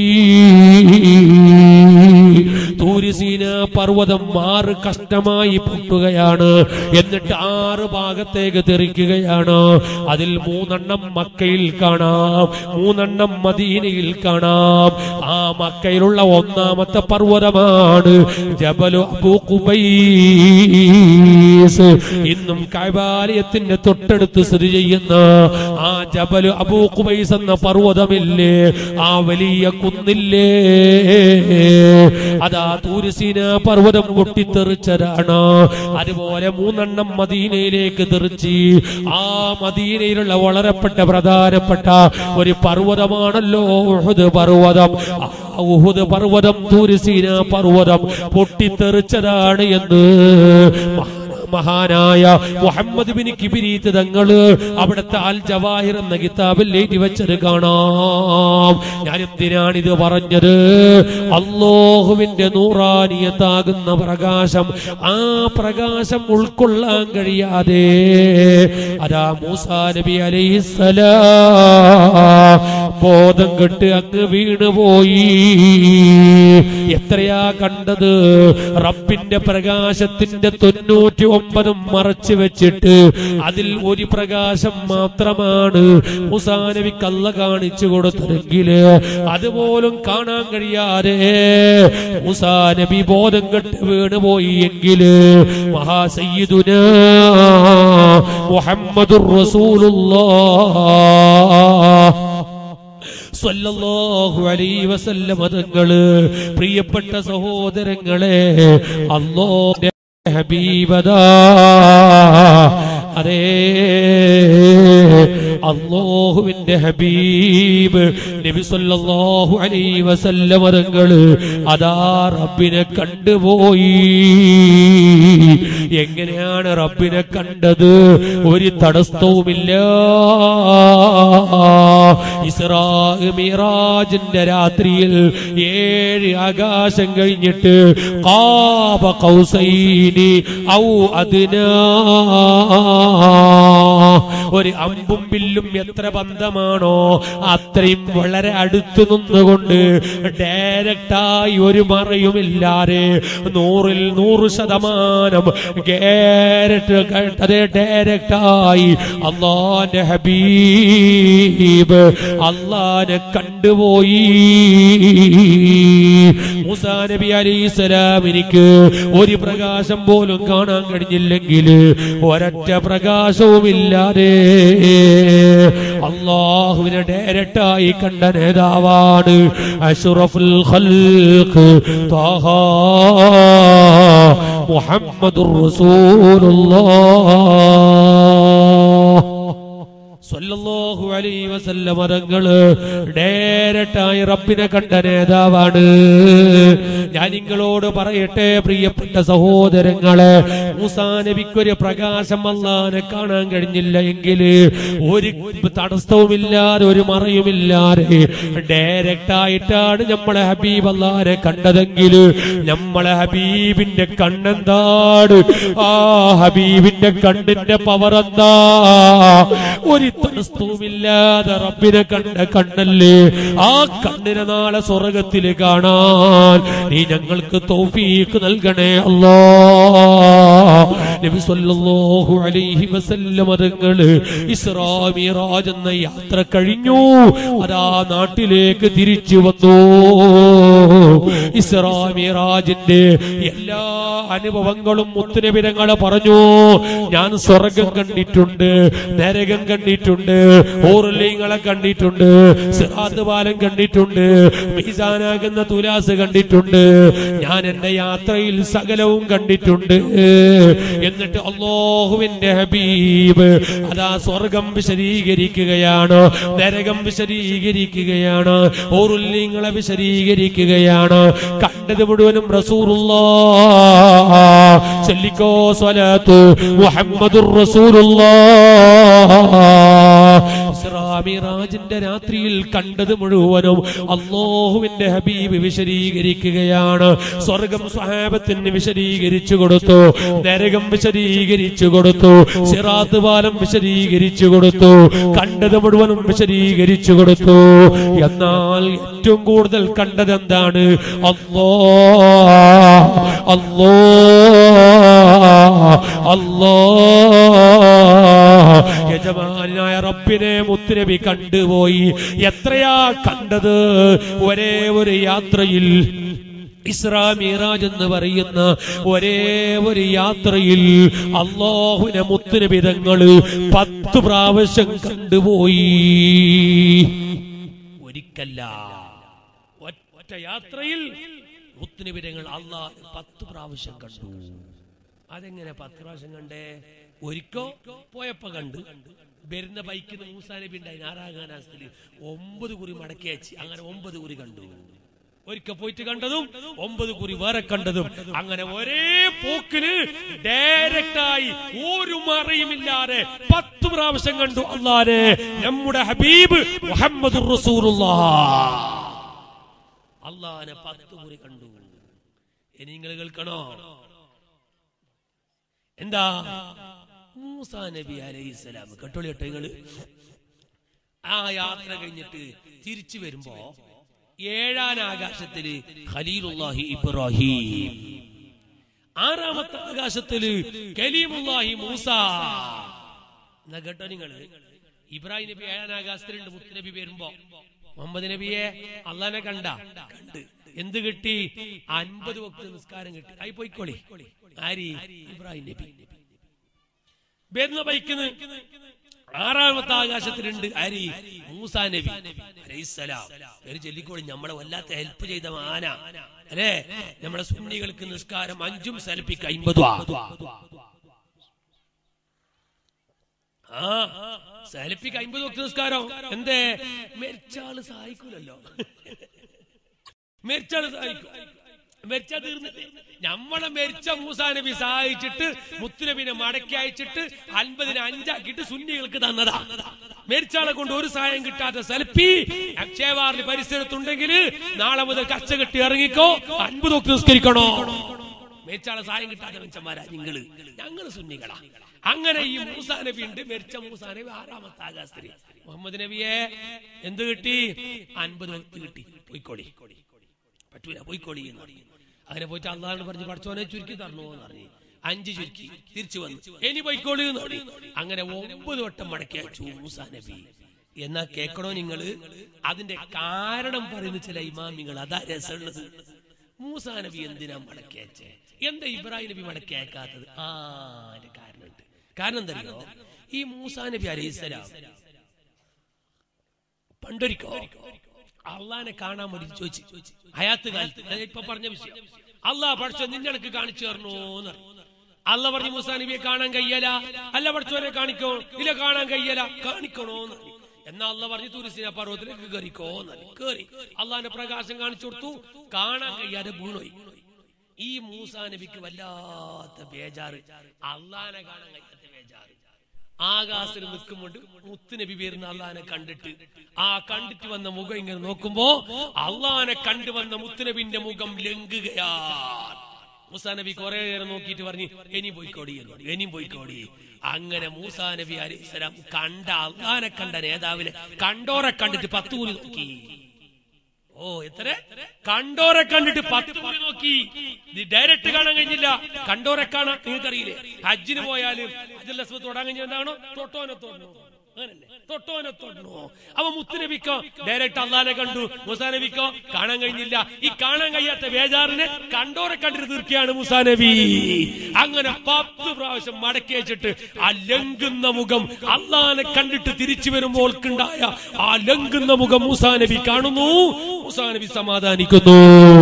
തൂരുസീന പർവ്വതം ആറ് കഷ്ടമായി പൊട്ടുകയാണ് എന്നിട്ട് ആറ് ഭാഗത്തേക്ക് തെറിക്കുകയാണ് അതിൽ മൂന്നെണ്ണം മക്കയിൽ കാണാം മൂന്നെണ്ണം മദീനയിൽ കാണാം ആ മക്കയിലുള്ള ഒന്നാമത്തെ പർവ്വതമാണ് ജബലു അബൂ ഖുബൈസ് ഇന്നും കൈബാലയത്തിന്റെ തൊട്ടടുത്ത് സ്ഥിതി ചെയ്യുന്ന ആ ജബലു അബൂ ഖുബൈസ് എന്ന പർവ്വതമില്ലേ ആ വലിയ കുന്നില്ലേ അതാ തൂരുസീന പർവ്വതം പൊട്ടിത്തെറിച്ചതാണ് അതുപോലെ മൂന്നെണ്ണം മദീനയിലേക്ക് തെറിച്ച് ആ മദീനയിലുള്ള വളരെപ്പെട്ട പ്രധാനപ്പെട്ട ഒരു പർവ്വതമാണല്ലോ ഉഹുദ് പർവ്വതം ആ ഉഹുദ് പർവ്വതം തൂരുസീന പർവ്വതം പൊട്ടിത്തെറിച്ചതാണ് എന്ന് മഹാ- മഹാനായ മുഹമ്മദ് ബിൻ കിബിരീത്ത് തങ്ങള് അവിടുത്തെ അൽ ജവാഹിർ എന്ന കിതാബിൽ എഴുതി വെച്ചത് കാണാം ഞാൻ എന്തിനാണ് ഇത് പറഞ്ഞത് അള്ളാഹുവിന്റെ നൂറാനിയത്താകുന്ന പ്രകാശം ആ പ്രകാശം ഉൾക്കൊള്ളാൻ കഴിയാതെ അതാ മൂസാ നബി അലൈഹിസ്സലാം ബോധം കെട്ട് അങ്ങ് വീണുപോയി എത്രയാ കണ്ടത് റബ്ബിന്റെ പ്രകാശത്തിന്റെ തൊണ്ണൂറ്റി ഒമ്പതും മറച്ചു വെച്ചിട്ട് അതിൽ ഒരു പ്രകാശം മാത്രമാണ് മുസാനബി കള്ള കാണിച്ചു കൊടുത്തതെങ്കില് അതുപോലും കാണാൻ കഴിയാതെ മുസാനബി ബോധം കെട്ട് വീണുപോയി എങ്കില് മഹാസയ്യിദുന മുഹമ്മദുർ റസൂലുള്ളാഹ് സ്വല്ലല്ലാഹു അലൈഹി വസല്ലം തങ്ങള് പ്രിയപ്പെട്ട സഹോദരങ്ങളെ അല്ലാഹുവിന്റെ ഹബീബദാ അതേ അള്ളാഹുവിന്റെ ഹബീബ് നബി സല്ലല്ലാഹു അലൈഹി വസല്ലം തങ്ങള് അതാ റബ്ബിനെ കണ്ടുപോയി എങ്ങനെയാണ് റബ്ബിനെ കണ്ടത് ഒരു തടസ്സവുമില്ല ഇസ്രാ മിറാജിന്റെ രാത്രിയിൽ ഏഴ് ആകാശം കഴിഞ്ഞിട്ട് കാബ കൗസൈനി ഔ അതിനാ ഒരു അമ്പും വില്ലും എത്ര ബന്ധമാണോ അത്രയും വളരെ അടുത്തു നിന്നുകൊണ്ട് ഡയറക്റ്റായി ഒരു മറയുമില്ലാതെ നൂറിൽ നൂറ് ശതമാനം ഗേരറ്റ് അതേ ഡയറക്റ്റായി അള്ളാന്റെ ഹബീബ് അള്ളാനെ കണ്ടുപോയി മൂസാ നബി അലൈഹിസ്സലാമിനിക്ക് ഒരു പ്രകാശം പോലും കാണാൻ കഴിഞ്ഞില്ലെങ്കിൽ ഒരൊറ്റ പ്രകാശവുമില്ലാതെ അള്ളാഹുവിനെ ഡയറക്റ്റായി കണ്ട നേതാവാണ് അഷറഫുൽ ഖൽഖ് താഹ മുഹമ്മദുർ റസൂലുള്ളാഹ് സ്വല്ലല്ലാഹു അലൈഹി വസല്ലം തങ്ങള് ഡയറക്റ്റായി റബ്ബിനെ കണ്ട നേതാവാണ് ഞാൻ നിങ്ങളോട് പറയട്ടെ പ്രിയപ്പെട്ട സഹോദരങ്ങളെ മൂസാ നബിക്കൊരു പ്രകാശം അല്ലാനെ കാണാൻ കഴിഞ്ഞില്ല എങ്കിൽ ഒരു തടസ്സവുമില്ലാതെ ഒരു മറയുമില്ലാതെ ഡയറക്റ്റ് ആയിട്ടാണ് നമ്മളെ ഹബീബ് അല്ലാനെ കണ്ടതെങ്കിൽ നമ്മളെ ഹബീബിന്റെ കണ്ണെന്താണ് ആ ഹബീബിന്റെ കണ്ണിന്റെ പവർ എന്താ ഒരു തടസ്സവുമില്ലാതെ റബ്ബിനെ കണ്ട കണ്ണല്ലേ ആ കണ്ണിനെ നാളെ സ്വർഗത്തിൽ കാണാൻ നീ ഞങ്ങൾക്ക് തൗഫീക്ക് നൽകണേ അല്ലാ നബി സല്ലല്ലാഹു അലൈഹി വസല്ലം തങ്ങള് ഇസ്രാ മിറാജ് എന്ന യാത്ര കഴിഞ്ഞു അതാ നാട്ടിലേക്ക് തിരിച്ചു വന്നു ഇസ്രാ മിറാജിന്റെ എല്ലാ അനുഭവങ്ങളും മുത്തുനബിരങ്ങളെ പറഞ്ഞു ഞാൻ സ്വർഗം കണ്ടിട്ടുണ്ട് നരകം കണ്ടിട്ടുണ്ട് ഓർലിങ്ങളെ കണ്ടിട്ടുണ്ട് സിറാത്ത് പാലം കണ്ടിട്ടുണ്ട് മീസാനാകുന്ന തുലാസ് കണ്ടിട്ടുണ്ട് ഞാൻ എന്റെ യാത്രയിൽ സകലവും കണ്ടിട്ടുണ്ട് എന്നിട്ട് അള്ളാഹുവിന്റെ ഹബീബ് അതാ സ്വർഗം വിശദീകരിക്കുകയാണ് നരകം വിശദീകരിക്കുകയാണ് ഓറുല്ലിങ്ങളെ വിശദീകരിക്കുകയാണ് കണ്ടത് മുഴുവനും റസൂറുള്ള ചൊല്ലിക്കോ സ്വലാത്തു മുഹമ്മദുർ റസൂലുള്ള ഇസ്രാമിറാജിന്റെ രാത്രിയിൽ കണ്ടത് മുഴുവനും അള്ളാഹുവിന്റെ ഹബീബ് വിശദീകരിക്കുകയാണ് സ്വർഗം സ്വഹാബത്തിന് വിശദീകരിച്ചു കൊടുത്തു നരകം വിശദീകരിച്ചു കൊടുത്തു സിറാത്ത് പാലം വിശദീകരിച്ചു കൊടുത്തു കണ്ടത് മുഴുവനും വിശദീകരിച്ചു കൊടുത്തു എന്നാൽ ഏറ്റവും കൂടുതൽ കണ്ടത് എന്താണ് അല്ലോ അല്ലോ അല്ലോ യജമാനായ റബ്ബിനെ മുത്തുനബി കണ്ടുപോയി എത്രയാ കണ്ടത് ഒരേ ഒരു യാത്രയിൽ ഇസ്രാ മീറാജ് എന്ന് പറയുന്ന ഒരേ ഒരു യാത്രയിൽ അള്ളാഹുവിനെ മുത്തുനബിതങ്ങള് പത്ത് പ്രാവശ്യം കണ്ടുപോയി ഒരിക്കല്ല ഒറ്റ യാത്രയിൽ മുത്തുനബിതങ്ങൾ അള്ളാഹ് പത്ത് പ്രാവശ്യം കണ്ടു അതെങ്ങനെ പത്ത് പ്രാവശ്യം കണ്ടേ ഒരിക്കോ പോയപ്പോ കണ്ട് വരുന്ന ബൈക്കിൽ മൂസാ നബി ഉണ്ടായി ആറാകാനാസ്തില് ഒമ്പത് കുറി മടക്കി അയച്ച് അങ്ങനെ ഒമ്പത് കുറി കണ്ടു ഒരിക്കൽ പോയിട്ട് കണ്ടതും ഒമ്പത് കുറി വേറെ കണ്ടതും അങ്ങനെ ഒരേ പോക്കിന് ഡയറക്റ്റ് ആയി ഒരു മറയുമില്ലാതെ പത്ത് പ്രാവശ്യം കണ്ടു അള്ളാനെ നമ്മുടെ ഹബീബ് മുഹമ്മദ് അള്ളാനെ പത്ത് കുറി കണ്ടു ഇനി നിങ്ങൾ കേൾക്കണോ എന്താ മൂസാ നബി അലൈഹിസ്സലാം കേട്ടോളിയട്ടെ നിങ്ങള് ആ യാത്ര കഴിഞ്ഞിട്ട് തിരിച്ചു വരുമ്പോ ഏഴാം ആകാശത്തില് ഖലീലുല്ലാഹി ഇബ്രാഹിം ആറാമത്തെ ആകാശത്തില് കലീമുല്ലാഹി മൂസ എന്നാ കേട്ടോ നിങ്ങള് ഇബ്രാഹിം നബി ഏഴാം ആകാശത്തിലുണ്ട് മുത്തുനബി വരുമ്പോ മുഹമ്മദ് നബിയെ അള്ളാനെ കണ്ട കണ്ട് എന്ത് കിട്ടി അൻപത് വക്ത നിസ്കാരം കിട്ടി ആയി പോയിക്കോളി ആരി ഇബ്രാഹിം നബി വരുന്ന ബൈക്കിന് ആറാമത്തെ ആകാശത്തിലുണ്ട് ആരി മൂസാ നബി അലൈഹിസ്സലാം പേര് ചൊല്ലിക്കോളി നമ്മളെ വല്ലാത്ത ഹെൽപ്പ് ചെയ്ത മാന അല്ലേ നമ്മളെ സുന്നികൾക്ക് നിസ്കാരം അഞ്ചും സൽപ്പിക്ക് അമ്പതും ആ സൽപ്പിക്ക് അമ്പത് വക്ത നിസ്കാരം എന്തേ മെരിച്ചാള് സഹായിക്കൂലല്ലോ മെരിച്ചാള് സഹായിക്കും മരിച്ചാ തീർന്നില്ലേ നമ്മളെ മരിച്ച മൂസാ നബി സഹായിച്ചിട്ട് മുത്തുനബിനെ മടക്കി അയച്ചിട്ട് അൻപതിന് അഞ്ചാക്കിയിട്ട് സുന്നികൾക്ക് തന്നതാ മരിച്ചാളെ കൊണ്ട് ഒരു സഹായം കിട്ടാത്ത സെൽഫി അക്ഷയവാറിൽ പരിസരത്തുണ്ടെങ്കിൽ നാളെ മുതൽ കച്ച കെട്ടി ഇറങ്ങിക്കോ അൻപത് ഒക്കെ നിസ്കരിക്കണോ മേച്ചാളെ സഹായം കിട്ടാത്ത മനുഷ്യന്മാരാ നിങ്ങള് ഞങ്ങള് സുന്നികളാ അങ്ങനെ ഈ മൂസാ നബി ഉണ്ട് മരിച്ച മൂസാ നബി ആറാമത്തെ ആകാശത്തില് മുഹമ്മദ് നബിയെ എന്ത് കിട്ടി അൻപത് വക്ത് കിട്ടി പോയിക്കോടി പറ്റൂല പോയിക്കോടി എന്ന് പറഞ്ഞു അങ്ങനെ പോയിട്ട് അള്ളാഹ് പറഞ്ഞ് പഠിച്ചോനെ ചുരുക്കി തരണോ എന്ന് പറഞ്ഞു അഞ്ച് ചുരുക്കി തിരിച്ചു വന്നു ഇനി പോയിക്കോളി എന്ന് പറഞ്ഞു അങ്ങനെ ഒമ്പത് വട്ടം മടക്കി അയച്ചു മൂസാ നബി എന്നാ കേക്കണോ നിങ്ങള് അതിന്റെ കാരണം പറയുന്ന ചില ഇമാമിങ്ങൾ അതാ രസമുള്ളത് മൂസാ നബി എന്തിനാ മടക്കി അയച്ചേ എന്താ ഇബ്രാഹിം നബി മടക്കി അയക്കാത്തത് ആ അതിന്റെ കാരണമുണ്ട് കാരണം എന്തറിയോ ഈ മൂസാ നബി അലൈഹിസ്സലാം പണ്ടൊരിക്കോ അള്ളാനെ കാണാൻ വേണ്ടി ചോദിച്ചു ഹയാത്ത് കാലത്ത് ഞാൻ ഇപ്പൊ പറഞ്ഞ വിഷയം അള്ളാഹ് പഠിച്ചോ നിന്നെനിക്ക് കാണിച്ചു തരണോന്ന് അല്ല പറഞ്ഞു മൂസാ നബിയെ കാണാൻ കഴിയല അല്ല പഠിച്ചോനെ കാണിക്കോ ഇല്ല കാണാൻ കഴിയല കാണിക്കണോന്ന് എന്നാ അല്ല പറഞ്ഞു തുരിസിന പർവ്വത്തിലേക്ക് കയറിക്കോന്ന് കേറി അള്ളാന്റെ പ്രകാശം കാണിച്ചു കൊടുത്തു കാണാൻ കഴിയാതെ വീണോയി ഈ മൂസാ നബിക്ക് വല്ലാത്ത ബേജാറ് അള്ളാനെ കാണാൻ കഴിയാത്ത ബേജാറ് ആകാശത്തിൽ നിൽക്കുമ്പോൾ മുത്തുനബി വരുന്ന അള്ളഹാനെ കണ്ടിട്ട് ആ കണ്ടിട്ട് വന്ന മുഖം ഇങ്ങനെ നോക്കുമ്പോ അള്ളഹാനെ കണ്ടു വന്ന മുത്തുനബിന്റെ മുഖം ലംഘുകയാണ് മൂസാ നബി കുറെ നേരം നോക്കിയിട്ട് പറഞ്ഞു ഇനി പോയിക്കോടി എന്ന് പറഞ്ഞു ഇനിയും പോയിക്കോടി അങ്ങനെ മൂസാ നബി അലൈഹിസ്സലാം കണ്ട അള്ളഹാനെ കണ്ട നേതാവിനെ കണ്ടോറെ കണ്ടിട്ട് പത്ത് കൂലി നോക്കി ഓ എത്ര കണ്ടോരെ കണ്ടിട്ട് പത്ത് മുറി നോക്കി ഇത് ഡയറക്റ്റ് കാണാൻ കഴിഞ്ഞില്ല കണ്ടോരെ കാണാൻ നിങ്ങൾക്കറിയില്ലേ ഹജ്ജിന് പോയാലും ഹജ്ജുൽ അസ്വദ് തൊടാൻ കഴിഞ്ഞ എന്താണോ തൊട്ടോനെ തൊടണോ അങ്ങനല്ലേ തൊട്ടോനെ തൊടണോ അവ മുത്തുനബിക്കോ ഡയറക്റ്റ് അള്ളാനെ കണ്ടു മുസാ നബിക്കോ കാണാൻ കഴിഞ്ഞില്ല ഈ കാണാൻ കഴിയാത്ത ബേജാറിനെ കണ്ടോരെ കണ്ടിട്ട് തീർക്കുകയാണ് മുസാ നബി അങ്ങനെ പത്ത് പ്രാവശ്യം മടക്കി വെച്ചിട്ട് ആ ലംഘുന്ന മുഖം അള്ളാനെ കണ്ടിട്ട് തിരിച്ചു വരുമ്പോൾക്കുണ്ടായ ആ ലംഘുന്ന മുഖം മുസാ നബി കാണുന്നു മുസാ നബി സമാധാനിക്കുന്നു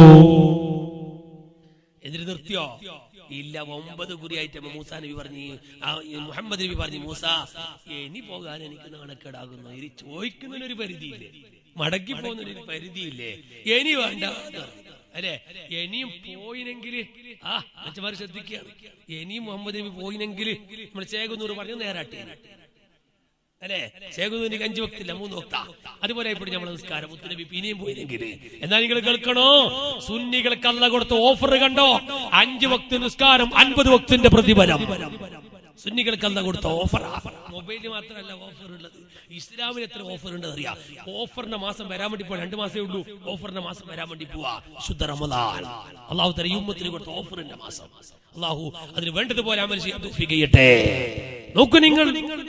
എന്നിട്ട് നിർത്തിയോ ഇല്ല ഒമ്പത് കുറിയായിട്ട് മൂസാ നബി പറഞ്ഞു ആ, ഈ മുഹമ്മദ് നബി പറഞ്ഞു മൂസ ഇനി പോകാൻ എനിക്ക് നാണക്കേടാകുന്നു ഇനി ചോദിക്കുന്നതിനൊരു പരിധിയില്ലേ മടക്കി പോകുന്നതിനൊരു പരിധിയില്ലേ ഇനി വേണ്ട എന്ന് പറഞ്ഞു. അല്ലേ ഇനിയും പോയിനെങ്കിൽ ആ മറ്റന്മാർ ശ്രദ്ധിക്കുകയാണ് ഇനിയും മുഹമ്മദ് നബി പോയിനെങ്കിൽ നമ്മൾ ചേകുന്നൂർ പറഞ്ഞു നേരാട്ടി അല്ലേ ശേഖുദിനിക്ക് അഞ്ചു വക്തില്ല മൂന്ന് വക്ത അതുപോലെ ഇപ്പോൾ നമ്മൾ നിസ്കാരം മുത്തുനബി പിന്നെയും പോയില്ലെങ്കിൽ എന്നാൽ നിങ്ങൾ കേൾക്കണോ സുന്നികൾക്ക് അല്ല കൊടുത്ത ഓഫർ കണ്ടോ അഞ്ചു വക്ത് നിസ്കാരം അൻപത് വക്തിന്റെ പ്രതിഫലം സുന്നികൾക്ക് അല്ല കൊടുത്ത ഓഫർ മൊബൈലിൽ മാത്രമല്ല ഓഫർ ഉള്ളത് ഇസ്ലാമിൽ എത്ര ഓഫർ ഉണ്ട് അറിയാം ഓഫറിന്റെ മാസം വരാൻ വേണ്ടി പോവാ രണ്ട് മാസമേ ഉള്ളൂ ഓഫറിന്റെ മാസം വരാൻ വേണ്ടി പോവാ ശുദ്ധ റമദാൻ അള്ളാഹു തല യുമ്മത്തിന് കൊടുത്ത ഓഫറിന്റെ മാസം അള്ളാഹു അതിന് വേണ്ടതുപോലെ അമൽ ചെയ്യാൻ തൗഫീഖ് ചെയ്യട്ടെ നോക്കൂ നിങ്ങൾ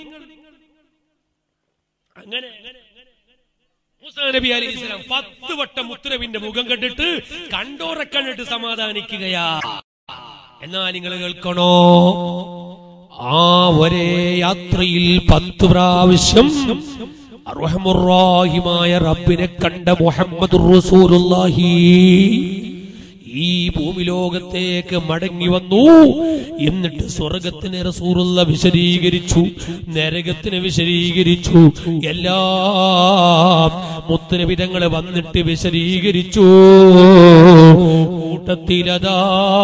അങ്ങനെ മൂസാ നബി അലൈഹി സ്വലാം പത്ത് വട്ടം മുത്തുനബിന്റെ മുഖം കണ്ടിട്ട് കണ്ടോറെ കണ്ടിട്ട് സമാധാനിക്കുകയാ എന്നാ നിങ്ങൾ കേൾക്കണോ ആ ഒരേ യാത്രയിൽ പത്ത് പ്രാവശ്യം അർഹമുറാഹിമായ റബ്ബിനെ കണ്ട മുഹമ്മദ് റസൂലുള്ളാഹി ഈ ഭൂമി ലോകത്തേക്ക് മടങ്ങി വന്നു എന്നിട്ട് സ്വർഗത്തിന് റസൂറുള്ള വിശദീകരിച്ചു നരകത്തിന് വിശദീകരിച്ചു എല്ലാം മുത്തരവിധങ്ങള് വന്നിട്ട് വിശദീകരിച്ചു കൂട്ടത്തിലതാ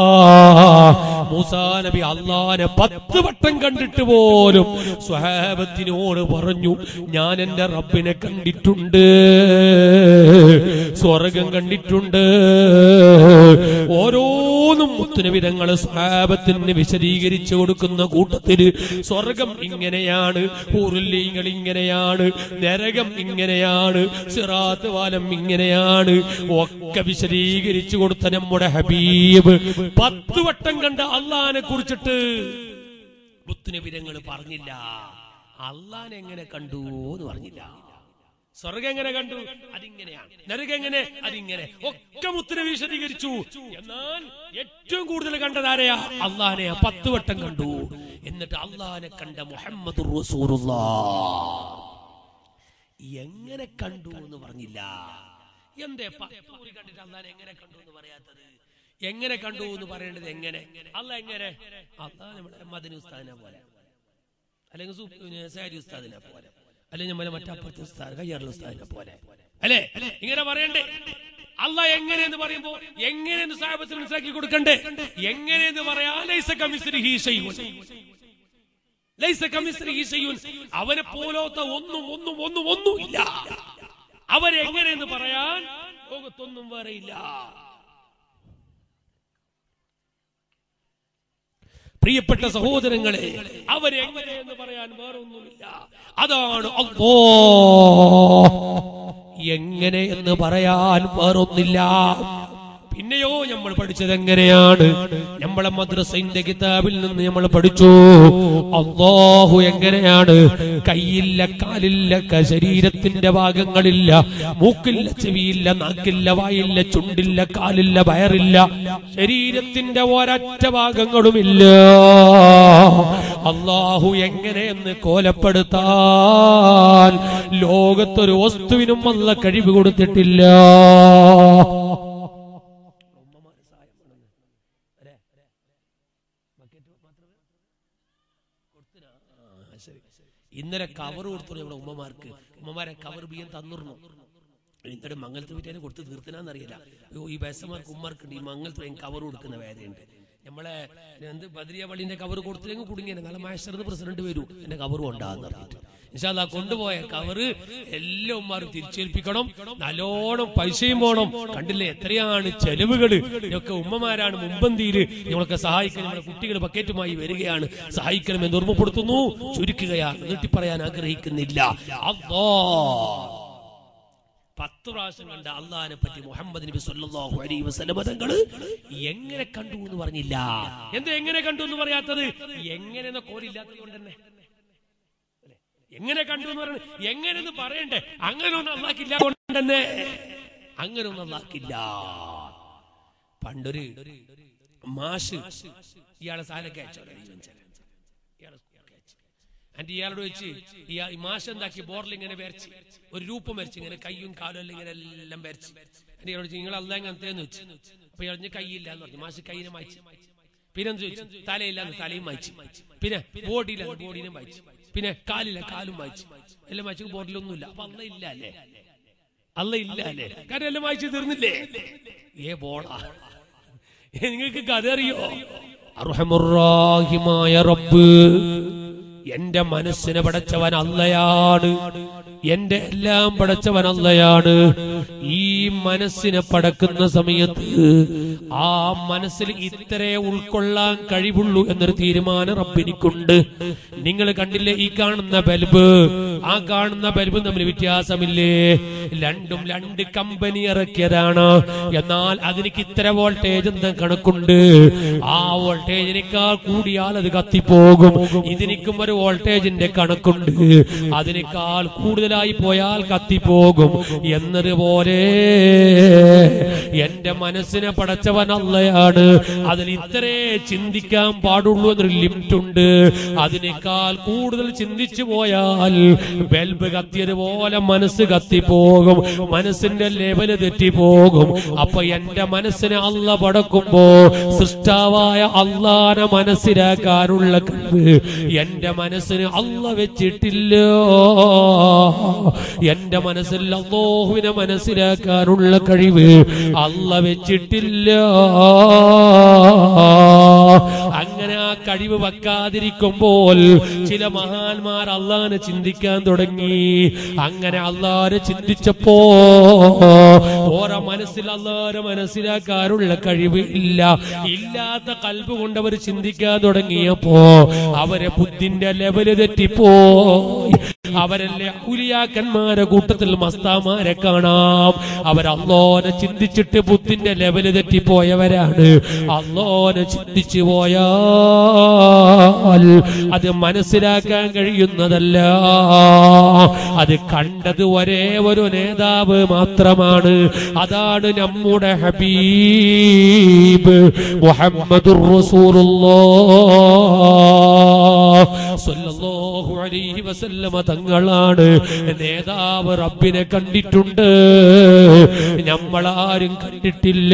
മൂസാ നബി അള്ളാനെ പത്ത് വട്ടം കണ്ടിട്ട് പോലും സ്വഹാബത്തിനോട് പറഞ്ഞു ഞാൻ എന്റെ റബ്ബിനെ കണ്ടിട്ടുണ്ട് സ്വർഗം കണ്ടിട്ടുണ്ട് ഓരോന്നും മുത്തുനവിധങ്ങൾ സ്വഹാബത്തിന് വിശദീകരിച്ചു കൊടുക്കുന്ന കൂട്ടത്തില് സ്വർഗം ഇങ്ങനെയാണ് ഊറുല്ലീങ്ങൾ ഇങ്ങനെയാണ് നരകം ഇങ്ങനെയാണ് സിറാത്ത് വാലം ഇങ്ങനെയാണ് ഒക്കെ വിശദീകരിച്ചു കൊടുത്ത നമ്മുടെ ഹബീബ് പത്ത് വട്ടം കണ്ട അള്ളഹാനെ കുറിച്ചിട്ട് മുത്തുനബിരങ്ങൾ പറഞ്ഞില്ല അള്ളഹാനെ എങ്ങനെ കണ്ടു എന്ന് പറഞ്ഞില്ല സ്വർഗം എങ്ങനെ കണ്ടു അതിങ്ങനെയാണ് നരകം എങ്ങനെ അതിങ്ങനെ ഒക്കെ മുത്തിനെ വിശദീകരിച്ചു എന്നാൽ ഏറ്റവും കൂടുതൽ കണ്ടത് ആരെയാ അള്ളഹാനെ പത്ത് വട്ടം കണ്ടു എന്നിട്ട് അള്ളഹാനെ കണ്ട മുഹമ്മദ് എങ്ങനെ കണ്ടു എന്ന് പറഞ്ഞില്ല എന്തേ പത്ത് കൂടി കണ്ടിട്ട് അള്ളഹാനെ എങ്ങനെ കണ്ടു എന്ന് പറയാത്തത് എങ്ങനെ കണ്ടു എന്ന് പറയേണ്ടത് എങ്ങനെ അല്ല എങ്ങനെ അള്ളാഹ് നമ്മുടെ മദനി ഉസ്താദിനെ പോലെ അല്ലെങ്കിൽ സു- പിന്നെ സാരി ഉസ്താദിനെ പോലെ അല്ലെങ്കിൽ നമ്മളെ മറ്റപ്പുറത്തെ ഉസ്താദ് കയ്യാറുള്ള ഉസ്താദിനെ പോലെ അല്ലേ ഇങ്ങനെ പറയണ്ടേ അല്ല എങ്ങനെയെന്ന് പറയുമ്പോ എങ്ങനെയെന്ന് സാഹബത്തിന് മനസ്സിലാക്കി കൊടുക്കണ്ടേ എങ്ങനെയെന്ന് പറയാ ലൈസ കമിസ്രിഹി ശൈഉൻ. ലൈസ കമിസ്രിഹി ശൈഉൻ. അവനെ പോലോത്ത ഒന്നും ഒന്നും ഒന്നും ഒന്നും ഇല്ല അവരെങ്ങനെയെന്ന് പറയാൻ ലോകത്തൊന്നും വേറെ ഇല്ല പ്രിയപ്പെട്ട സഹോദരങ്ങളെ അവരെങ്ങനെയെന്ന് പറയാൻ വേറൊന്നുമില്ല അതാണ് അല്ലോ എങ്ങനെ എന്ന് പറയാൻ വേറൊന്നില്ല പിന്നെയോ നമ്മൾ പഠിച്ചത് എങ്ങനെയാണ് നമ്മളെ മദ്രസന്റെ കിതാബിൽ നിന്ന് നമ്മൾ പഠിച്ചു അള്ളാഹു എങ്ങനെയാണ് കൈയില്ല കാലില്ല ക- ശരീരത്തിന്റെ ഭാഗങ്ങളില്ല മൂക്കില്ല ചെവിയില്ല നാക്കില്ല വായില്ല ചുണ്ടില്ല കാലില്ല വയറില്ല ശരീരത്തിന്റെ ഒരൊറ്റ ഭാഗങ്ങളുമില്ല അള്ളാഹു എങ്ങനെയെന്ന് കോലപ്പെടുത്താൻ ലോകത്തൊരു വസ്തുവിനും അല്ല കഴിവ് കൊടുത്തിട്ടില്ല ഇന്നലെ കവർ കൊടുത്തു നമ്മുടെ ഉമ്മമാർക്ക് ഉമ്മമാരെ കവർ ബിയ്യം തന്നിരുന്നു എന്നിട്ട് മംഗലത്ത് വീട്ടിനെ കൊടുത്ത് തീർത്തനാന്നറിയില്ല അയ്യോ ഈ ബസ്സമാർക്ക് ഉമ്മമാർക്ക് ഈ മംഗലത്ത് കവർ കൊടുക്കുന്ന വേദനയുണ്ട് നമ്മളെ എന്ത് ബദ്രിയ പള്ളിന്റെ കവർ കൊടുത്തില്ലെങ്കിൽ കുടുങ്ങിയാണ് നാളെ മാസ്റ്റർ പ്രസിഡന്റ് വരൂ എന്റെ കവറും ഉണ്ടാന്ന് പറഞ്ഞിട്ട് ഇൻഷാല്ലാ കൊണ്ടുപോയ കവറ് എല്ലാ ഉമ്മാരും തിരിച്ചേൽപ്പിക്കണം നല്ലോണം പൈസയും പോണം കണ്ടില്ലേ എത്രയാണ് ചെലവുകൾ ഇതൊക്കെ ഉമ്മമാരാണ് മുമ്പന്തിയിൽ നമ്മളൊക്കെ സഹായിക്കാൻ നമ്മുടെ കുട്ടികൾ ബക്കറ്റുമായി വരികയാണ് സഹായിക്കണമെന്ന് ഓർമ്മപ്പെടുത്തുന്നു ചുരുക്കുകയാണ് നീട്ടി പറയാൻ ആഗ്രഹിക്കുന്നില്ല അല്ലാ പത്ത് പ്രാവശ്യം കണ്ട അള്ളഹാനെ പറ്റി മുഹമ്മദ് നബി സല്ലല്ലാഹു അലൈഹി വസല്ലം തങ്ങള് എങ്ങനെ കണ്ടു എന്ന് പറഞ്ഞില്ല എന്താ എങ്ങനെ കണ്ടു എന്ന് പറയാത്തത് എങ്ങനെ കോലില്ലാത്തത് കൊണ്ട് തന്നെ എങ്ങനെ കണ്ടു എന്ന് പറയുന്നത് എങ്ങനെന്ന് പറയണ്ടേ അങ്ങനെ ഒന്നും അള്ളാക്കില്ല കൊണ്ട് തന്നെ അങ്ങനെ ഒന്നും അള്ളാക്കില്ല പണ്ടൊരു മാഷ് ഇയാളെ സാലൊക്കെ അയച്ചോ ഇയാളെ എന്നിട്ട് ഇയാളോട് വെച്ച് ഇയാ ഈ മാഷ് എന്താക്കി ബോർഡിൽ ഇങ്ങനെ വരച്ച് ഒരു രൂപം വരച്ച് ഇങ്ങനെ കയ്യും കാലും എല്ലാം ഇങ്ങനെ എല്ലാം വരച്ച് എന്നിട്ട് ഇയാളോട് നിങ്ങൾ അല്ല അങ്ങനത്തേന്ന് വെച്ച് അപ്പൊ ഇയാൾ പറഞ്ഞ് കൈയില്ല എന്ന് പറഞ്ഞു മാഷ് കൈയിനെ മായ്ച്ചു പിന്നെ എന്ത് ചോദിച്ചു തലയില്ല എന്ന് തലയും മായ്ച്ചു പിന്നെ ബോഡിയില്ല ബോഡിനെ മായ്ച്ചു പിന്നെ കാലില്ല കാലും മായ്ച്ചു എല്ലാം മായ്ച്ചു ബോർഡിലൊന്നുമില്ല അപ്പൊ അല്ല ഇല്ല അല്ലേ അല്ല ഇല്ല അല്ലേ കാരണം എല്ലാം വായിച്ചു തീർന്നില്ലേ ഏ ബോളാ നിങ്ങൾക്ക് കഥ അറിയോ അർഹമുറാഹിമായ റബ്ബ് എന്റെ മനസ്സിനെ പടച്ചവൻ അല്ലയാണ് എന്റെ എല്ലാം പടച്ചവൻ അല്ലയാണ് ഈ മനസ്സിനെ പടക്കുന്ന സമയത്ത് ആ മനസ്സിൽ ഇത്രേ ഉൾക്കൊള്ളാൻ കഴിവുള്ളൂ എന്നൊരു തീരുമാനം റബ്ബിനിക്കുണ്ട് നിങ്ങൾ കണ്ടില്ലേ ഈ കാണുന്ന ബൽബ് ആ കാണുന്ന ബൽബും തമ്മിൽ വ്യത്യാസമില്ലേ രണ്ടും രണ്ട് കമ്പനി ഇറക്കിയതാണ് എന്നാൽ അതിനിക്ക് ഇത്ര വോൾട്ടേജ് എന്താ കണക്കുണ്ട് ആ വോൾട്ടേജിനേക്കാൾ കൂടിയാൽ അത് കത്തിപ്പോകും ഇതിനിക്കും ഒരു വോൾട്ടേജിന്റെ കണക്കുണ്ട് അതിനേക്കാൾ കൂടുതലായി പോയാൽ കത്തിപ്പോകും എന്നതുപോലെ എന്റെ മനസ്സിനെ പടച്ചവൻ അല്ലയാണ് അതിൽ ഇത്രേ ചിന്തിക്കാൻ പാടുള്ളൂ എന്നൊരു ലിമിറ്റ് ഉണ്ട് അതിനേക്കാൾ കൂടുതൽ ചിന്തിച്ചു പോയാൽ ബൽബ് കത്തിയതുപോലെ മനസ്സ് കത്തിപ്പോകും മനസ്സിന്റെ ലെവല് തെറ്റിപ്പോകും അപ്പൊ എന്റെ മനസ്സിനെ അല്ല പടക്കുമ്പോ സൃഷ്ടാവായ അള്ളാനെ മനസ്സിലാക്കാനുള്ള കഴിവ് എന്റെ മനസ്സിന് അല്ല വെച്ചിട്ടില്ല എന്റെ മനസ്സിൽ അള്ളാഹുവിനെ മനസ്സിലാക്കാനുള്ള കഴിവ് അല്ല വെച്ചിട്ടില്ല അങ്ങനെ ആ കഴിവ് വെക്കാതിരിക്കുമ്പോൾ ചില മഹാന്മാർ അള്ളാനെ ചിന്തിക്കാൻ തുടങ്ങി അങ്ങനെ അള്ളാനെ ചിന്തിച്ചപ്പോ ഓരോ മനസ്സിൽ അള്ളാനെ മനസ്സിലാക്കാനുള്ള കഴിവ് ഇല്ല ഇല്ലാത്ത കൽബ് കൊണ്ട് അവർ ചിന്തിക്കാൻ തുടങ്ങിയപ്പോ അവരെ ബുദ്ധിന്റെ ലെവല് തെറ്റിപ്പോയി അവരല്ലേ ഔലിയാക്കന്മാരെ കൂട്ടത്തിൽ മസ്താമാരെ കാണാം അവരല്ലോനെ ചിന്തിച്ചിട്ട് ബുദ്ധിന്റെ ലെവല് തെറ്റിപ്പോയവരാണ് അല്ലോനെ ചിന്തിച്ചു പോയാൽ അത് മനസ്സിലാക്കാൻ കഴിയുന്നതല്ല അത് കണ്ടത് ഒരേ ഒരു നേതാവ് മാത്രമാണ് അതാണ് നമ്മുടെ ഹബീബ് മുഹമ്മദുർ റസൂലുള്ളാഹ് സ്വല്ലല്ലാഹു അലൈഹി വസല്ലമ തങ്ങളാണ് നേതാവ് റബ്ബിനെ കണ്ടിട്ടുണ്ട് നമ്മളാരും കണ്ടിട്ടില്ല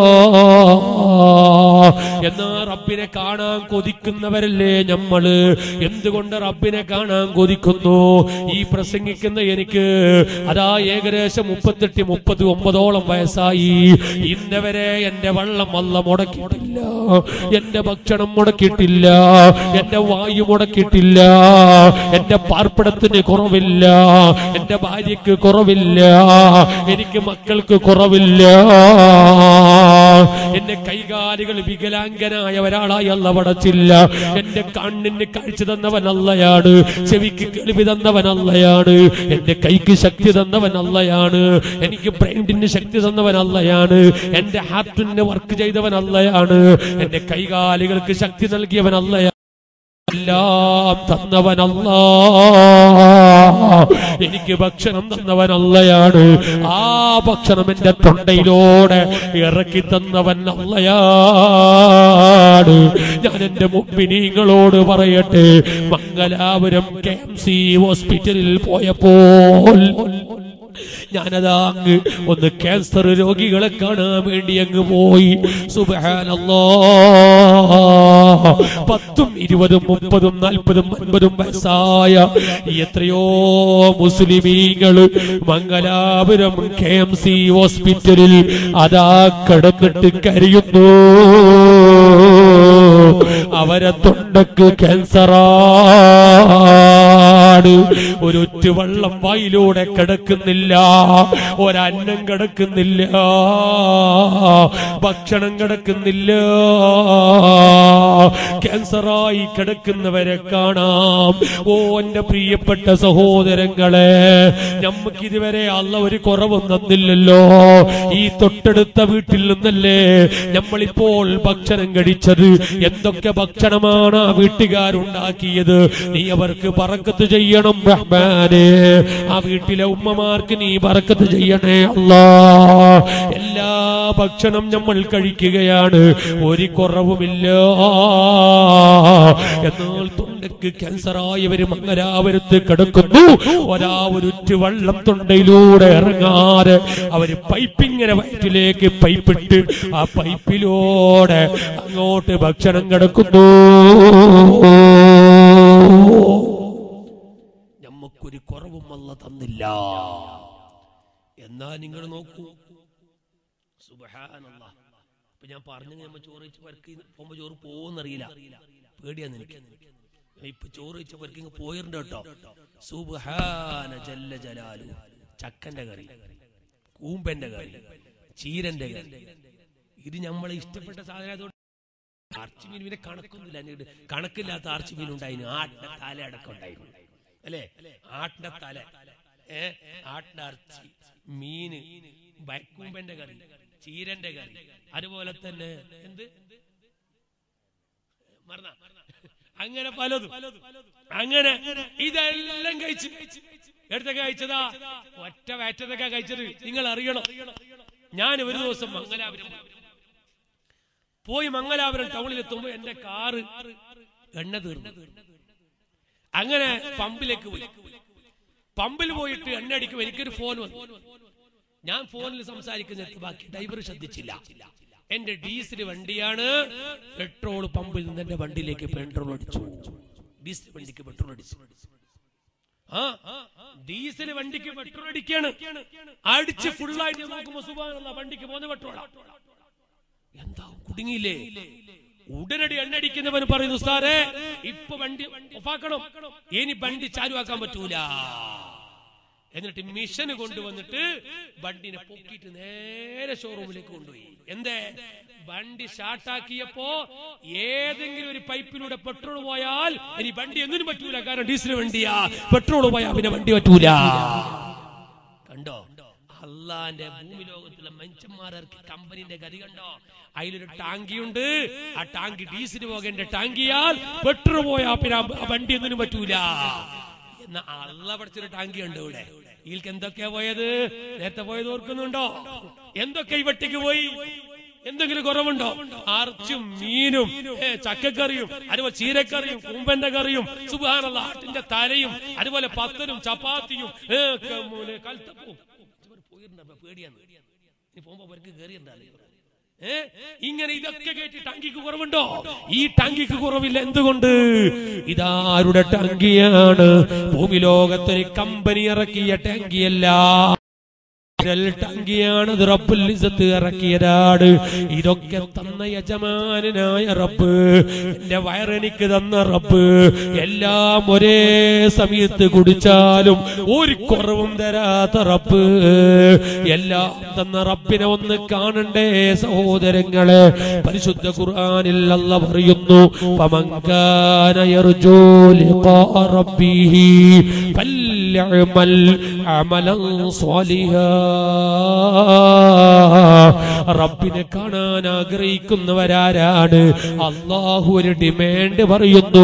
എന്നാ റബ്ബിനെ കാണാൻ കൊതിക്കുന്നവരല്ലേ നമ്മള് എന്തുകൊണ്ട് റബ്ബിനെ കാണാൻ കൊതിക്കുന്നു ഈ പ്രസംഗിക്കുന്ന എനിക്ക് അതാ ഏകദേശം മുപ്പത്തെട്ട് മുപ്പത്തി ഒമ്പതോളം വയസ്സായി ഇന്നവരെ എന്റെ വള്ളം അല്ല മുടക്കിയിട്ടില്ല എന്റെ ഭക്ഷണം മുടക്കിയിട്ടില്ല എന്റെ വായു മുടക്കിയിട്ടില്ല എന്റെ പാർപ്പിടത്തിന് കുറവില്ല എന്റെ ഭാര്യക്ക് കുറവില്ല എനിക്ക് മക്കൾക്ക് കുറവില്ല എന്റെ കൈകാലുകൾ വികലാംഗനായ ഒരാളായി അല്ല പടച്ചില്ല എന്റെ കണ്ണിന് കാഴ്ച തന്നവൻ അല്ലയാണ് ചെവിക്ക് കേൾവി തന്നവൻ അല്ലയാണ് എന്റെ കൈക്ക് ശക്തി തന്നവൻ അല്ലയാണ് എനിക്ക് ബ്രെയിനിന് ശക്തി തന്നവൻ അല്ലയാണ് എന്റെ ഹാർട്ടിന് വർക്ക് ചെയ്തവൻ അല്ലയാണ് എന്റെ കൈകാലുകൾക്ക് ശക്തി നൽകിയവൻ അല്ലയാണ് എല്ലാം തന്നവനല്ല എനിക്ക് ഭക്ഷണം തന്നവനല്ലയാണ് ആ ഭക്ഷണം എന്റെ തൊണ്ടയിലൂടെ ഇറക്കി തന്നവൻ അല്ലയാണ് ഞാൻ എന്റെ മുമ്പിനീങ്ങളോട് പറയട്ടെ മംഗലാപുരം കെ എം സി ഹോസ്പിറ്റലിൽ പോയപ്പോൾ ഞാനതാ അങ്ങ് ഒന്ന് ക്യാൻസർ രോഗികളെ കാണാൻ വേണ്ടി അങ്ങ് പോയി സുബഹാനല്ലോ പത്തും ഇരുപതും മുപ്പതും നാൽപ്പതും അൻപതും വയസ്സായ എത്രയോ മുസ്ലിമീങ്ങള് മംഗലാപുരം കെ എം സി ഹോസ്പിറ്റലിൽ അതാ കിടന്നിട്ട് കരയുന്നു അവരെ തൊണ്ടക്ക് ക്യാൻസറാണ് ഒരു ഒറ്റുവെള്ളം വായിലൂടെ കിടക്കുന്നില്ല ഒരന്നം കിടക്കുന്നില്ല ഭക്ഷണം കിടക്കുന്നില്ല ക്യാൻസറായി കിടക്കുന്നവരെ കാണാം ഓ എന്റെ പ്രിയപ്പെട്ട സഹോദരങ്ങളെ നമുക്ക് ഇതുവരെ അല്ല ഒരു കുറവും തന്നില്ലല്ലോ ഈ തൊട്ടടുത്ത വീട്ടിൽ നിന്നല്ലേ നമ്മളിപ്പോൾ ഭക്ഷണം കഴിച്ചത് എന്തൊക്കെ ഭക്ഷണമാണ് ആ വീട്ടുകാരുണ്ടാക്കിയത് നീ അവർക്ക് പറക്കത്ത് ചെയ്യണം റഹ്മാനെ ആ വീട്ടിലെ ഉമ്മമാർക്ക് നീ പറക്കത്ത് ചെയ്യണേ അല്ലാ എല്ലാ ഭക്ഷണം നമ്മൾ കഴിക്കുകയാണ് ഒരു കുറവുമില്ല എന്നാൽ തൊണ്ടയ്ക്ക് ക്യാൻസറായവര് മംഗലാപുരത്ത് കിടക്കുന്നു ഒരാ ഒരുറ്റ് വെള്ളം തൊണ്ടയിലൂടെ ഇറങ്ങാതെ അവര് പൈപ്പിങ്ങനെ വയറ്റിലേക്ക് പൈപ്പിട്ട് ആ പൈപ്പിലൂടെ അങ്ങോട്ട് ഭക്ഷണം കിടക്കുന്നു നമുക്കൊരു കുറവും അല്ല തന്നില്ല എന്നാ നിങ്ങൾ നോക്കൂ സുബ്ഹാനല്ലാ അപ്പൊ ഞാൻ പറഞ്ഞു നമ്മ ചോറ് വെച്ച് വർക്ക് പോകുമ്പോ ചോറ് പോകുന്നറിയില്ല പേടിയാന്ന് എനിക്ക് ഇപ്പൊ ചോറ് വെച്ച വർക്ക് പോയിട്ടുണ്ട് കേട്ടോ സുബ്ഹാന ജല്ല ജലാലു ചക്കന്റെ കറി കൂമ്പന്റെ കറി ചീരന്റെ കറി ഇത് നമ്മളെ ഇഷ്ടപ്പെട്ട സാധനം ആർച്ചിമീൻ പിന്നെ കണക്കൊന്നുമില്ല എന്നിട്ട് കണക്കില്ലാത്ത ആർച്ചിമീൻ ഉണ്ടായിരുന്നു ആട്ടിന്റെ തല അടക്കം ഉണ്ടായിരുന്നു അല്ലേ ആട്ടിന്റെ തല ഏ ആട്ടിന്റെ അർച്ചി മീന് ബൈക്കൂമ്പന്റെ കറി ചീരന്റെ കറി അതുപോലെ തന്നെ എന്ത് മറന്ന അങ്ങനെ പലതും അങ്ങനെ ഇതെല്ലാം കഴിച്ച് എടുത്തൊക്കെ കഴിച്ചതാ ഒറ്റ വയറ്റത്തൊക്കെ കഴിച്ചത് നിങ്ങൾ അറിയണം ഞാൻ ഒരു ദിവസം മംഗലാപുരം പോയി. പോയി മംഗലാപുരം ടൗണിൽ എത്തുമ്പോ എന്റെ കാറ് എണ്ണ തീർന്നു അങ്ങനെ പമ്പിലേക്ക് പോയി പമ്പിൽ പോയിട്ട് എണ്ണ അടിക്കുമ്പോൾ എനിക്കൊരു ഫോൺ വന്നു ഞാൻ ഫോണിൽ സംസാരിക്കുന്നിടത്ത് ബാക്കി ഡ്രൈവർ ശ്രദ്ധിച്ചില്ല എന്റെ ഡീസൽ വണ്ടിയാണ് പെട്രോൾ പമ്പിൽ നിന്ന് എന്റെ വണ്ടിയിലേക്ക് പെട്രോൾ അടിച്ചു ഡീസൽ വണ്ടിക്ക് പെട്രോൾ അടിച്ചു ആ ഡീസൽ വണ്ടിക്ക് പെട്രോൾ അടിക്കാണ് അടിച്ച് ഫുള്ളായിട്ട് നോക്കുമ്പോ സുബാനുള്ള വണ്ടിക്ക് പോകുന്ന പെട്രോളാ എന്താ കുടുങ്ങിയില്ലേ ഉടനടി എണ്ണടിക്കുന്നവൻ പറയുന്നു സാറേ ഇപ്പൊ വണ്ടി ഓഫാക്കണം ഇനി വണ്ടി ചാലുവാക്കാൻ പറ്റൂല എന്നിട്ട് മിഷന് കൊണ്ടുവന്നിട്ട് വണ്ടിനെ പൊക്കിയിട്ട് നേരെ ഷോറൂമിലേക്ക് കൊണ്ടുപോയി എന്തേ വണ്ടി ഷാർട്ടാക്കിയപ്പോ ഏതെങ്കിലും ഒരു പൈപ്പിലൂടെ പെട്രോൾ പോയാൽ ഇനി വണ്ടി എന്തിനും പറ്റൂല കാരണം ഡീസൽ വണ്ടിയാ പെട്രോൾ പോയാൽ പിന്നെ വണ്ടി പറ്റൂല കണ്ടോ അള്ളാന്റെ ഭൂമി ലോകത്തിലെ മനുഷ്യന്മാർക്ക് കമ്പനിന്റെ ഗതി കണ്ടോ അതിലൊരു ടാങ്കിയുണ്ട് ആ ടാങ്കി ഡീസൽ പോകേണ്ട ടാങ്കിയാൽ പെട്രോൾ പോയാ പിന്നെ ആ ആ വണ്ടി ഒന്നിനും പറ്റൂല എന്നാ അള്ള പഠിച്ചൊരു ടാങ്കി ഉണ്ട് ഇവിടെ ഇതിൽക്ക് എന്തൊക്കെയാ പോയത് നേരത്തെ പോയത് ഓർക്കുന്നുണ്ടോ എന്തൊക്കെ ഈ വെട്ടിക്ക് പോയി എന്തെങ്കിലും കുറവുണ്ടോ അറച്ചും മീനും ഏ, ചക്കക്കറിയും അതുപോലെ ചീരക്കറിയും കുമ്പന്റെ കറിയും സുബാനുള്ള ആട്ടിന്റെ തലയും അതുപോലെ പത്തനും ചപ്പാത്തിയും ഏ, ക- മോനെ കൽത്തപ്പവും ഇവര് പോയിട്ടുണ്ടോ പേടിയാന്ന് ഇനി പോകുമ്പോ അവർക്ക് കയറിയുണ്ടല്ലോ ഏ ഇങ്ങനെ ഇതൊക്കെ കേട്ട് ടങ്കിക്ക് കുറവുണ്ടോ ഈ ടങ്കിക്ക് കുറവില്ല എന്തുകൊണ്ട് ഇതാരുടെ ടങ്കിയാണ് ഭൂമി ലോകത്തൊരു കമ്പനി ഇറക്കിയ ടങ്കിയല്ല വിരൽ ടങ്കിയാണത് റബ്ബുൽ ഇസ്സത്ത് ഇറക്കിയതാണ് ഇതൊക്കെ തന്ന യജമാനായ റബ്ബ് എന്റെ വയറെനിക്ക് തന്ന റബ്ബ് എല്ലാം ഒരേ സമയത്ത് കുടിച്ചാലും ഒരു കുറവും തരാത്ത റബ്ബ് എല്ലാം തന്ന റബ്ബിനെ ഒന്ന് കാണണ്ടേ സഹോദരങ്ങളെ പരിശുദ്ധ ഖുർആനിൽ അല്ല പറയുന്നു ഫമങ്കാന യർജൂ ലിഖാ റബ്ബിഹി ഫല്യഅമൽ അമലൻ സ്വാലിഹാ റബ്ബിനെ കാണാൻ ആഗ്രഹിക്കുന്നവരാരാണ് അള്ളാഹു ഒരു ഡിമാൻഡ് പറയുന്നു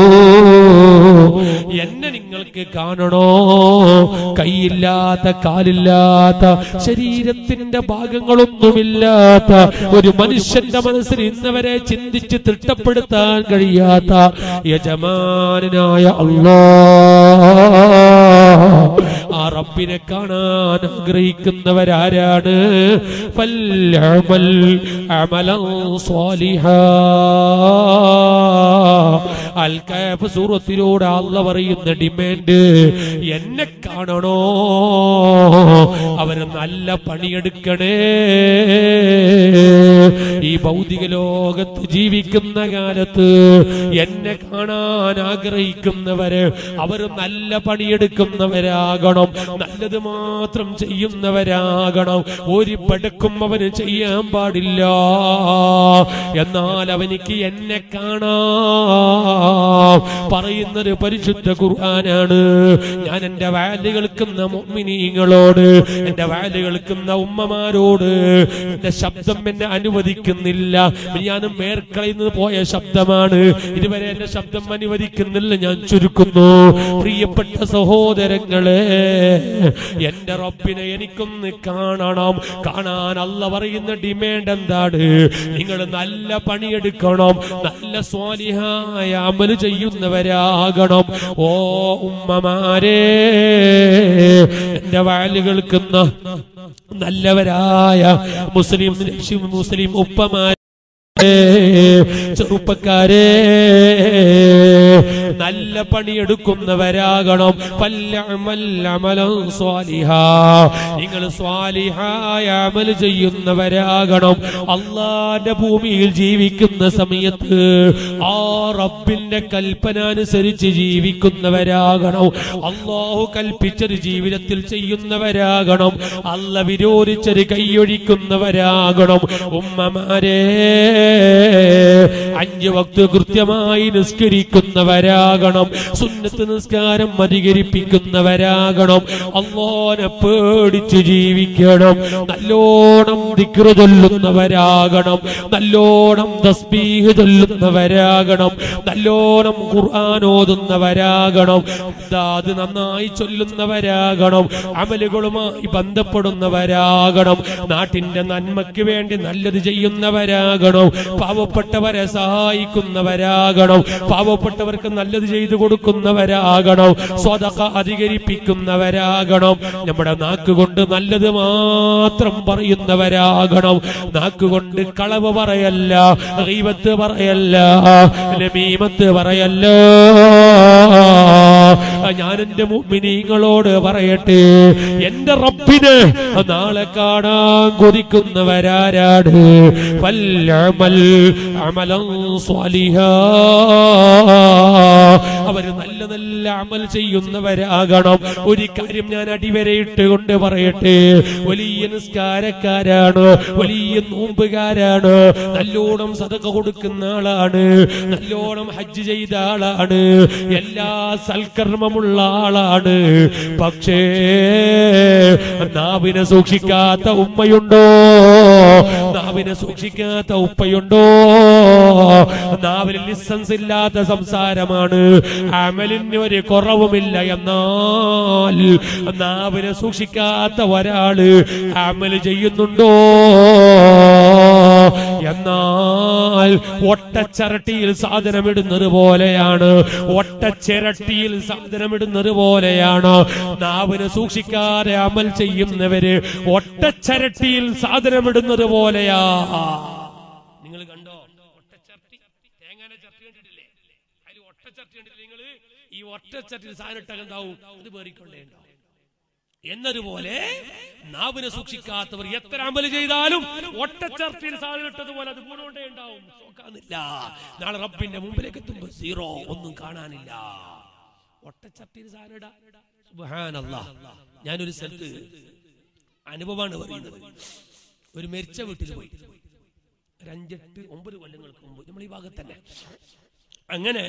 എന്നെ നിങ്ങൾക്ക് കാണണോ കൈയില്ലാത്ത കാലില്ലാത്ത ശരീരത്തിന്റെ ഭാഗങ്ങളൊന്നുമില്ലാത്ത ഒരു മനുഷ്യന്റെ മനസ്സിൽ ഇന്നവരെ ചിന്തിച്ച് തിട്ടപ്പെടുത്താൻ കഴിയാത്ത യജമാനായ അള്ളാ ആ റബ്ബിനെ കാണാൻ ആഗ്രഹിക്കുന്നവരാരാണ് ഫല്യഅമൽ അമലൻ സ്വാലിഹാ അൽ കഹഫ് സൂറത്തിലൂടെ അല്ല പറയുന്ന ഡിമാൻഡ് എന്നെ കാണണോ അവര് നല്ല പണിയെടുക്കണേ ഈ ഭൗതിക ലോകത്ത് ജീവിക്കുന്ന കാലത്ത് എന്നെ കാണാൻ ആഗ്രഹിക്കുന്നവര് അവർ നല്ല പണിയെടുക്കുന്നവരാകണം നല്ലത് മാത്രം ചെയ്യുന്നവരാകണം ഒരു പടക്കും അവന് ചെയ്യാൻ പാടില്ല എന്നാൽ അവനിക്ക് എന്നെ കാണാം പറയുന്നത് പരിശുദ്ധ ഖുർആനാണ് ഞാൻ എന്റെ വാല് കേൾക്കുന്ന മുഅ്മിനീങ്ങളോട് എന്റെ വാല് കേൾക്കുന്ന ഉമ്മമാരോട് എന്റെ ശബ്ദം എന്നെ അനുവദിക്കുന്നില്ല ഞാനും മേർക്കളയിൽ നിന്ന് പോയ ശബ്ദമാണ് ഇതുവരെ എന്റെ ശബ്ദം അനുവദിക്കുന്നില്ല ഞാൻ ചുരുക്കുന്നു പ്രിയപ്പെട്ട സഹോദരങ്ങളെ എന്റെ റബ്ബിനെ എനിക്കൊന്ന് കാണണം കാണാൻ അല്ല പറയുന്ന ഡിമാൻഡ് എന്താണ് നിങ്ങൾ നല്ല പണിയെടുക്കണം നല്ല സ്വാലിഹായ അമല് ചെയ്യുന്നവരാകണം ഓ ഉമ്മമാരെ എന്റെ വാല് കേൾക്കുന്ന നല്ലവരായ മുസ്ലിം മുസ്ലിം ഉപ്പമാരെ ചെറുപ്പക്കാരെ നല്ല പണിയെടുക്കുന്നവരാകണം നിങ്ങൾ സ്വാലിഹായ അമൽ ചെയ്യുന്നവരാകണം അള്ളാന്റെ ഭൂമിയിൽ ജീവിക്കുന്ന സമയത്ത് ആ റബ്ബിന്റെ കൽപ്പന അനുസരിച്ച് ജീവിക്കുന്നവരാകണം അള്ളാഹു കൽപ്പിച്ചത് ജീവിതത്തിൽ ചെയ്യുന്നവരാകണം അല്ല വിരോധിച്ചത് കൈയൊഴിക്കുന്നവരാകണം ഉമ്മമാരെ അഞ്ച് വക്ത് കൃത്യമായി നിസ്കരിക്കുന്നവരാകണം സുന്നത്ത് നിസ്കാരം അധികരിപ്പിക്കുന്നവരാകണം അള്ളോനെ പേടിച്ച് ജീവിക്കണം നല്ലോണം ദിക്റ് ചൊല്ലുന്നവരാകണം നല്ലോണം തസ്ബീഹ് ചൊല്ലുന്നവരാകണം നല്ലോണം ഖുർആൻ ഓതുന്നവരാകണം അത് നന്നായി ചൊല്ലുന്നവരാകണം അമലുകളുമായി ബന്ധപ്പെടുന്നവരാകണം നാട്ടിന്റെ നന്മയ്ക്ക് വേണ്ടി നല്ലത് ചെയ്യുന്നവരാകണം പാവപ്പെട്ടവരെ സഹായിക്കുന്നവരാകണം പാവപ്പെട്ടവർക്ക് നല്ലത് ചെയ്തു കൊടുക്കുന്നവരാകണം സ്വതക അധികരിപ്പിക്കുന്നവരാകണം നമ്മുടെ നാക്കുകൊണ്ട് നല്ലത് മാത്രം പറയുന്നവരാകണം നാക്കുകൊണ്ട് കളവ് പറയല്ല റീവത്ത് പറയല്ല നമീമത്ത് പറയല്ല ഞാൻ എന്റെ മുഅ്മിനീങ്ങളോട് പറയട്ടെ എന്റെ റബ്ബിന് നാളെ കാണാൻ കൊതിക്കുന്നവരാരാണ് ഫല്ലഅമൽ അമലൻ സ്വാലിഹാ അവര് നല്ല നല്ല അമൽ ചെയ്യുന്നവരാകണം ഒരു കാര്യം ഞാൻ അടിവരയിട്ട് കൊണ്ട് പറയട്ടെ വലിയ നിസ്കാരക്കാരാണ് വലിയ നോമ്പുകാരാണ് നല്ലോണം സതക കൊടുക്കുന്ന ആളാണ് നല്ലോണം ഹജ്ജ് ചെയ്ത ആളാണ് എല്ലാ സൽക്കർമ്മമുള്ള ആളാണ് പക്ഷേ നാവിനെ സൂക്ഷിക്കാത്ത ഉമ്മയുണ്ടോ നാവിനെ സൂക്ഷിക്കാത്ത ഉപ്പയുണ്ടോ നാവിൽ ലിസൻസ് ഇല്ലാത്ത സംസാരമാണ് അമലിന് ഒരു കുറവുമില്ല എന്നാൽ നാവിനെ സൂക്ഷിക്കാത്ത ഒരാള് അമൽ ചെയ്യുന്നുണ്ടോ എന്നാൽ ഒട്ടച്ചരട്ടിയിൽ സാധനമിടുന്നത് പോലെയാണ് ഒട്ടച്ചിരട്ടിയിൽ സാധനമിടുന്നത് പോലെയാണ് നാവിനെ സൂക്ഷിക്കാതെ അമൽ ചെയ്യുന്നവര് ഒട്ടച്ചരട്ടിയിൽ സാധനമിടുന്നത് പോലെയാ നിങ്ങൾ കണ്ടോ ഒട്ടച്ചട്ടി തേങ്ങാനെ ചട്ടി കണ്ടിട്ടില്ലേ അതിൽ ഒട്ടച്ചട്ടി കണ്ടിട്ടില്ലേ നിങ്ങൾ ഈ ഒട്ടച്ചട്ടിയിൽ സാധനം ഇട്ടാൽ എന്താവും അത് പേറിക്കൊണ്ടേ ഉണ്ടാവും എന്നതുപോലെ നാവിനെ സൂക്ഷിക്കാത്തവർ എത്ര അമല് ചെയ്താലും ഒട്ടച്ചർച്ചയിൽ സാധനം ഇട്ടതുപോലെ അത് ഗുണമുണ്ടേ ഉണ്ടാവും നോക്കാന്നില്ല നാളെ റബ്ബിന്റെ മുമ്പിലേക്ക് എത്തുമ്പോ സീറോ ഒന്നും കാണാനില്ല ഒട്ടച്ചട്ടിയിൽ സാധനം ഇടാ സുബ്ഹാനല്ലാ ഞാനൊരു സ്ഥലത്ത് അനുഭവമാണ് പറയുന്നത് ഒരു മരിച്ച വീട്ടിൽ പോയി ഒരു അഞ്ചെട്ട് ഒമ്പത് കൊല്ലങ്ങൾക്ക് മുമ്പ് നമ്മൾ ഈ ഭാഗത്ത് തന്നെ അങ്ങനെ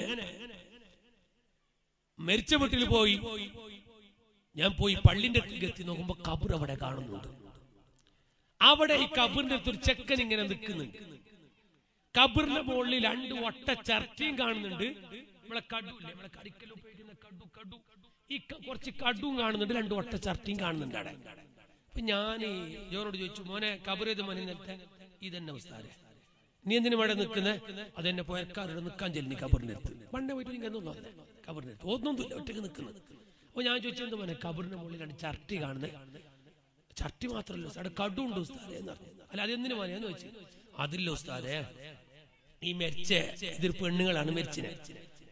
മരിച്ച വീട്ടിൽ പോയി ഞാൻ പോയി പള്ളിന്റെ അടുത്തേക്ക് എത്തി നോക്കുമ്പോ കബർ അവിടെ കാണുന്നുണ്ട് അവിടെ ഈ കബറിന്റെ അടുത്ത് ഒരു ചെക്കൻ ഇങ്ങനെ നിൽക്കുന്നുണ്ട് കബറിന്റെ മുകളിൽ രണ്ട് ഒട്ട ചർച്ചയും കാണുന്നുണ്ട് നമ്മളെ കടു ഇല്ലേ നമ്മളെ കടിക്കൽ ഉപയോഗിക്കുന്ന കടു കടു ഈ ക- കുറച്ച് കടുവും കാണുന്നുണ്ട് രണ്ട് ഒട്ട ചർച്ചയും കാണുന്നുണ്ട് അവിടെ അപ്പൊ ഞാൻ ജോനോട് ചോദിച്ചു മോനെ കബർ ഏത് മോനെ നേരത്തെ ഇതന്നെ അവസ്ഥാരെ നീ എന്തിനു ഇവിടെ നിൽക്കുന്നത് അതെന്നെ പോയക്കാരുടെ നിൽക്കാൻ ചെല്ലി കബറിന്റെ അടുത്ത് പണ്ടേ പോയിട്ട് ഇങ്ങനെ ഒന്നും കബറിന്റെ അടുത്ത് ഒന്നൊന്നുമില്ല ഒറ്റക്ക് നിൽക്കുന്നത് അപ്പൊ ഞാൻ ചോദിച്ചു എന്ത് മോനെ കബറിന്റെ മുകളിൽ രണ്ട് ചർട്ടി കാണുന്നത് ചട്ടി മാത്രമല്ല ഉസ്താദ് കടുണ്ട് ഉസ്താദെ എന്ന് പറഞ്ഞു അല്ല അതെന്തിനു മോനെന്ന് വെച്ച് അതില്ല ഉസ്താദെ ഈ മരിച്ച ഇതൊരു പെണ്ണുങ്ങളാണ് മരിച്ചിനെ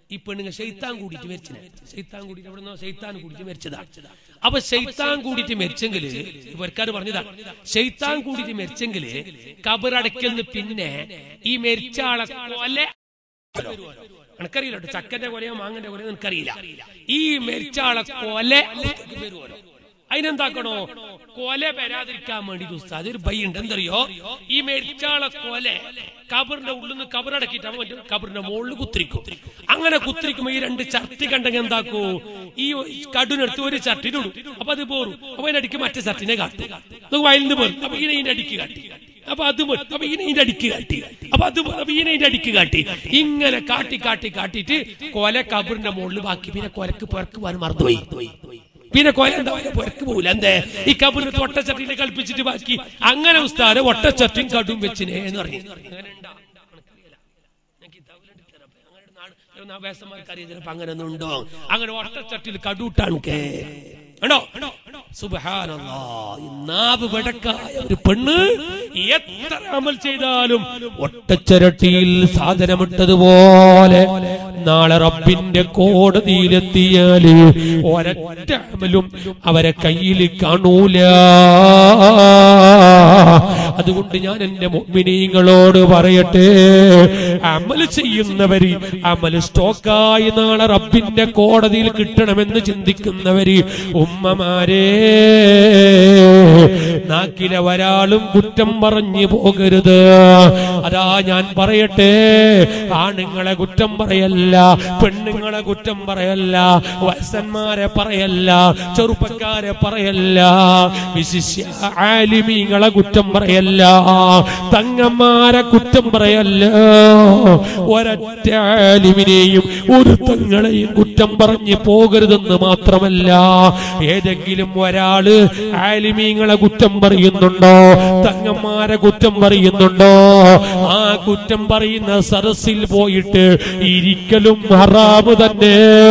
ഈ പെണ്ണുങ്ങൾ ഷെയ്ത്താൻ കൂടിയിട്ട് മരിച്ചിനെ ഷെയ്ത്താൻ കൂടിയിട്ട് എവിടെ നിന്നോ ഷെയ്ത്താൻ കൂടിയിട്ട് മരിച്ചതാണ് അപ്പൊ ഷെയ്ത്താൻ കൂടിയിട്ട് മരിച്ചെങ്കില് ഇവർക്കാർ പറഞ്ഞതാണ് ഷെയ്ത്താൻ കൂടിയിട്ട് മരിച്ചെങ്കില് കബറടയ്ക്കുന്ന പിന്നെ ഈ മരിച്ച ആളെ കൊല എനിക്കറിയില്ല കേട്ടോ ചക്കന്റെ കൊലയോ മാങ്ങന്റെ കൊലയോ എനിക്കറിയില്ല ഈ മരിച്ച ആളെ കൊല വരുമല്ലോ അതിനെന്താക്കണോ കൊല വരാതിരിക്കാൻ വേണ്ടി ഉസ്താദ് ഒരു ബൈയുണ്ട് എന്തറിയോ ഈ മരിച്ചാളെ കൊല കബറിന്റെ ഉള്ളിൽ നിന്ന് കബറടക്കിയിട്ട് അവൻ മറ്റേ കബറിന്റെ മുകളിൽ കുത്തിരിക്കും അങ്ങനെ കുത്തിരിക്കുമ്പോ ഈ രണ്ട് ചർട്ടി കണ്ടെങ്കിൽ എന്താക്കൂ ഈ കടുനെടുത്ത് ഒരു ചർട്ടിനിടും അപ്പൊ അത് പോറും അപ്പൊ അതിനടിക്ക് മറ്റേ ചർട്ടിനെ കാട്ടും അത് വയലിന് പോരും അപ്പൊ ഇതിനെ ഇതിന്റെ അടിക്ക് കാട്ടി അപ്പൊ അത് പോയി. അപ്പൊ ഇതിനെ ഇതിന്റെ അടിക്ക് കാട്ടി അപ്പൊ അത് പോയി. അപ്പൊ ഇതിനെ ഇതിന്റെ അടിക്ക് കാട്ടി ഇങ്ങനെ കാട്ടി കാട്ടി കാട്ടിയിട്ട് കൊല കബറിന്റെ മുകളിൽ ബാക്കി പിന്നെ കൊലക്ക് പുറക്ക് പോകാൻ മറന്നുപോയി പിന്നെ കൊല എന്താ പറയുക പുറക്ക് പോകില്ല എന്തേ ഈ കബറിന് ഒട്ടച്ചട്ടിനെ കളിപ്പിച്ചിട്ട് ബാക്കി അങ്ങനെ ഉസ്താദ് ഒട്ടച്ചട്ടിയും കടും വെച്ചിനെ എന്ന് പറഞ്ഞു അങ്ങനെ ഉണ്ടാ? എനിക്കറിയില്ല. ഞാൻ കിതാബിൽ എടുത്തരാം. അപ്പൊ അങ്ങനെ നാട് ചില നാവേസന്മാർക്ക് അറിയാം ചിലപ്പോ അങ്ങനെ ഒന്നും ഉണ്ടോ അങ്ങനെ ഒട്ടച്ചട്ടിയിൽ കടൂട്ടാണ് കേ കണ്ടോ സുബ്ഹാനല്ലാ ഈ നാവ് വെടക്കായ ഒരു പെണ്ണ് എത്ര അമൽ ചെയ്താലും ഒട്ടച്ചരട്ടിയിൽ സാധനമിട്ടതുപോലെ നാളെ റബ്ബിന്റെ കോടതിയിലെത്തിയാല് ഒരൊറ്റ അമലും അവരെ കയ്യിൽ കാണൂല അതുകൊണ്ട് ഞാൻ എന്റെ മുഅ്മിനീങ്ങളോട് പറയട്ടെ അമൽ ചെയ്യുന്നവര് അമൽ സ്റ്റോക്കായി നാളെ റബ്ബിന്റെ കോടതിയിൽ കിട്ടണമെന്ന് ചിന്തിക്കുന്നവര് ഉമ്മമാരെ നാക്കിലെ ഒരാളും കുറ്റം പറഞ്ഞു പോകരുത് അതാ ഞാൻ പറയട്ടെ ആണുങ്ങളെ കുറ്റം പറയല്ല പെണ്ണുങ്ങളെ കുറ്റം പറയല്ല വയസ്സന്മാരെ പറയല്ല ചെറുപ്പക്കാരെ പറയല്ല വിശിഷ്യ ആലിമീങ്ങളെ കുറ്റം പറയല്ല തങ്ങന്മാരെ കുറ്റം പറയല്ല ഒരൊറ്റ ആലിമിനെയും ഒരു തങ്ങളെയും കുറ്റം പറഞ്ഞു പോകരുതെന്ന് മാത്രമല്ല ഏതെങ്കിലും ഒരാള് ആലിമീങ്ങളെ കുറ്റം പറയുന്നുണ്ടോ തങ്ങന്മാരെ കുറ്റം പറയുന്നുണ്ടോ ആ കുറ്റം പറയുന്ന സദസ്സിൽ പോയിട്ട് ഇരിക്കലും ഹറാമ് തന്നെ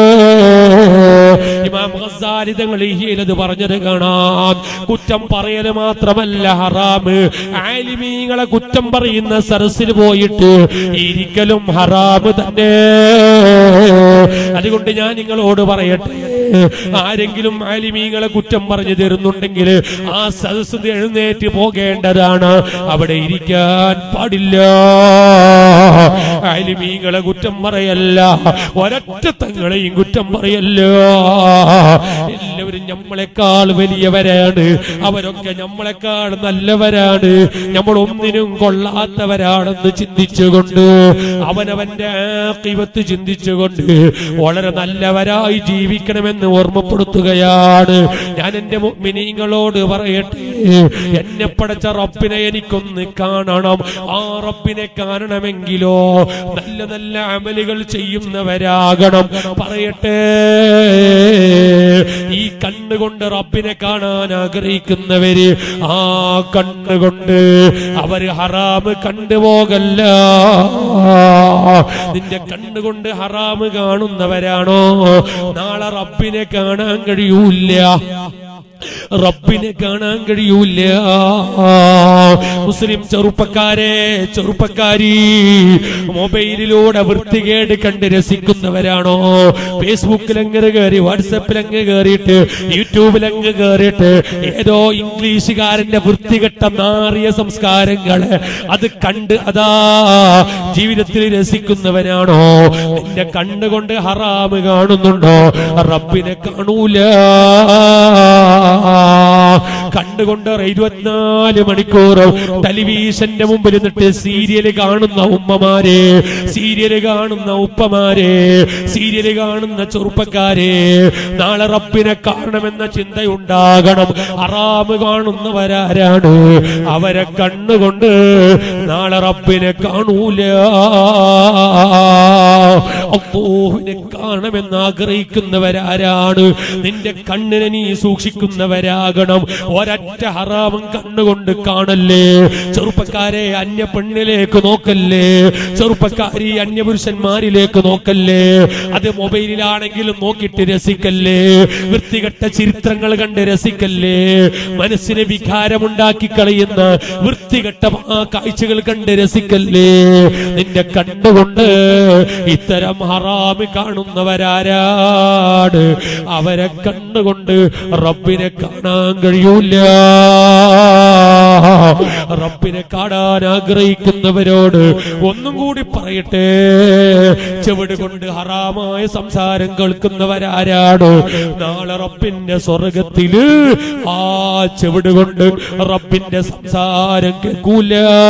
ഇമാം ഖസാലി തങ്ങൾ ഈയിലത് പറഞ്ഞത് കാണാം കുറ്റം പറയല് മാത്രമല്ല ഹറാമ് ആലിമീങ്ങളെ കുറ്റം പറയുന്ന സദസ്സിൽ പോയിട്ട് ഇരിക്കലും ഹറാമ് തന്നെ അതുകൊണ്ട് ഞാൻ നിങ്ങളോട് പറയട്ടെ ആരെങ്കിലും ആലിമീങ്ങളെ കുറ്റം പറഞ്ഞു തരുന്നുണ്ടെങ്കിൽ ആ സദസ് എഴുന്നേറ്റ് പോകേണ്ടതാണ് അവിടെ ഇരിക്കാൻ പാടില്ല ആലിമീങ്ങളെ കുറ്റം പറയല്ല ഒരൊറ്റ തങ്ങളെയും കുറ്റം പറയല്ല എല്ലാവരും നമ്മളെക്കാൾ വലിയവരാണ് അവരൊക്കെ നമ്മളെക്കാൾ നല്ലവരാണ് നമ്മൾ ഒന്നിനും കൊള്ളാത്തവരാണെന്ന് ചിന്തിച്ചുകൊണ്ട് അവനവന്റെ ആക്കിവത്ത് ചിന്തിച്ചുകൊണ്ട് വളരെ നല്ലവരായി ജീവിക്കണമെന്ന് ഓർമ്മപ്പെടുത്തുകയാണ് ഞാൻ എന്റെ മിനിങ്ങളോട് പറയട്ടെ എന്നെ പടച്ച റബ്ബിനെ എനിക്കൊന്ന് കാണണം ആ റബ്ബിനെ കാണണമെങ്കിലോ നല്ല നല്ല അമലുകൾ ചെയ്യുന്നവരാകണം പറയട്ടെ ഈ കണ്ണുകൊണ്ട് റബ്ബിനെ കാണാൻ ആഗ്രഹിക്കുന്നവര് ആ കണ്ണുകൊണ്ട് അവര് ഹറാമ് കണ്ടുപോകല്ല നിന്റെ കണ്ണുകൊണ്ട് ഹറാമ് കാണുന്നവരാണോ നാളെ റബ്ബിനെ കാണാൻ കഴിയൂല റബ്ബിനെ കാണാൻ കഴിയൂല മുസ്ലിം ചെറുപ്പക്കാരെ ചെറുപ്പക്കാരി മൊബൈലിലൂടെ വൃത്തികേട് കണ്ട് രസിക്കുന്നവരാണോ ഫേസ്ബുക്കിൽ അങ്ങ് കയറി വാട്സപ്പിൽ അങ്ങ് കയറിയിട്ട് യൂട്യൂബിൽ അങ്ങ് കയറിയിട്ട് ഏതോ ഇംഗ്ലീഷുകാരന്റെ വൃത്തികെട്ട നാറിയ സംസ്കാരങ്ങള് അത് കണ്ട് അതാ ജീവിതത്തിൽ രസിക്കുന്നവനാണോ നിന്റെ കണ്ണുകൊണ്ട് ഹറാമ് കാണുന്നുണ്ടോ റബ്ബിനെ കാണൂല കണ്ടുകൊണ്ട് ഇരുപത്തിനാല് മണിക്കൂർ ടെലിവിഷന്റെ മുമ്പിൽ നിന്നിട്ട് സീരിയല് കാണുന്ന ഉമ്മമാരെ സീരിയല് കാണുന്ന ഉപ്പമാരെ സീരിയല് കാണുന്ന ചെറുപ്പക്കാരെ നാളെ റബ്ബിനെ കാണണമെന്ന ചിന്തയുണ്ടാകണം ഹറാമ് കാണുന്നവരാരാണ് അവരെ കണ്ണുകൊണ്ട് നാളെ റബ്ബിനെ കാണൂല അള്ളാഹുവിനെ കാണണമെന്ന് ആഗ്രഹിക്കുന്നവരാരാണ് നിന്റെ കണ്ണിനെ നീ സൂക്ഷിക്കുന്നവരാകണം ഒരൊറ്റ ഹറാമും കണ്ണുകൊണ്ട് കാണല്ലേ ചെറുപ്പക്കാരെ അന്യ പെണ്ണിലേക്ക് നോക്കല്ലേ ചെറുപ്പക്കാരി അന്യപുരുഷന്മാരിലേക്ക് നോക്കല്ലേ അത് മൊബൈലിലാണെങ്കിലും നോക്കിയിട്ട് രസിക്കല്ലേ വൃത്തികെട്ട ചരിത്രങ്ങൾ കണ്ട് രസിക്കല്ലേ മനസ്സിന് വികാരമുണ്ടാക്കി കളയുന്ന വൃത്തികെട്ട ആ കാഴ്ചകൾ കണ്ട് രസിക്കല്ലേ നിന്റെ കണ്ടുകൊണ്ട് ഇത്തരം ഹറാമ് കാണുന്നവരാരാണ് അവരെ കണ്ടുകൊണ്ട് റബ്ബിനെ കാണാൻ കഴിയൂല റബ്ബിനെ കാണാൻ ആഗ്രഹിക്കുന്നവരോട് ഒന്നും കൂടി പറയട്ടെ ചെവിട് കൊണ്ട് ഹറാമായ സംസാരം കേൾക്കുന്നവരാരാണ് നാളെ റബ്ബിന്റെ സ്വർഗത്തില് ആ ചെവിട് കൊണ്ട് റബ്ബിന്റെ സംസാരം കേൾക്കൂല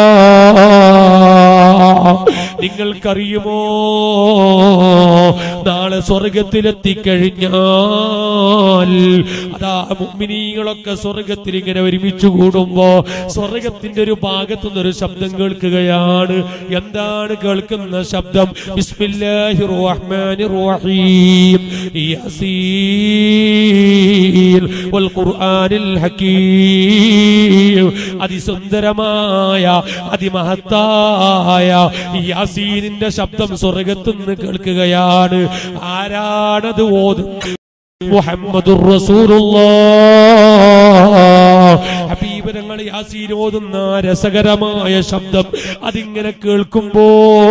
നിങ്ങൾക്കറിയുമോ നാളെ സ്വർഗത്തിലെത്തിക്കഴിഞ്ഞാൽ അതാ മുഗ്മിനീകളൊക്കെ സ്വർഗത്തിൽ ഇങ്ങനെ ഒരുമിച്ച് കൂടുമ്പോ സ്വർഗത്തിന്റെ ഒരു ഭാഗത്തു നിന്നൊരു ശബ്ദം കേൾക്കുകയാണ് എന്താണ് കേൾക്കുന്ന ശബ്ദം ബിസ്മില്ലാഹിർ റഹ്മാനിർ റഹീം യാസീൻ വൽ ഖുർആനിൽ ഹകീം അതിസുന്ദരമായ അതിമഹത്തായ യാസീനിന്റെ ശബ്ദം സ്വർഗത്തുനിന്ന് കേൾക്കുകയാണ് ആരാണത് ഓതുന്നത് മുഹമ്മദുർ ഹബീബ് ഞങ്ങൾ യാസീൻ ഓതുന്ന രസകരമായ ശബ്ദം അതിങ്ങനെ കേൾക്കുമ്പോ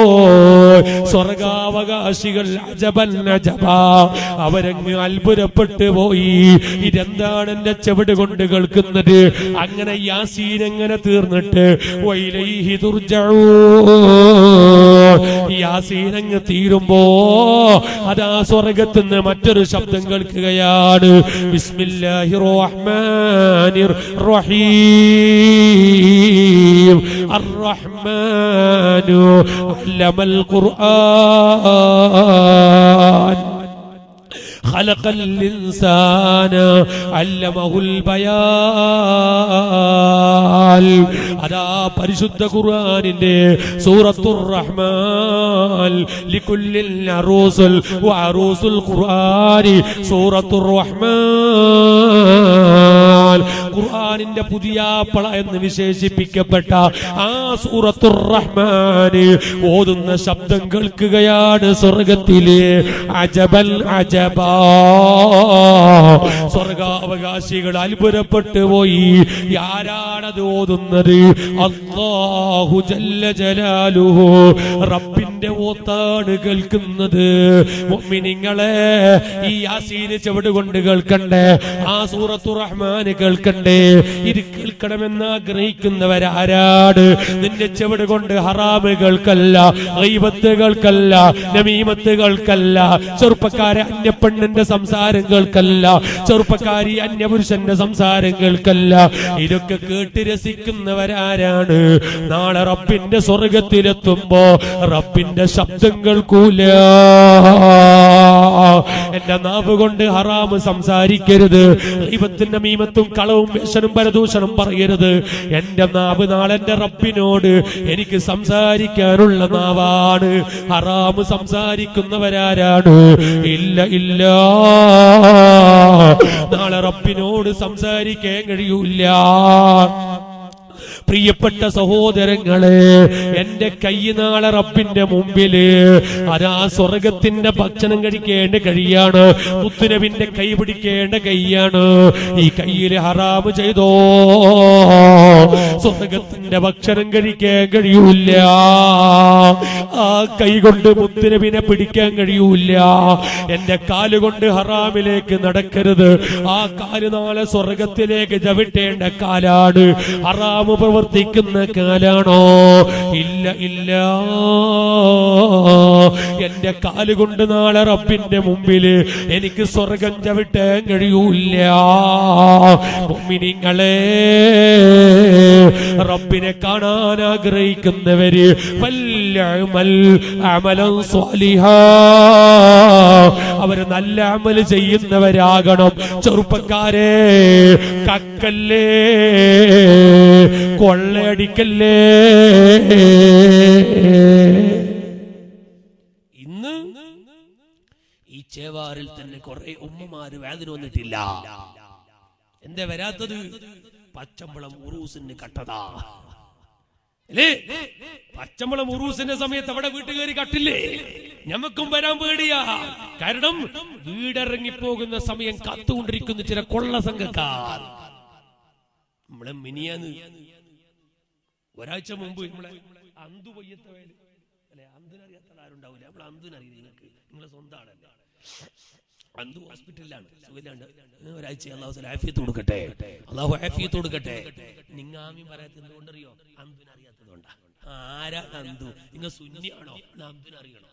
സ്വർഗാവകാശികൾ അജബൻ അജബ അവരങ്ങ് അത്ഭുതപ്പെട്ടു പോയി ഇതെന്താണ് എന്റെ ചെവിട് കൊണ്ട് കേൾക്കുന്നത് അങ്ങനെ യാസീൻ എങ്ങനെ തീർന്നിട്ട് വൈലൈഹി തുർജഊൻ യാസീൻ അങ്ങ് തീരുമ്പോ അതാ സ്വർഗത്തുനിന്ന് മറ്റൊരു ശബ്ദം കേൾക്കുകയാണ് ബിസ്മില്ലാഹിർ റഹ്മാനിർ റഹീം الرحمن علم القرآن خلق الإنسان علمه البيان അതാ പരിശുദ്ധ ഖുർആനിന്റെ സൂറത്തുർ റഹ്മാൻ ലികുല്ലിൽ അറൂസുൽ വഅറൂസുൽ ഖുർആനി സൂറത്തുർ റഹ്മാൻ ഖുർആനിന്റെ പുതിയാപ്പള എന്ന് വിശേഷിപ്പിക്കപ്പെട്ട ആ സൂറത്തുർ റഹ്മാന് ഓതുന്ന ശബ്ദം കേൾക്കുകയാണ് സ്വർഗത്തിലെ അജബൽ അജബാ സ്വർഗാവകാശികൾ അത്ഭുതപ്പെട്ടു പോയി ആരാണത് ഓതുന്നത് അള്ളാഹു ജല്ല ജലാലുഹു റബ്ബിന്റെ ഓത്താണ് കേൾക്കുന്നത് മുഅ്മിനീങ്ങളെ ഈ യാസീന് ചെവിട് കൊണ്ട് കേൾക്കണ്ടേ ആ സൂറത്തു റഹ്മാന് കേൾക്കണ്ടേ ഇത് കേൾക്കണമെന്ന് ആഗ്രഹിക്കുന്നവരാരാണ് നിന്റെ ചെവിട് കൊണ്ട് ഹറാമ് കേൾക്കല്ല ഗൈബത്ത് കേൾക്കല്ല നമീമത്ത് കേൾക്കല്ല ചെറുപ്പക്കാരെ അന്യപ്പെണ്ണിന്റെ സംസാരം കേൾക്കല്ല ചെറുപ്പക്കാരി അന്യപുരുഷന്റെ സംസാരം കേൾക്കല്ല ഇതൊക്കെ കേട്ട് രസിക്കുന്നവരാരാണ് നാളെ റബ്ബിന്റെ സ്വർഗത്തിലെത്തുമ്പോ റബ്ബിന്റെ ശബ്ദം കേൾക്കൂല എന്റെ നാവ് കൊണ്ട് ഹറാമ് സംസാരിക്കരുത് ദൈവത്തിന്റെ മീമത്തും കളവും വേഷനും പരദൂഷണം പറയരുത് എന്റെ നാവ് നാളെ എന്റെ റബ്ബിനോട് എനിക്ക് സംസാരിക്കാനുള്ള നാവാണ് ഹറാമ് സംസാരിക്കുന്നവരാരാണ് ഇല്ല ഇല്ല നാളെ റബ്ബിനോട് സംസാരിക്കാൻ കഴിയൂല പ്രിയപ്പെട്ട സഹോദരങ്ങളെ എന്റെ കൈ നാളെ റബ്ബിന്റെ മുമ്പില് അതാ സ്വർഗത്തിന്റെ ഭക്ഷണം കഴിക്കേണ്ട കഴിയാണ് മുത്തുനബിന്റെ കൈ പിടിക്കേണ്ട കൈയാണ് ഈ കയ്യില് ഹറാമ് ചെയ്തോ സ്വർഗത്തിന്റെ ഭക്ഷണം കഴിക്കാൻ കഴിയൂല ആ കൈ കൊണ്ട് മുത്തുനബിനെ പിടിക്കാൻ കഴിയൂല എന്റെ കാലുകൊണ്ട് ഹറാമിലേക്ക് നടക്കരുത് ആ കാല് നാളെ സ്വർഗത്തിലേക്ക് ചവിട്ടേണ്ട കാലാണ് ഹറാമ് പ്രവർത്തിക്കുന്ന കാലാണോ ഇല്ല ഇല്ല എന്റെ കാലുകൊണ്ട് നാളെ റബ്ബിന്റെ മുമ്പില് എനിക്ക് സ്വർഗം ചവിട്ടാൻ കഴിയൂല മുഅ്മിനീങ്ങളെ റബ്ബിനെ കാണാൻ ആഗ്രഹിക്കുന്നവര് വല്ലഅമൽ അമലൻ സ്വാലിഹാ അവര് നല്ല അമല് ചെയ്യുന്നവരാകണം ചെറുപ്പക്കാരെ കക്കല്ലേ കൊള്ളയടിക്കല്ലേ ഇന്ന് ഈ ചേവാറിൽ തന്നെ കുറെ ഉമ്മമാര് വേദന വന്നിട്ടില്ല എന്താ വരാത്തത് പച്ചമ്പളം ഉറൂസിന് കട്ടതാ അല്ലേ പച്ചമ്പളം ഉറൂസിന്റെ സമയത്ത് അവിടെ വീട്ടിൽ കയറി കട്ടില്ലേ ഞമ്മക്കും വരാൻ പേടിയാ കാരണം വീടിറങ്ങിപ്പോകുന്ന സമയം കാത്തുകൊണ്ടിരിക്കുന്ന ചില കൊള്ള സംഘക്കാർ നമ്മളെ മിനിയാന്ന് ഒരാഴ്ച മുമ്പ് നമ്മളെ അന്തു പയ്യത്തെ വയല് അല്ലെ അന്തിനറിയാത്ത ആരുണ്ടാവില്ല നമ്മളെ അന്തിനറിയില്ല നിങ്ങൾക്ക് നിങ്ങളെ സ്വന്തം ആളല്ലേ അന്തു ഹോസ്പിറ്റലിലാണ് സുഖമില്ലാണ്ട് ഒരാഴ്ച അള്ളാഹു ആഫിയത്ത് കൊടുക്കട്ടെ അള്ളാഹു ആഫിയത്ത് കൊടുക്കട്ടെ നിങ്ങാമി പറയാത്ത എന്തുകൊണ്ടറിയോ അന്തുവിനെ അറിയാത്തതുകൊണ്ടാ ആരാ അന്തു നിങ്ങൾ സുന്നിയാണോ എന്നാ അന്തുവിനെ അറിയണം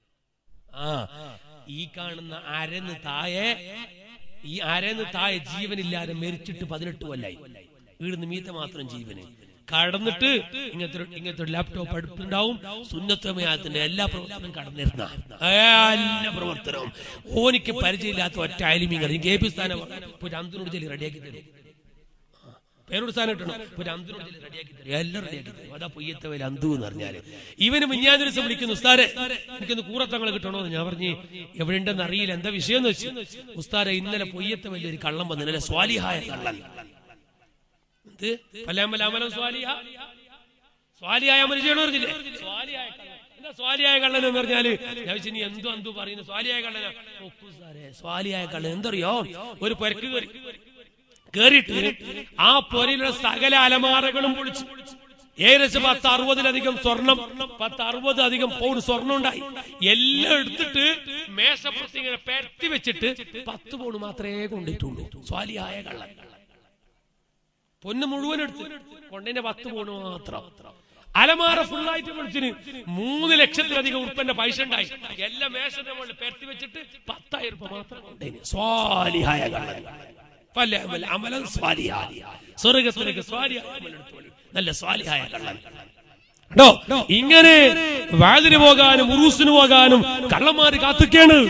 ആ ഈ കാണുന്ന അരന്ന് താഴെ ഈ അരന്ന് താഴെ ജീവനില്ലാതെ മരിച്ചിട്ട് പതിനെട്ട് കൊല്ലായി വീടുന്ന് മീത്ത മാത്രം ജീവന് കടന്നിട്ട് ഇങ്ങനത്തെ ഒരു- ഇങ്ങനത്തെ ഒരു ലാപ്ടോപ്പ് അടുത്തുണ്ടാവും സുന്നത്തമയാത്തിന്റെ എല്ലാ പ്രവർത്തനവും കടന്നിരുന്ന എല്ലാ പ്രവർത്തനവും ഓനിക്ക് പരിചയമില്ലാത്ത ഒറ്റ അയലിമീങ്ങൾ കെ പി സ്ഥാനം ഒരു അന്തിനോട് ചെല്ലി റെഡിയാക്കി തരും പേരോട് സ്ഥാനം കിട്ടണം ഒരു അന്തിനോട് ചെല്ലി റെഡിയാക്കി തരും എല്ലാം റെഡിയാക്കി തരും അതാ പൊയ്യത്തവയിൽ അന്തു എന്ന് പറഞ്ഞാല് ഇവന് മിഞ്ഞാൻ ദിവസം വിളിക്കുന്നു ഉസ്താരെ എനിക്കൊന്ന് കൂറത്തങ്ങൾ കിട്ടണോന്ന് ഞാൻ പറഞ്ഞു എവിടെ ഉണ്ടെന്ന് അറിയില്ല എന്താ വിഷയം എന്ന് വെച്ച് ഉസ്താരെ ഇന്നലെ പൊയ്യത്തെ വലിയൊരു കള്ളം വന്നു ഇന്നലെ സ്വാലിഹായ കള്ളൻ എന്ത് പലാമല അമലം സ്വാലിഹ സ്വാലിയായ അമൽ ചെയ്യണോ പറഞ്ഞില്ലേ സ്വാലിയായ കള്ളൻ എന്താ സ്വാലിയായ കള്ളൻ എന്ന് പറഞ്ഞാല് ഞാൻ വിചാരിച്ചു, നീ എന്തോ എന്തോ പറയുന്നു സ്വാലിയായ കള്ളനാ നോക്കൂ സാറേ സ്വാലിയായ കള്ളൻ എന്തറിയോ ഒരു പരക്ക് കയറി കേറിയിട്ട് ആ പൊരയിലുള്ള സകല അലമാറകളും പൊളിച്ചു ഏകദേശം പത്ത് അറുപതിലധികം സ്വർണം പത്ത് അറുപത് അധികം പൗൺ സ്വർണം ഉണ്ടായി എല്ലാം എടുത്തിട്ട് മേശപ്പുറത്ത് ഇങ്ങനെ പെരത്തി വെച്ചിട്ട് പത്ത് പൗൺ മാത്രമേ കൊണ്ടിട്ടുള്ളൂ സ്വാലിയായ കള്ളൻ പൊന്ന് മുഴുവൻ എടുത്ത് കൊണ്ടതിന്റെ പത്ത് പൗൺ മാത്രം അലമാര ഫുള്ളായിട്ട് വിളിച്ചിന് മൂന്ന് ലക്ഷത്തിലധികം ഉറുപ്പന്റെ പൈസ ഉണ്ടായി എല്ലാ മേശന്റെ മുകളിൽ പെരത്തി വെച്ചിട്ട് പത്തായിരം രൂപ മാത്രം കൊണ്ടേന് സ്വാലിഹായ കള്ളൻ ഫലഅമൽ അമലൻ സ്വാലിഹാ. സ്വർഗ്ഗത്തിലേക്ക് സ്വാലിഹായ അമൽ എടുത്തോളി. നല്ല സ്വാലിഹായ കള്ളൻ ണ്ടോ ഇങ്ങനെ വാതിന് പോകാനും ഉറൂസിന് പോകാനും കള്ളന്മാര് കാത്തുക്കാണ്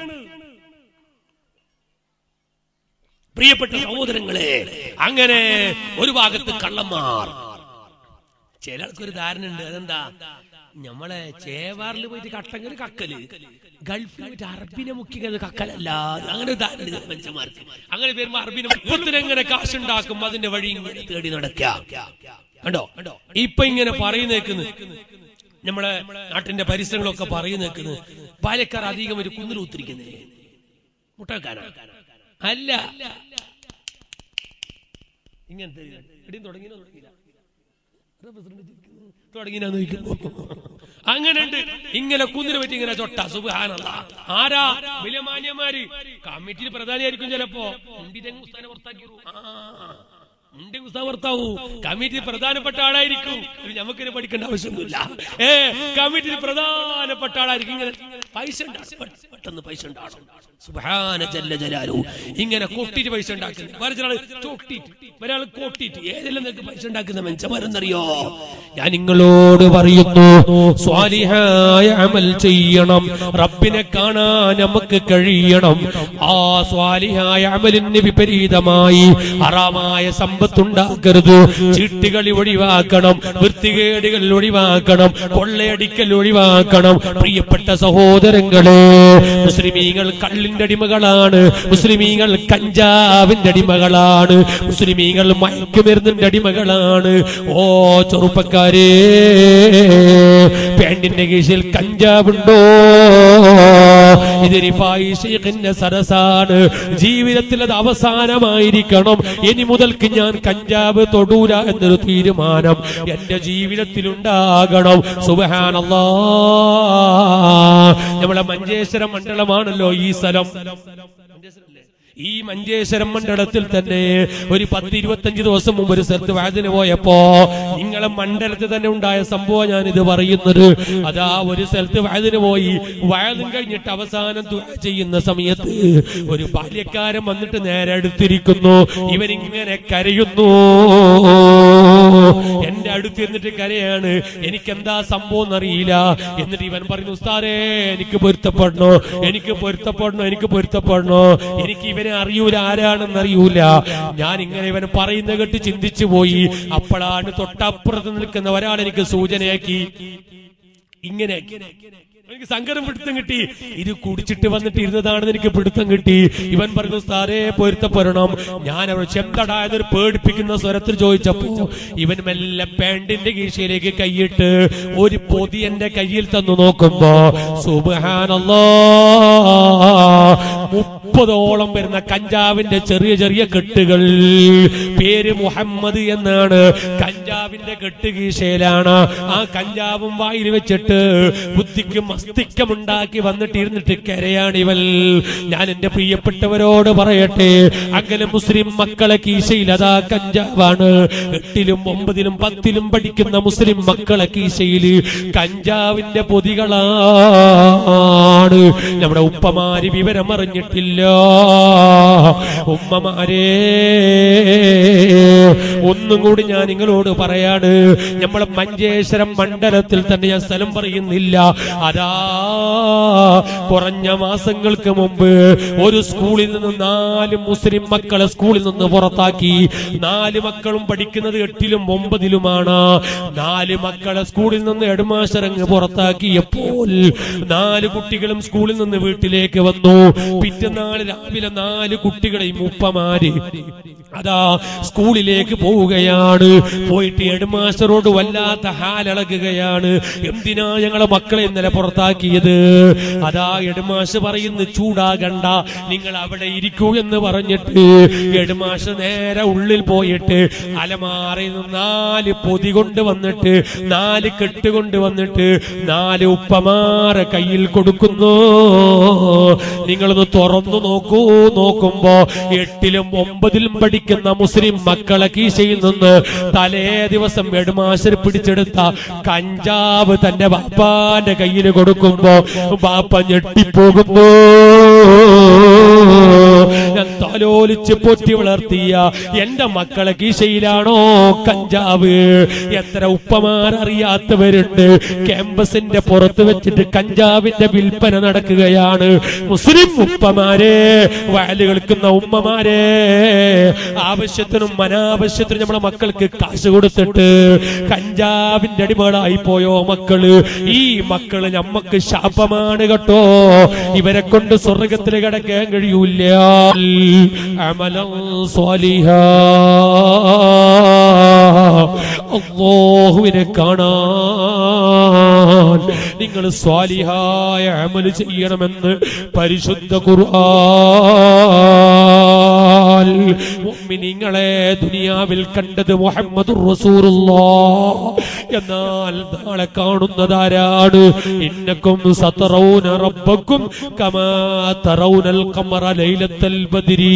പ്രിയപ്പെട്ട സഹോദരങ്ങളെ അങ്ങനെ ഒരു ഭാഗത്ത് കള്ളന്മാർ ചില ആൾക്കൊരു ധാരണ ഉണ്ട് അതെന്താ നമ്മളെ ചേവാറിൽ പോയിട്ട് കട്ടങ്ങൽ കക്കല് ഗൾഫിൽ പോയിട്ട് അറബിനെ മുക്കിക്കുന്നത് കക്കലല്ല അങ്ങനെ ഒരു ധാരണ ഉണ്ട് മനുഷ്യന്മാർക്ക് അങ്ങനെ വരുമ്പോ അറബിനെ മുപ്പത്തിനെങ്ങനെ കാശുണ്ടാക്കും അതിന്റെ വഴി ഇങ്ങനെ തേടി നടക്കാം കണ്ടോ ഇപ്പൊ ഇങ്ങനെ പറയുന്നേക്കുന്നു നമ്മളെ നാട്ടിന്റെ പരിസരങ്ങളൊക്കെ പറയുന്നേക്കുന്നു പാലക്കാർ അധികം ഒരു കുന്നിലൂത്തിരിക്കുന്നേ മുട്ടക്കാനാ അല്ല ഇങ്ങനത്തെ എടിയും തുടങ്ങിയോ തുടങ്ങിയില്ല തുടങ്ങിനാന്ന് ചോദിക്കുന്നു അങ്ങനെ ഉണ്ട് ഇങ്ങനെ കുന്നിന് പറ്റി ഇങ്ങനെ ചൊട്ട സുബാനല്ല ആരാ വലിയ മാന്യന്മാര് കമ്മിറ്റിയിൽ പ്രധാനിയായിരിക്കും ചിലപ്പോ ഉണ്ടിതെങ്ങ് ഉസ്താനെ പുറത്താക്കിയു ആ ഉണ്ടി ഉസ്താൻ പുറത്താവൂ കമ്മിറ്റിയിൽ പ്രധാനപ്പെട്ട ആളായിരിക്കും ഇത് നമുക്കിനെ പഠിക്കേണ്ട ആവശ്യമൊന്നുമില്ല ഏ കമ്മിറ്റിയിൽ പ്രധാനപ്പെട്ട ആളായിരിക്കും ഇങ്ങനെ പൈസ ഉണ്ടാക്കും പെട്ടെന്ന് പൈസ ഉണ്ടാകും സുബാന ജല്ല ജലാലു ഇങ്ങനെ കൊട്ടിട്ട് പൈസ ഉണ്ടാക്കുന്നത് വേറെ ചില തൊട്ടിട്ട് ഒരാൾ കൊട്ടിട്ട് ഏതെല്ലാം നിനക്ക് പൈസ ഉണ്ടാക്കുന്ന മനുഷ്യന്മാരെന്നറിയോ ഞാൻ നിങ്ങളോട് പറയുന്നു സ്വാലിഹായ അമൽ ചെയ്യണം റബ്ബിനെ കാണാൻ നമുക്ക് കഴിയണം ആ സ്വാലിഹായ അമലിന് വിപരീതമായി ഹറാമായ സമ്പത്തുണ്ടാക്കരുത് ചീട്ടുകളി ഒഴിവാക്കണം വൃത്തികേടുകൾ ഒഴിവാക്കണം കൊള്ളയടിക്കൽ ഒഴിവാക്കണം പ്രിയപ്പെട്ട സഹോദരങ്ങളെ മുസ്ലിമീങ്ങൾ കള്ളിന്റെ അടിമകളാണ് മുസ്ലിമീങ്ങൾ കഞ്ചാവിന്റെ അടിമകളാണ് മുസ്ലിമീങ്ങൾ മയക്കുമരുന്നിന്റെ അടിമകളാണ് ഓ ചെറുപ്പക്കാരേ പാന്റിന്റെ കീഴിൽ കഞ്ചാവുണ്ടോ ഇത് റിഫായി ഷെയ്ഖിന്റെ സരസാണ് ജീവിതത്തിൽ അത് അവസാനമായിരിക്കണം ഇനി മുതൽക്ക് ഞാൻ കഞ്ചാവ് തൊടൂല എന്നൊരു തീരുമാനം എന്റെ ജീവിതത്തിൽ ഉണ്ടാകണം സുബഹാനല്ലാ നമ്മളെ മഞ്ചേശ്വരം മണ്ഡലമാണല്ലോ ഈ സ്ഥലം ഈ മഞ്ചേശ്വരം മണ്ഡലത്തിൽ തന്നെ ഒരു പത്ത് ഇരുപത്തഞ്ച് ദിവസം മുമ്പ് ഒരു സ്ഥലത്ത് വാതിന് പോയപ്പോ നിങ്ങളെ മണ്ഡലത്തിൽ തന്നെ ഉണ്ടായ സംഭവം ഞാൻ ഇത് പറയുന്നത് അതാ ഒരു സ്ഥലത്ത് വാതിന് പോയി വയതും കഴിഞ്ഞിട്ട് അവസാനം ദുആ ചെയ്യുന്ന സമയത്ത് ഒരു ബാല്യക്കാരൻ വന്നിട്ട് നേരെ അടുത്തിരിക്കുന്നു ഇവനിങ്ങനെ കരയുന്നു എന്റെ അടുത്ത് എന്നിട്ട് കരയാണ് എനിക്ക് എന്താ സംഭവം എന്നറിയില്ല എന്നിട്ട് ഇവൻ പറയുന്നു ഉസ്താരേ എനിക്ക് പൊരുത്തപ്പെടണോ എനിക്ക് പൊരുത്തപ്പെടണോ എനിക്ക് പൊരുത്തപ്പെടണോ എനിക്ക് ഇവനെ അറിയൂല ആരാണെന്ന് അറിയൂല ഞാൻ ഇങ്ങനെ ഇവൻ പറയുന്ന കേട്ട് ചിന്തിച്ചു പോയി അപ്പോഴാണ് തൊട്ടപ്പുറത്ത് നിൽക്കുന്ന ഒരാൾ എനിക്ക് സൂചനയാക്കി ഇങ്ങനെ എനിക്ക് സങ്കടം പിടുത്തം കിട്ടി ഇത് കുടിച്ചിട്ട് വന്നിട്ട് ഇരുന്നതാണെന്ന് എനിക്ക് പിടുത്തം കിട്ടി ഇവൻ പറഞ്ഞു സാറേ പൊരുത്തപ്പെടണം ഞാൻ അവിടെ ചെന്തടായതൊരു പേടിപ്പിക്കുന്ന സ്വരത്തിൽ ചോദിച്ചപ്പോ ഇവൻ മെല്ലെ പാന്റിന്റെ കീശയിലേക്ക് കൈയിട്ട് ഒരു പൊതി എന്റെ കയ്യിൽ തന്നു നോക്കുമ്പോ സുബാനല്ലോ മുപ്പതോളം വരുന്ന കഞ്ചാവിന്റെ ചെറിയ ചെറിയ കെട്ടുകൾ പേര് മുഹമ്മദ് എന്നാണ് കഞ്ചാവിന്റെ കെട്ട് കീശയിലാണ് ആ കഞ്ചാവും വായിൽ വെച്ചിട്ട് ബുദ്ധിക്ക് മസ്തിക്കമുണ്ടാക്കി വന്നിട്ട് ഇരുന്നിട്ട് കരയാണ് ഇവൻ ഞാൻ എന്റെ പ്രിയപ്പെട്ടവരോട് പറയട്ടെ അങ്ങനെ മുസ്ലിം മക്കളെ കീശയിൽ അതാ കഞ്ചാവാണ് എട്ടിലും ഒമ്പതിലും പത്തിലും പഠിക്കുന്ന മുസ്ലിം മക്കളെ കീശയിൽ കഞ്ചാവിന്റെ പൊതികളാണ് നമ്മുടെ ഉപ്പമാര് വിവരം അറിഞ്ഞിട്ടില്ല ഉമ്മമാരേ ഒന്നും കൂടി ഞാൻ നിങ്ങളോട് പറയാണ് നമ്മളെ മഞ്ചേശ്വരം മണ്ഡലത്തിൽ തന്നെ ഞാൻ സ്ഥലം പറയുന്നില്ല അതാ കുറഞ്ഞ മാസങ്ങൾക്ക് മുമ്പ് ഒരു സ്കൂളിൽ നിന്ന് നാല് മുസ്ലിം മക്കളെ സ്കൂളിൽ നിന്ന് പുറത്താക്കി നാല് മക്കളും പഠിക്കുന്നത് എട്ടിലും ഒമ്പതിലുമാണ് നാല് മക്കളെ സ്കൂളിൽ നിന്ന് ഹെഡ്മാസ്റ്ററങ്ങ് പുറത്താക്കിയപ്പോൾ നാല് കുട്ടികളും സ്കൂളിൽ നിന്ന് വീട്ടിലേക്ക് വന്നു പിറ്റന്നാൾ രാവിലെ നാല് കുട്ടികളെയും ഉപ്പമാര് അതാ സ്കൂളിലേക്ക് പോവുകയാണ് പോയിട്ട് ഹെഡ്മാസ്റ്ററോട് വല്ലാത്ത ഹാലളകുകയാണ് എന്തിനാ ഞങ്ങളെ മക്കളെ ഇന്നലെ പുറത്താക്കിയത് അതാ ഹെഡ്മാസ്റ്റർ പറയുന്നു ചൂടാകണ്ട നിങ്ങൾ അവിടെ ഇരിക്കൂ എന്ന് പറഞ്ഞിട്ട് ഹെഡ്മാസ്റ്റർ നേരെ ഉള്ളിൽ പോയിട്ട് അലമാറയിൽ നിന്ന് നാല് പൊതി കൊണ്ട് വന്നിട്ട് നാല് കെട്ട് കൊണ്ട് വന്നിട്ട് നാല് ഉപ്പമാരെ കയ്യിൽ കൊടുക്കുന്നു നിങ്ങളൊന്ന് തുറന്നു നോക്കൂ നോക്കുമ്പോ എട്ടിലും ഒമ്പതിലും പഠിക്കുന്ന മുസ്ലിം മക്കളെ കീശയിൽ നിന്ന് തലേ ദിവസം വെടുമാശർ പിടിച്ചെടുത്ത കഞ്ചാവ് തന്റെ ബാപ്പാന്റെ കയ്യിൽ കൊടുക്കുമ്പോ ബാപ്പ ഞെട്ടിപ്പോകുന്നു ഞാൻ തലോലിച്ച് പൊറ്റി വളർത്തിയ എന്റെ മക്കളെ കീശയിലാണോ കഞ്ചാവ് എത്ര ഉപ്പമാരറിയാത്തവരുണ്ട് ക്യാമ്പസിന്റെ പുറത്ത് വെച്ചിട്ട് കഞ്ചാവിന്റെ വിൽപ്പന നടക്കുകയാണ് മുസ്ലിം ഉപ്പമാരെ വയല് കളിക്കുന്ന ഉമ്മമാരെ ആവശ്യത്തിനും അനാവശ്യത്തിനും നമ്മളെ മക്കൾക്ക് കാശ് കൊടുത്തിട്ട് കഞ്ചാവിന്റെ അടിമകളായി പോയോ മക്കള് ഈ മക്കള് നമ്മക്ക് ശാപമാണ് കേട്ടോ ഇവരെ കൊണ്ട് സ്വർഗത്തിൽ കിടക്കാൻ കഴിയൂല അമലം സ്വാലിഹാ അള്ളാഹുവിനെ കാണാൻ നിങ്ങൾ സ്വാലിഹായ അമല് ചെയ്യണമെന്ന് പരിശുദ്ധ ഖുർആൻ മുഅ്മിനീങ്ങളെ ദുനിയാവിൽ കണ്ടത് മുഹമ്മദുർ റസൂലുള്ളാഹ് എന്നാൽ നാളെ കാണുന്നതാരാണ് ഇന്നക്കും സതറൗന റബ്ബക്കും കമാ തറൗനൽ ഖമറ ലൈലത്തൽ ബദ്രി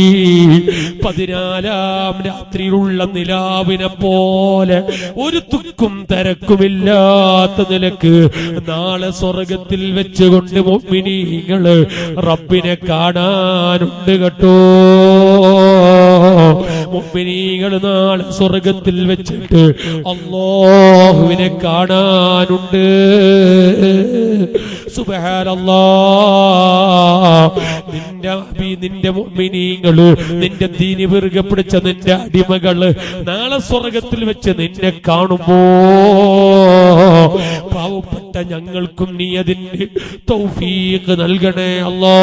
പതിനാലാം രാത്രിയിലുള്ള നിലാവിനെ പോലെ ഒരു തുക്കും തിരക്കുമില്ലാത്ത നിലക്ക് നാളെ സ്വർഗത്തിൽ വെച്ചുകൊണ്ട് മുഅ്മിനീങ്ങള് റബ്ബിനെ കാണാനുണ്ട് കേട്ടോ മുഅ്മിനീങ്ങൾ നാളെ സ്വർഗത്തിൽ വെച്ചിട്ട് അള്ളാഹുവിനെ കാണാനുണ്ട് സുബ്ഹാനല്ലാ നിന്റെ അബി- നിന്റെ മുഅ്മിനീങ്ങള് നിന്റെ ദീനി വിറുകെ പിടിച്ച നിന്റെ അടിമകള് നാളെ സ്വർഗത്തിൽ വെച്ച് നിന്നെ കാണുമ്പോ പാവപ്പെട്ട ഞങ്ങൾക്കും നീ അതിന് തൗഫീഖ് നൽകണേ അല്ലാ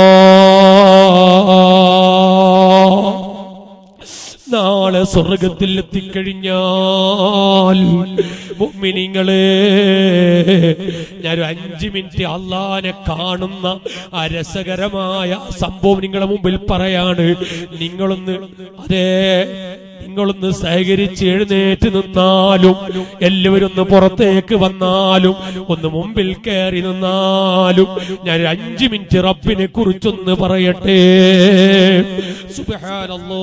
നാളെ സ്വർഗത്തിൽ എത്തിക്കഴിഞ്ഞാൽ മുഅ്മിനീങ്ങളെ ഞാനൊരു അഞ്ച് മിനിറ്റ് അള്ളാനെ കാണുന്ന ആ രസകരമായ സംഭവം നിങ്ങളെ മുമ്പിൽ പറയാണ് നിങ്ങളൊന്ന് അതേ നിങ്ങളൊന്ന് സഹകരിച്ച് എഴുന്നേറ്റ് നിന്നാലും എല്ലാവരും ഒന്ന് പുറത്തേക്ക് വന്നാലും ഒന്ന് മുമ്പിൽ കയറി നിന്നാലും ഞാൻ ഒരു അഞ്ച് മിനിറ്റ് റബ്ബിനെ കുറിച്ചൊന്ന് പറയട്ടെ സുബ്ഹാനല്ലോ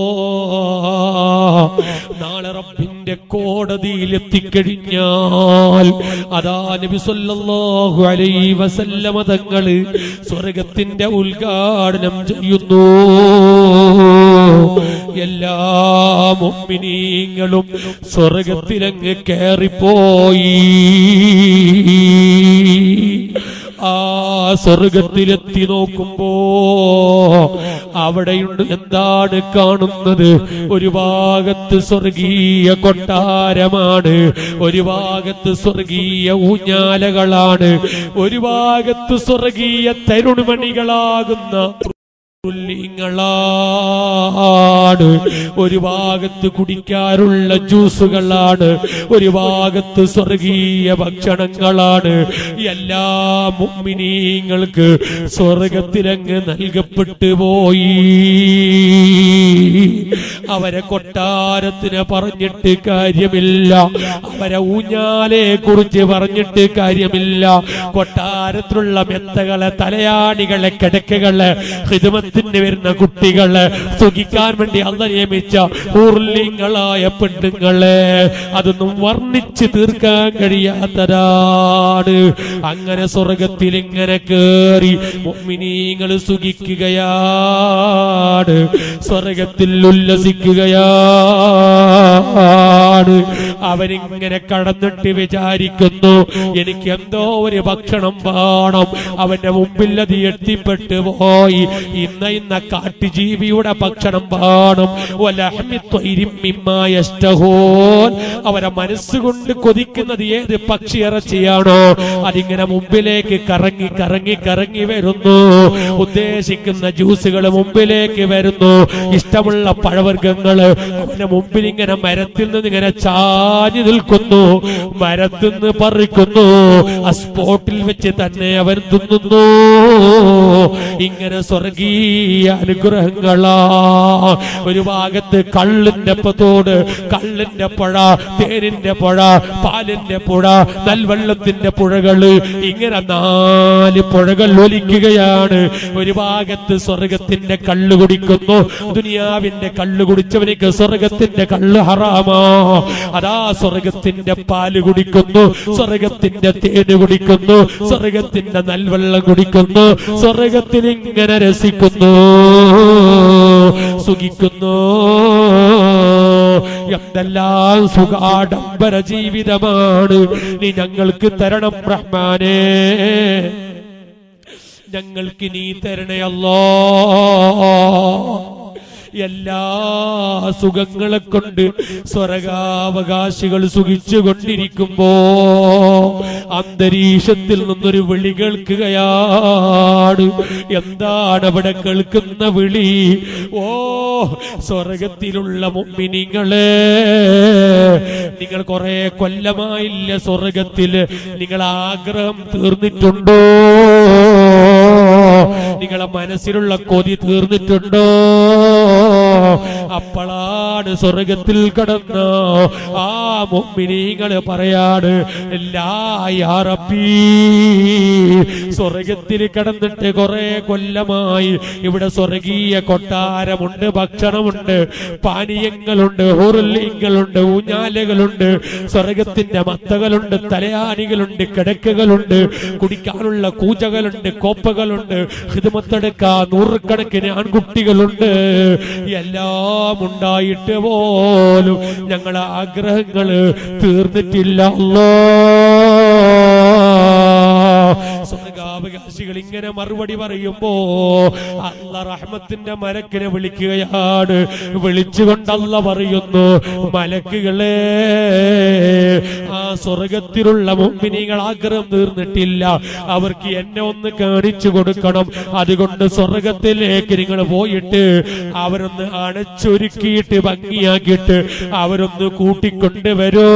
നാളെ റബ്ബിന്റെ കോടതിയിൽ എത്തിക്കഴിഞ്ഞാൽ അതാ നബി സല്ലല്ലാഹു അലൈഹി വസല്ലമ തങ്ങള് സ്വർഗത്തിന്റെ ഉദ്ഘാടനം ചെയ്യുന്നു എല്ലാ മുഅ്മിനീങ്ങളും സ്വർഗത്തിലങ്ങ് കയറിപ്പോയി ആ സ്വർഗത്തിലെത്തി നോക്കുമ്പോ അവിടെയുണ്ട് എന്താണ് കാണുന്നത് ഒരു ഭാഗത്ത് സ്വർഗീയ കൊട്ടാരമാണ് ഒരു ഭാഗത്ത് സ്വർഗീയ ഊഞ്ഞാലകളാണ് ഒരു ഭാഗത്ത് സ്വർഗീയ തരുണിമണികളാകുന്ന ാണ് ഒരു ഭാഗത്ത് കുടിക്കാറുള്ള ജ്യൂസുകളാണ് ഒരു ഭാഗത്ത് സ്വർഗീയ ഭക്ഷണങ്ങളാണ് എല്ലാ മുമ്മിനീങ്ങൾക്ക് സ്വർഗത്തിലങ്ങ് നൽകപ്പെട്ടു പോയി അവരെ കൊട്ടാരത്തിന് പറഞ്ഞിട്ട് കാര്യമില്ല അവരെ ഊഞ്ഞാലെ കുറിച്ച് പറഞ്ഞിട്ട് കാര്യമില്ല കൊട്ടാരത്തിലുള്ള മെത്തകളെ തലയാണികളെ കിടക്കകള് ഹിതമത്തിന് വരുന്ന കുട്ടികള് സുഖിക്കാൻ വേണ്ടി അല്ല നിയമിച്ച ഊർലിങ്ങളായ പെണ്ണുങ്ങളെ അതൊന്നും വർണ്ണിച്ച് തീർക്കാൻ കഴിയാത്തതാണ് അങ്ങനെ സ്വർഗത്തിൽ ഇങ്ങനെ കേറി മുഅ്മിനീങ്ങൾ സുഖിക്കുകയാണ് സ്വർഗത്തിൽ ഉല്ലസിക്കുകയാണ് അവനിങ്ങനെ കടന്നിട്ട് വിചാരിക്കുന്നു എനിക്ക് എന്തോ ഒരു ഭക്ഷണം വേണം അവന്റെ മുമ്പിൽ അത് എത്തിപ്പെട്ടു പോയി ഇന്ന ഇന്ന കാട്ടുജീവിയുടെ ഭക്ഷണം വേണം വലഹ്മി ത്വയ്രിൻ മിമ്മാ യശ്തഹൂൻ. അവരെ മനസ്സുകൊണ്ട് കൊതിക്കുന്നത് ഏത് പക്ഷി ഇറച്ചിയാണോ അതിങ്ങനെ മുമ്പിലേക്ക് കറങ്ങി കറങ്ങി കറങ്ങി വരുന്നു ഉദ്ദേശിക്കുന്ന ജ്യൂസുകൾ മുമ്പിലേക്ക് വരുന്നു ഇഷ്ടമുള്ള പഴവർഗ്ഗങ്ങള് അവന്റെ മുമ്പിൽ ഇങ്ങനെ മരത്തിൽ നിന്ന് ഇങ്ങനെ ചാഞ്ഞു നിൽക്കുന്നു മരത്തിൽ നിന്ന് പറിക്കുന്നു ആ സ്പോട്ടിൽ വെച്ച് തന്നെ അവൻ തിന്നുന്നു ഇങ്ങനെ സ്വർഗീയ അനുഗ്രഹങ്ങളാ ഒരു ഭാഗത്ത് കള്ളിന്റെ തോട് കള്ളിന്റെ പുഴ തേനിന്റെ പുഴ പാലിന്റെ പുഴ നൽവെള്ളത്തിന്റെ പുഴകള് ഇങ്ങനെ നാല് പുഴകൾ ഒലിക്കുകയാണ് ഒരു ഭാഗത്ത് സ്വർഗത്തിന്റെ കള്ള് കുടിക്കുന്നു ദുനിയാവിന്റെ കള്ള് കുടിച്ചവനിക്ക് സ്വർഗത്തിന്റെ കള്ള് ഹറാമാ അതാ സ്വർഗത്തിന്റെ പാല് കുടിക്കുന്നു സ്വർഗത്തിന്റെ തേന് കുടിക്കുന്നു സ്വർഗത്തിന്റെ നൽവെള്ളം കുടിക്കുന്നു സ്വർഗത്തിൽ ഇങ്ങനെ രസിക്കുന്നു സുഖിക്കുന്നു എന്തെല്ലാം സുഖാഡംബര ജീവിതമാണ് നീ ഞങ്ങൾക്ക് തരണം റഹ്മാനേ ഞങ്ങൾക്ക് നീ തരണയല്ലോ എല്ലാ സുഖങ്ങളെ കൊണ്ട് സ്വർഗാവകാശികൾ സുഖിച്ചുകൊണ്ടിരിക്കുമ്പോ അന്തരീക്ഷത്തിൽ നിന്നൊരു വിളി കേൾക്കുകയാണ് എന്താണ് അവിടെ കേൾക്കുന്ന വിളി ഓ സ്വർഗത്തിലുള്ള മുമ്മിനിങ്ങളെ നിങ്ങൾ കുറെ കൊല്ലമായില്ല സ്വർഗത്തില് നിങ്ങൾ ആഗ്രഹം തീർന്നിട്ടുണ്ടോ നിങ്ങളെ മനസ്സിലുള്ള കൊതി തീർന്നിട്ടുണ്ടോ അപ്പോഴാണ് സ്വർഗത്തിൽ കടന്ന ആ മുമ്മിനീങ്ങള് പറയാണ് എല്ലാ യാ റബ്ബീ സ്വർഗത്തിൽ കടന്നിട്ട് കുറെ കൊല്ലമായി ഇവിടെ സ്വർഗീയ കൊട്ടാരമുണ്ട് ഭക്ഷണമുണ്ട് പാനീയങ്ങളുണ്ട് ഹുറുല്യങ്ങളുണ്ട് ഊഞ്ഞാലുകളുണ്ട് സ്വർഗത്തിന്റെ മത്തകളുണ്ട് തലയാണികളുണ്ട് കിടക്കകളുണ്ട് കുടിക്കാനുള്ള കൂജകളുണ്ട് കോപ്പകളുണ്ട് ഹിതമത്തെടുക്കാൻ നൂറുകണക്കിന് ആൺകുട്ടികളുണ്ട് എല്ലാം ഉണ്ടായിട്ട് പോലും ഞങ്ങളെ ആഗ്രഹങ്ങള് തീർന്നിട്ടില്ല അല്ലോ സ്വർഗാവകാശികൾ ഇങ്ങനെ മറുപടി പറയുമ്പോ അല്ല റഹ്മത്തിന്റെ മലക്കിനെ വിളിക്കുകയാണ് വിളിച്ചുകൊണ്ട് അല്ല പറയുന്നു മലക്കുകളെ ആ സ്വർഗത്തിലുള്ള മുമ്പിനികൾ ആഗ്രഹം തീർന്നിട്ടില്ല അവർക്ക് എന്നെ ഒന്ന് കാണിച്ചു കൊടുക്കണം അതുകൊണ്ട് സ്വർഗത്തിലേക്ക് നിങ്ങൾ പോയിട്ട് അവരൊന്ന് അണച്ചൊരുക്കിയിട്ട് ഭംഗിയാക്കിയിട്ട് അവരൊന്ന് കൂട്ടിക്കൊണ്ട് വരൂ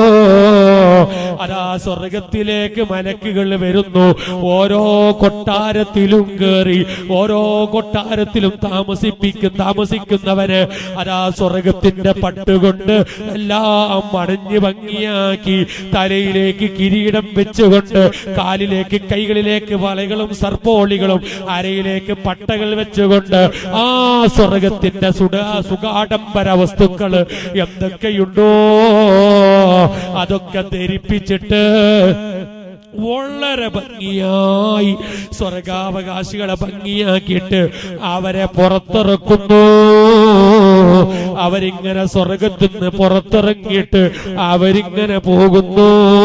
അതാ സ്വർഗത്തിലേക്ക് മലക്കുകൾ വരുന്നു ഓരോ കൊട്ടാരത്തിലും കയറി ഓരോ കൊട്ടാരത്തിലും താമസിപ്പിക്കും താമസിക്കുന്നവന് അതാ സ്വർഗത്തിന്റെ പട്ടുകൊണ്ട് എല്ലാം അണഞ്ഞ് ഭംഗിയാക്കി തലയിലേക്ക് കിരീടം വെച്ചുകൊണ്ട് കാലിലേക്ക് കൈകളിലേക്ക് വളകളും സർപ്പോളികളും അരയിലേക്ക് പട്ടകൾ വെച്ചുകൊണ്ട് ആ സ്വർഗത്തിന്റെ സുഡ സുഖാഡംബര വസ്തുക്കള് എന്തൊക്കെയുണ്ടോ അതൊക്കെ ധരിപ്പിച്ചിട്ട് വളരെ ഭംഗിയായി സ്വർഗാവകാശികളെ ഭംഗിയാക്കിയിട്ട് അവരെ പുറത്തിറക്കുന്നു അവരിങ്ങനെ സ്വർഗത്തിൽ നിന്ന് പുറത്തിറങ്ങിയിട്ട് അവരിങ്ങനെ പോകുന്നു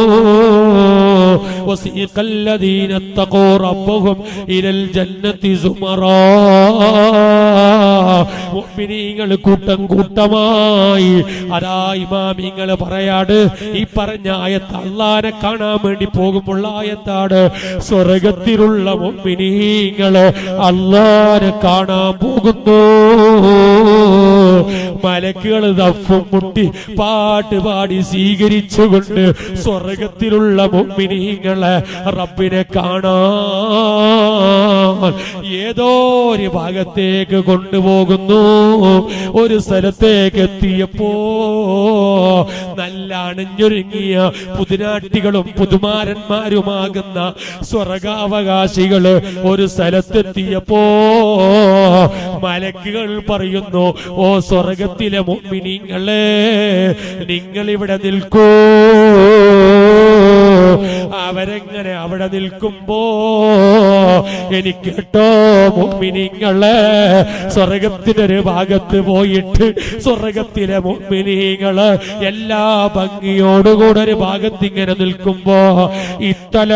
وسيق الذين اتقوا ربهم إلى الجنة زمرا മുഅ്മിനീങ്ങൾ കൂട്ടം കൂട്ടമായി അതാ ഇമാമിങ്ങൾ പറയാട് ഈ പറഞ്ഞ ആയത്ത് അള്ളാനെ കാണാൻ വേണ്ടി പോകുമ്പോൾ ആയത്താണ് സ്വർഗത്തിലുള്ള മുഅ്മിനീങ്ങള് അള്ളാനെ കാണാൻ പോകുന്നു മലക്കുകൾ ദഫും മുട്ടി പാട്ട് പാടി സ്വീകരിച്ചുകൊണ്ട് സ്വർഗത്തിലുള്ള മുഅ്മിനീങ്ങളെ റബ്ബിനെ കാണാൻ ഏതോ ഒരു ഭാഗത്തേക്ക് കൊണ്ടുപോകുന്നു ഒരു സ്ഥലത്തേക്ക് എത്തിയപ്പോ നല്ല അണിഞ്ഞൊരുങ്ങിയ പുതുനാട്ടികളും പുതുമാരന്മാരുമാകുന്ന സ്വർഗാവകാശികള് ഒരു സ്ഥലത്തെത്തിയപ്പോ മലക്കുകൾ പറയുന്നു ഓ സ്വർഗത്തിലെ മുമ്പിനിങ്ങളെ നിങ്ങൾ ഇവിടെ നിൽക്കൂ അവരെങ്ങനെ അവിടെ നിൽക്കുമ്പോ എനിക്ക് കേട്ടോ മുമ്പിനിങ്ങളെ സ്വർഗത്തിനൊരു ഭാഗത്ത് പോയിട്ട് സ്വർഗത്തിലെ മുമ്പിനികള് എല്ലാ ഭംഗിയോടുകൂടെ ഒരു ഭാഗത്ത് ഇങ്ങനെ നിൽക്കുമ്പോ ഇത്തല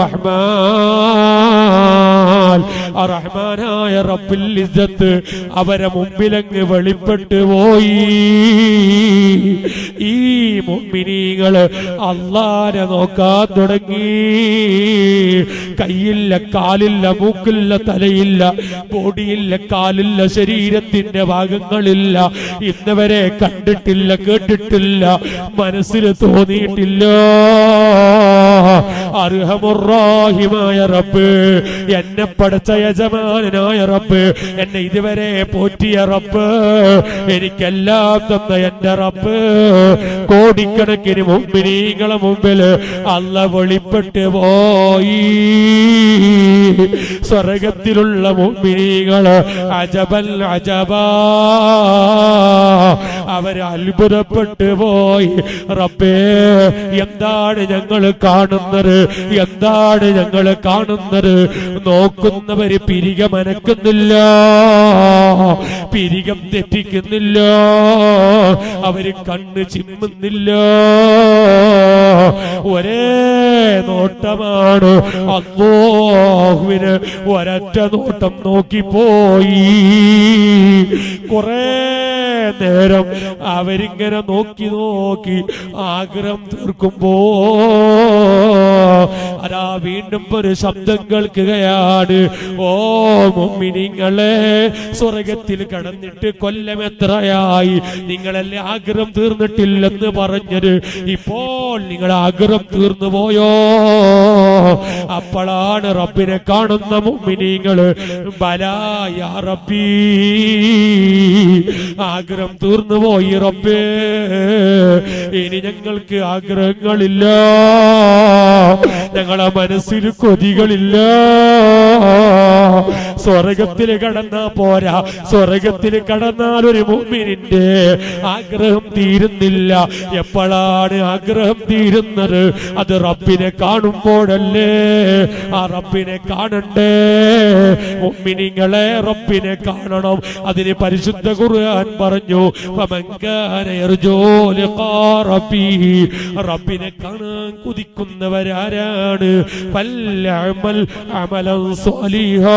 റഹ്മാൻ ആ റഹ്മാനായ റബ്ബിൽ ഇസ്സത്ത് അവരെ മുമ്പിലങ്ങ് വെളിപ്പെട്ടു പോയി ഈ മുമ്മിനീകള് അള്ളാനെ നോക്കാൻ തുടങ്ങി കയ്യില്ല കാലില്ല മൂക്കില്ല തലയില്ല ബോഡിയില്ല കാലില്ല ശരീരത്തിന്റെ ഭാഗങ്ങളില്ല ഇന്നവരെ കണ്ടിട്ടില്ല കേട്ടിട്ടില്ല മനസ്സിൽ തോന്നിയിട്ടില്ല അർഹമുറാഹിമായ റബ്ബ് എന്നെ പടച്ച യജമാനായ റബ്ബ് എന്നെ ഇതുവരെ പോറ്റിയ റബ്ബ് എനിക്കെല്ലാം തന്ന എന്റെ റബ്ബ് കോടിക്കണക്കിന് മുമ്പിനീങ്ങളെ മുമ്പിൽ അല്ല വെളിപ്പെട്ട് പോയി സ്വർഗത്തിലുള്ള മുമ്പിനീകള് അജബൽ അജബാ അവര് അത്ഭുതപ്പെട്ടു പോയി റബ്ബേ എന്താണ് ഞങ്ങൾ കാണുന്നത് എന്താണ് ഞങ്ങൾ കാണുന്നത് നോക്കുന്നവര് പിരിക മനക്കുന്നില്ല പിരികം തെറ്റിക്കുന്നില്ല അവര് കണ്ണ് ചിമ്മുന്നില്ല ഒരേ നോട്ടമാണ് അള്ളാഹുവിന് ഒരൊറ്റ നോട്ടം നോക്കിപ്പോയി കുറേ നേരം അവരിങ്ങനെ നോക്കി നോക്കി ആഗ്രഹം തീർക്കുമ്പോ അതാ വീണ്ടും ഒരു ശബ്ദം കേൾക്കുകയാണ് ഓ മുമ്മിനിങ്ങളെ സ്വർഗത്തിൽ കടന്നിട്ട് കൊല്ലം എത്രയായി നിങ്ങളല്ലേ ആഗ്രഹം തീർന്നിട്ടില്ലെന്ന് പറഞ്ഞത് ഇപ്പോൾ നിങ്ങൾ ആഗ്രഹം തീർന്നു പോയോ അപ്പോഴാണ് റബ്ബിനെ കാണുന്ന മുമ്മിനിങ്ങള് ബലായ റബ്ബീ ആഗ്രഹം തീർന്നു പോയി റബ്ബേ ഇനി ഞങ്ങൾക്ക് ആഗ്രഹങ്ങളില്ല ഞങ്ങളെ മനസ്സിൽ കൊതികളില്ല സ്വർഗത്തിൽ കടന്നാ പോരാ സ്വർഗത്തിൽ കടന്നാൽ ഒരു മുമ്മിനിന്റെ ആഗ്രഹം തീരുന്നില്ല എപ്പോഴാണ് ആഗ്രഹം തീരുന്നത് അത് റബ്ബിനെ കാണുമ്പോഴല്ലേ ആ റബ്ബിനെ കാണണ്ടേ മുമ്മിനിങ്ങളെ റബ്ബിനെ കാണണം അതിന് പരിശുദ്ധ ഖുർആൻ പറഞ്ഞു "ഫമൻ കാന യർജൂ ലിഖാ റബ്ബിഹി", റബ്ബിനെ കാണാൻ കുതിക്കുന്നവരാരാണ് ഫൽയഅമൽ അമലൻ സ്വാലിഹാ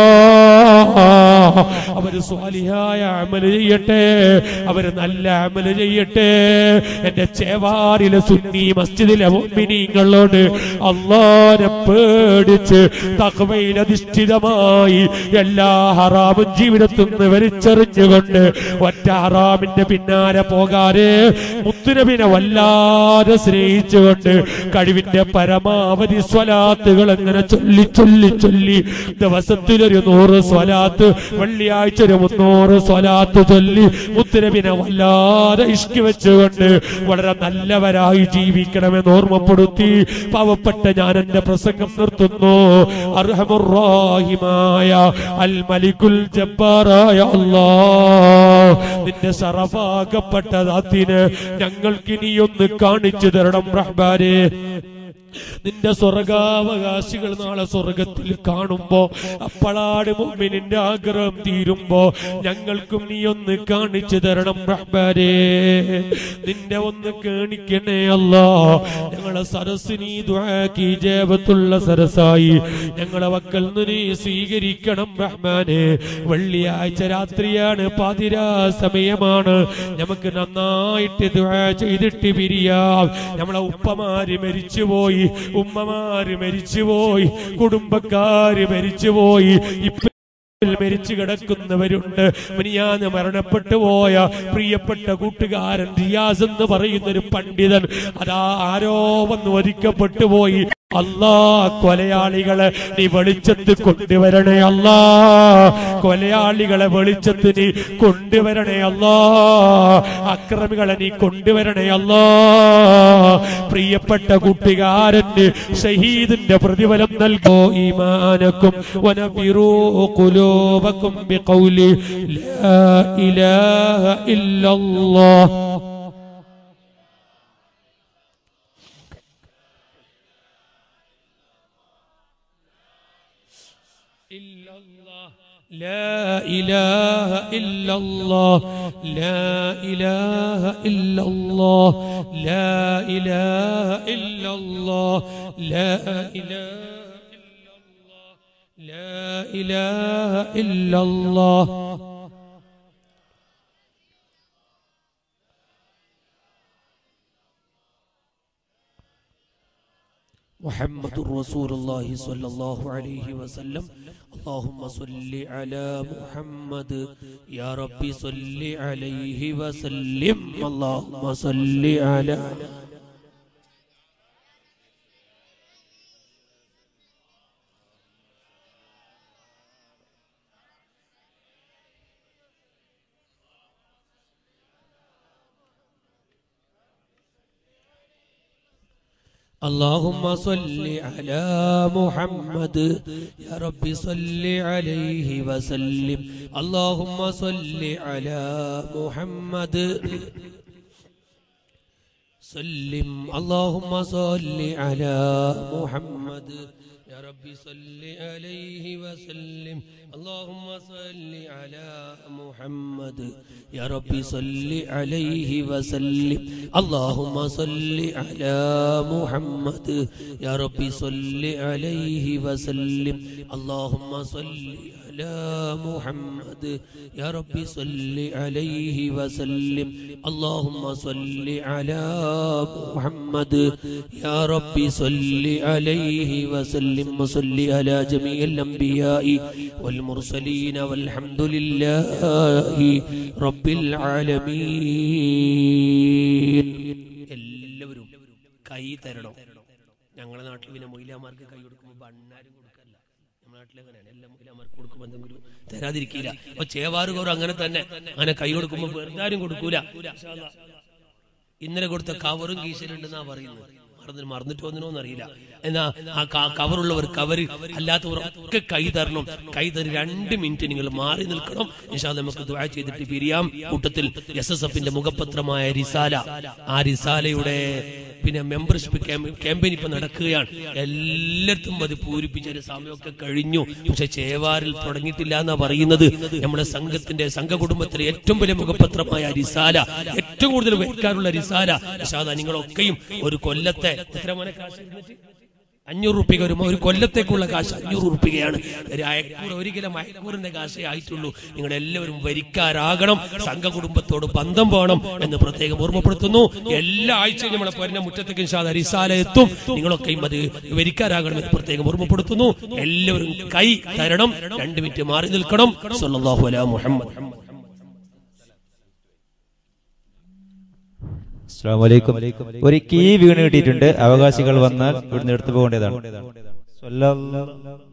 അവര് സ്വാലിഹായ അമല് ചെയ്യട്ടെ അവര് നല്ല അമല് ചെയ്യട്ടെ എന്റെ ചേവാറിലെ സുന്നി മസ്ജിദിലെ മുഅ്മിനീങ്ങളോട് അള്ളാനെ പേടിച്ച് തഖ്വയിൽ അധിഷ്ഠിതമായി എല്ലാ ഹറാമും ജീവിതത്തിൽ നിന്ന് വലിച്ചെറിഞ്ഞുകൊണ്ട് ഒറ്റ ഹറാമിന്റെ പിന്നാലെ പോകാതെ മുത്തുനബിനെ വല്ലാതെ സ്നേഹിച്ചുകൊണ്ട് കഴിവിന്റെ പരമാവധി സ്വലാത്തുകൾ എങ്ങനെ ചൊല്ലി ചൊല്ലി ചൊല്ലി ദിവസത്തിലൊരു നൂറ് സ്വലാത്ത് വെള്ളിയാഴ്ച ഒരു മുന്നൂറ് സ്വലാത്ത് ചൊല്ലി മുത്തുനബിനെ വല്ലാതെ ഇഷ്കി വെച്ചുകൊണ്ട് വളരെ നല്ലവരായി ജീവിക്കണമെന്ന് ഓർമ്മപ്പെടുത്തി പാവപ്പെട്ട ഞാൻ എന്റെ പ്രസംഗം നിർത്തുന്നു അർഹമുറാഹിമായ അൽ മലിക്കുൽ ജബ്ബാറായ അല്ലാ നിന്റെ സറഫാകപ്പെട്ട ദാത്തിന് ഞങ്ങൾക്ക് ഇനിയൊന്ന് കാണിച്ചു തരണം റഹ്ബാനെ നിന്റെ സ്വർഗാവകാശികൾ നാളെ സ്വർഗത്തിൽ കാണുമ്പോ അപ്പോഴാണ് മുമ്പിനിന്റെ ആഗ്രഹം തീരുമ്പോ ഞങ്ങൾക്കും നീ ഒന്ന് കാണിച്ചു തരണം റഹ്മാനേ നിന്റെ ഒന്ന് കാണിക്കണേ അല്ലാ ഞങ്ങളെ സരസ് നീ ദുആക്കി ജേബത്തുള്ള സരസായി ഞങ്ങളെ വക്കൽ നിന്ന് നീ സ്വീകരിക്കണം റഹ്മാനെ വെള്ളിയാഴ്ച രാത്രിയാണ് പാതിരാ സമയമാണ് നമുക്ക് നന്നായിട്ട് ദുആ ചെയ്തിട്ട് പിരിയാം നമ്മളെ ഉപ്പമാര് മരിച്ചുപോയി ഉമ്മമാര് മരിച്ചുപോയി കുടുംബക്കാര് മരിച്ചുപോയി ഇപ്പൊ മരിച്ചു കിടക്കുന്നവരുണ്ട് മിനിയാന്ന് മരണപ്പെട്ടു പോയ പ്രിയപ്പെട്ട കൂട്ടുകാരൻ റിയാസ് എന്ന് പറയുന്ന ഒരു പണ്ഡിതൻ അതാ ആരോ വന്ന് ഒരിക്കപ്പെട്ടു പോയി അല്ലാ കൊലയാളികളെ നീ വെളിച്ചത്ത് കൊണ്ടുവരണേ അല്ലാ കൊലയാളികളെ വെളിച്ചത്ത് നീ കൊണ്ടുവരണേ അല്ലാ അക്രമികളെ നീ കൊണ്ടുവരണേ അല്ലാ പ്രിയപ്പെട്ട കൂട്ടുകാരന് ഷഹീദിന്റെ പ്രതിഫലം നൽകോ ഈമാനക്കും വനബിറൂ قلوبكم بقول لا إله إلا الله إلا الله لا إله إلا الله لا إله إلا الله لا إله إلا الله لا إله إلا الله لا إله إلا الله محمد رسول الله صلى الله عليه وسلم اللهم صل على محمد يا ربي صل عليه وسلم اللهم صل على اللهم صل على محمد يا رب صل عليه وسلم اللهم صل على محمد سلم اللهم صل على محمد يا رب صل عليه وسلم اللهم صل على محمد يا رب صل عليه وسلم اللهم صل على محمد يا رب صل عليه وسلم اللهم صل على محمد يا رب صل عليه وسلم اللهم صل على محمد يا رب صل عليه وسلم وصل على جميع الأنبياء والمرسلين والحمد لله رب العالمين എല്ലാവരും കൈ തരണം ഞങ്ങളുടെ നാട്ടിൽ പിന്നെ മൊയിലാമാർക്ക് കൈ കൊടുക്കുമ്പോൾ ബണ്ണാരും കൊടുക്കല്ല നമ്മുടെ നാട്ടിൽ അങ്ങനെയാണ് എല്ലാ മൊയിലാമാർക്ക് കൊടുക്കുമ്പോൾ എന്തെങ്കിലും തരാതിരിക്കില്ല അപ്പൊ ചേവാറുകോർ അങ്ങനെ തന്നെ അങ്ങനെ കൈ കൊടുക്കുമ്പോൾ വെറുതെ ആരും കൊടുക്കൂല ഇൻഷാ അല്ലാ. ഇന്നലെ കൊടുത്ത കവറും കീശലുണ്ടെന്നാ പറയുന്നത് മറന്നു മറന്നിട്ട് വന്നോന്ന് അറിയില്ല എന്നാ ആ ക- കവറുള്ളവർ കവര് അല്ലാത്തവർ ഒക്കെ കൈ തരണം കൈ തരി രണ്ട് മിനിറ്റ് നിങ്ങൾ മാറി നിൽക്കണം ഇൻഷാ അല്ലാ നമുക്ക് ദുആ ചെയ്തിട്ട് പിരിയാം കൂട്ടത്തിൽ എസ് എസ് എഫിന്റെ മുഖപത്രമായ റിസാല ആ റിസാലയുടെ പിന്നെ മെമ്പർഷിപ്പ് ക്യാമ്പയിൻ ഇപ്പൊ നടക്കുകയാണ് എല്ലായിടത്തും അത് പൂരിപ്പിച്ച ഒരു സമയമൊക്കെ കഴിഞ്ഞു പക്ഷെ ചേവാറിൽ തുടങ്ങിയിട്ടില്ല എന്നാ പറയുന്നത് നമ്മുടെ സംഘത്തിന്റെ സംഘകുടുംബത്തിലെ ഏറ്റവും വലിയ മുഖപത്രമായ റിസാല ഏറ്റവും കൂടുതൽ വയ്ക്കാനുള്ള റിസാല നിഷാദ നിങ്ങളൊക്കെയും ഒരു കൊല്ലത്തെ എത്ര മോനെ കാശ് ഇരുന്നിട്ട്? അഞ്ഞൂറ് റുപ്യ ഒരു ഒരു കൊല്ലത്തേക്കുള്ള കാശ് അഞ്ഞൂറ് റുപ്യയാണ് ഒരു അയക്കൂർ ഒരു കിലോ അയക്കൂറിന്റെ കാശേ ആയിട്ടുള്ളൂ നിങ്ങൾ എല്ലാവരും വരിക്കാരാകണം സംഘകുടുംബത്തോട് ബന്ധം വേണം എന്ന് പ്രത്യേകം ഓർമ്മപ്പെടുത്തുന്നു എല്ലാ ആഴ്ചയും നമ്മളെ പോരുന്ന മുറ്റത്തേക്ക് ഇൻഷാ റിസാല എത്തും നിങ്ങളൊക്കെയും അത് വരിക്കാരാകണം എന്ന് പ്രത്യേകം ഓർമ്മപ്പെടുത്തുന്നു എല്ലാവരും കൈ തരണം രണ്ട് മിനിറ്റ് മാറി നിൽക്കണം സല്ലല്ലാഹു അലാ മുഹമ്മദ് അസ്സലാമലൈക്കും ഒരു കീ വീണ് കിട്ടിയിട്ടുണ്ട് അവകാശികൾ വന്നാൽ ഇവിടുന്ന് എടുത്തു പോകേണ്ടതാണ് സ്വല്ലല്ലാഹു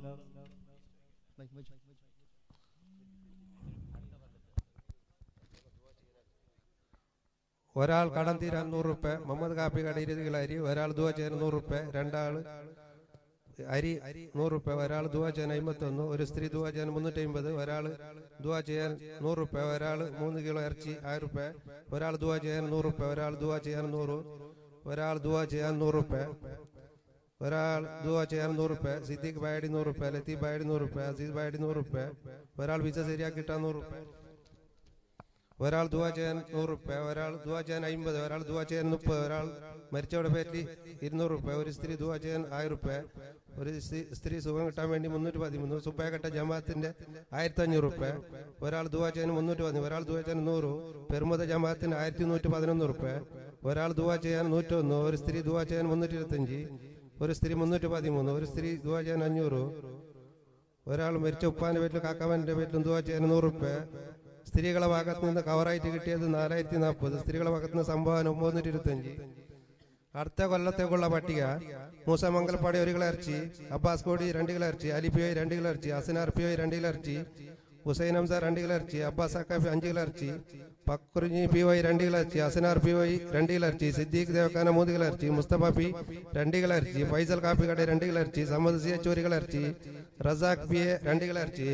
ഒരാൾ കടം തീരാൻ നൂറ് റുപ്യ മുഹമ്മദ് കാപ്പി കട ഇരുപത് കിലോ അരി ഒരാൾ ദുവ ചെയ്യാൻ നൂറ് റുപ്യ രണ്ടാള് അരി നൂറ് റുപ്യ ഒരാൾ ദുവ ചെയ്യാൻ അമ്പത്തൊന്ന് ഒരു സ്ത്രീ ദുവ ചെയ്യാൻ മുന്നൂറ്റി അമ്പത് ഒരാൾ ദുവ ചെയ്യാൻ നൂറ് റുപ്യ ഒരാൾ മൂന്ന് കിലോ ഇറച്ചി ആയിരം റുപ്യ ഒരാൾ ദുവ ചെയ്യാൻ നൂറ് റുപ്യ ഒരാൾ ദുവ ചെയ്യാൻ നൂറ് ഒരാൾ ദുവ ചെയ്യാൻ നൂറ് റുപ്യ ഒരാൾ ദുവാ ചെയ്യാൻ നൂറ് റുപ്യ സിദ്ദീഖ് ബായടി നൂറ് റുപ്യ ലത്തീഫ് ബായടി നൂറ് റുപ്യ അസീസ് ബായടി നൂറ് റുപ്യ ഒരാൾ വിസ ശരിയാക്കി കിട്ടാൻ നൂറ് റുപ്യ ഒരാൾ ദുവാ ചെയ്യാൻ നൂറ് റുപ്യ ഒരാൾ ദുവാ ചെയ്യാൻ അമ്പത് ഒരാൾ ദുവാ ചെയ്യാൻ മുപ്പത് ഒരാൾ മരിച്ചവിടെ പേറ്റി ഇരുന്നൂറ് റുപ്യ ഒരു സ്ത്രീ ദുവാ ചെയ്യാൻ ആയിരം റുപ്യ ഒരു സ്ത്രീ- സ്ത്രീ സുഖം കിട്ടാൻ വേണ്ടി മുന്നൂറ്റി പതിമൂന്ന് സുപ്പയക്കട്ട ജമാഅത്തിന്റെ ആയിരത്തി അഞ്ഞൂറ് റുപ്യ ഒരാൾ ദുവാ ചെയ്യാൻ മുന്നൂറ്റി പതിമൂന്ന് ഒരാൾ ദുവാ ചെയ്യാൻ നൂറ് പെരുമത ജമാഅത്തിന് ആയിരത്തി നൂറ്റി പതിനൊന്ന് റുപ്യ ഒരാൾ ദുവാ ചെയ്യാൻ നൂറ്റൊന്ന് ഒരു സ്ത്രീ ദുവാ ചെയ്യാൻ മുന്നൂറ്റി ഇരുപത്തഞ്ച് ഒരു സ്ത്രീ മുന്നൂറ്റി പതിമൂന്ന് ഒരു സ്ത്രീ ദുവാ ചെയ്യാൻ അഞ്ഞൂറ് ഒരാൾ മരിച്ച ഉപ്പാന്റെ വീട്ടിലും കാക്കാമന്റെ വീട്ടിലും ദുവാ ചെയ്യാൻ നൂറ് റുപ്യ സ്ത്രീകളെ ഭാഗത്ത് നിന്ന് കവറായിട്ട് കിട്ടിയത് നാലായിരത്തി നാൽപ്പത് സ്ത്രീകളെ ഭാഗത്ത് നിന്ന് സംഭാവന ഒമ്പതിനൂറ്റി ഇരുപത്തഞ്ച് അടുത്ത കൊല്ലത്തേക്കുള്ള പട്ടിക മൂസ മംഗലപ്പാടി ഒരു കിലോ ഇറച്ചി അബ്ബാസ് കോടി രണ്ട് കിലോ ഇറച്ചി അലി പി ഒ രണ്ട് കിലോ ഇറച്ചി അസനാർ പി ഒ രണ്ട് കിലോ ഇറച്ചി ഹുസൈൻ ഹംസ രണ്ട് കിലോ ഇറച്ചി അബ്ബാസ് അക്കാഫി അഞ്ച് കിലോ ഇറച്ചി പക്കുറിഞ്ഞി പി ഒ രണ്ട് കിലോ ഇറച്ചി അസനാർ പി ഒ രണ്ട് കിലോ ഇറച്ചി സിദ്ദീഖ് ദേവക്കാന മൂന്ന് കിലോ ഇറച്ചി മുസ്തഫ പി രണ്ട് കിലോ ഇറച്ചി ഫൈസൽ കാപ്പി കട രണ്ട് കിലോ ഇറച്ചി സമദ് സി എച്ച് ഒരു കിലോ ഇറച്ചി റസാഖ് പി എ രണ്ട് കിലോ ഇറച്ചി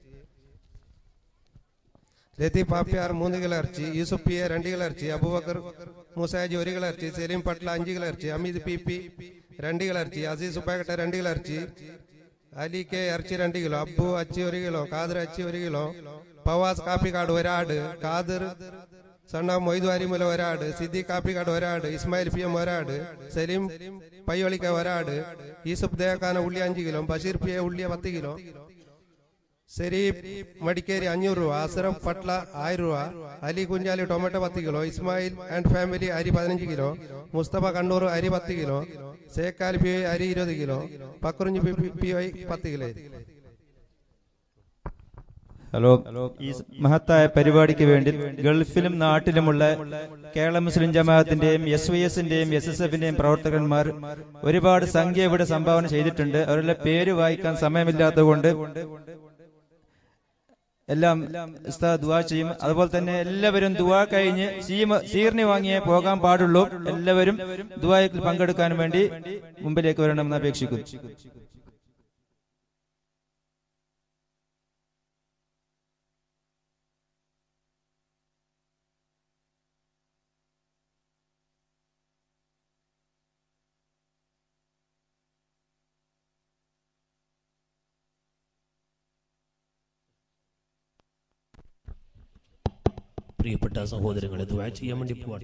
ലത്തീഫ് പാപ്പിയാർ മൂന്ന് കിലോ ഇറച്ചി യൂസുഫ് പി എ രണ്ട് കിലോ ഇറച്ചി അബൂബക്കർ മൂസാജി ഒരു കിലോ ഇറച്ചി സലീം പട്ല അഞ്ച് കിലോ ഇറച്ചി അമീദ് പി പി രണ്ട് കിലോ ഇറച്ചി അസീസ് ഉപ്പാക്കട്ട രണ്ട് കിലോ ഇറച്ചി അലി കെ ഇറച്ചി രണ്ട് കിലോ അബ്ബു അച്ചി ഒരു കിലോ ഖാദർ അച്ചി ഒരു കിലോ പവാസ് കാപ്പിക്കാട് ഒരാട് ഖാദർ സണ്ണ മൊയ്തു അരിമുല ഒരാട് സിദ്ദീഖ് കാപ്പിക്കാട് ഒരാട് ഇസ്മായിൽ പി എം ഒരാട് സലീം പയ്യോളിക്ക ഒരാട് യൂസുഫ് ദേവക്കാന ഉള്ളി അഞ്ച് കിലോ ബഷീർ പി എ ഉള്ളിയ പത്ത് കിലോ സെരീബ് മടിക്കേരി അഞ്ഞൂറ് രൂപ അസറഫ് പട്ല ആയിരം രൂപ അലി കുഞ്ചാലി ടൊമാറ്റോ പത്ത് കിലോ ഇസ്മായിൽ ആൻഡ് ഫാമിലി അരി പതിനഞ്ച് കിലോ മുസ്തഫ കണ്ണൂർ അരി പത്ത് കിലോ സേക്കാൽ പി ഐ അരി ഇരുപത് കിലോ പക്കുറിഞ്ഞ് പി പി ഐ പത്ത് കിലോ ഹലോ ഈ മഹത്തായ പരിപാടിക്ക് വേണ്ടി ഗൾഫിലും നാട്ടിലുമുള്ള കേരള മുസ്ലിം ജമാഅത്തിന്റെയും എസ് വൈ എസിന്റെയും എസ് എസ് എഫിന്റെയും പ്രവർത്തകന്മാർ ഒരുപാട് സംഖ്യ ഇവിടെ സംഭാവന ചെയ്തിട്ടുണ്ട് അവരുടെ പേര് വായിക്കാൻ സമയമില്ലാത്തതുകൊണ്ട് എല്ലാം ഉസ്താദ് ദുവാ ചെയ്യും അതുപോലെ തന്നെ എല്ലാവരും ദുവാ കഴിഞ്ഞ് സീമ- സീർണി വാങ്ങിയേ പോകാൻ പാടുള്ളൂ എല്ലാവരും ദുവായിൽ പങ്കെടുക്കാൻ വേണ്ടി മുമ്പിലേക്ക് വരണമെന്ന് അപേക്ഷിക്കുന്നു പ്രിയപ്പെട്ട സഹോദരങ്ങളെ ദ്വാ ചെയ്യാൻ വേണ്ടി പോവാണ്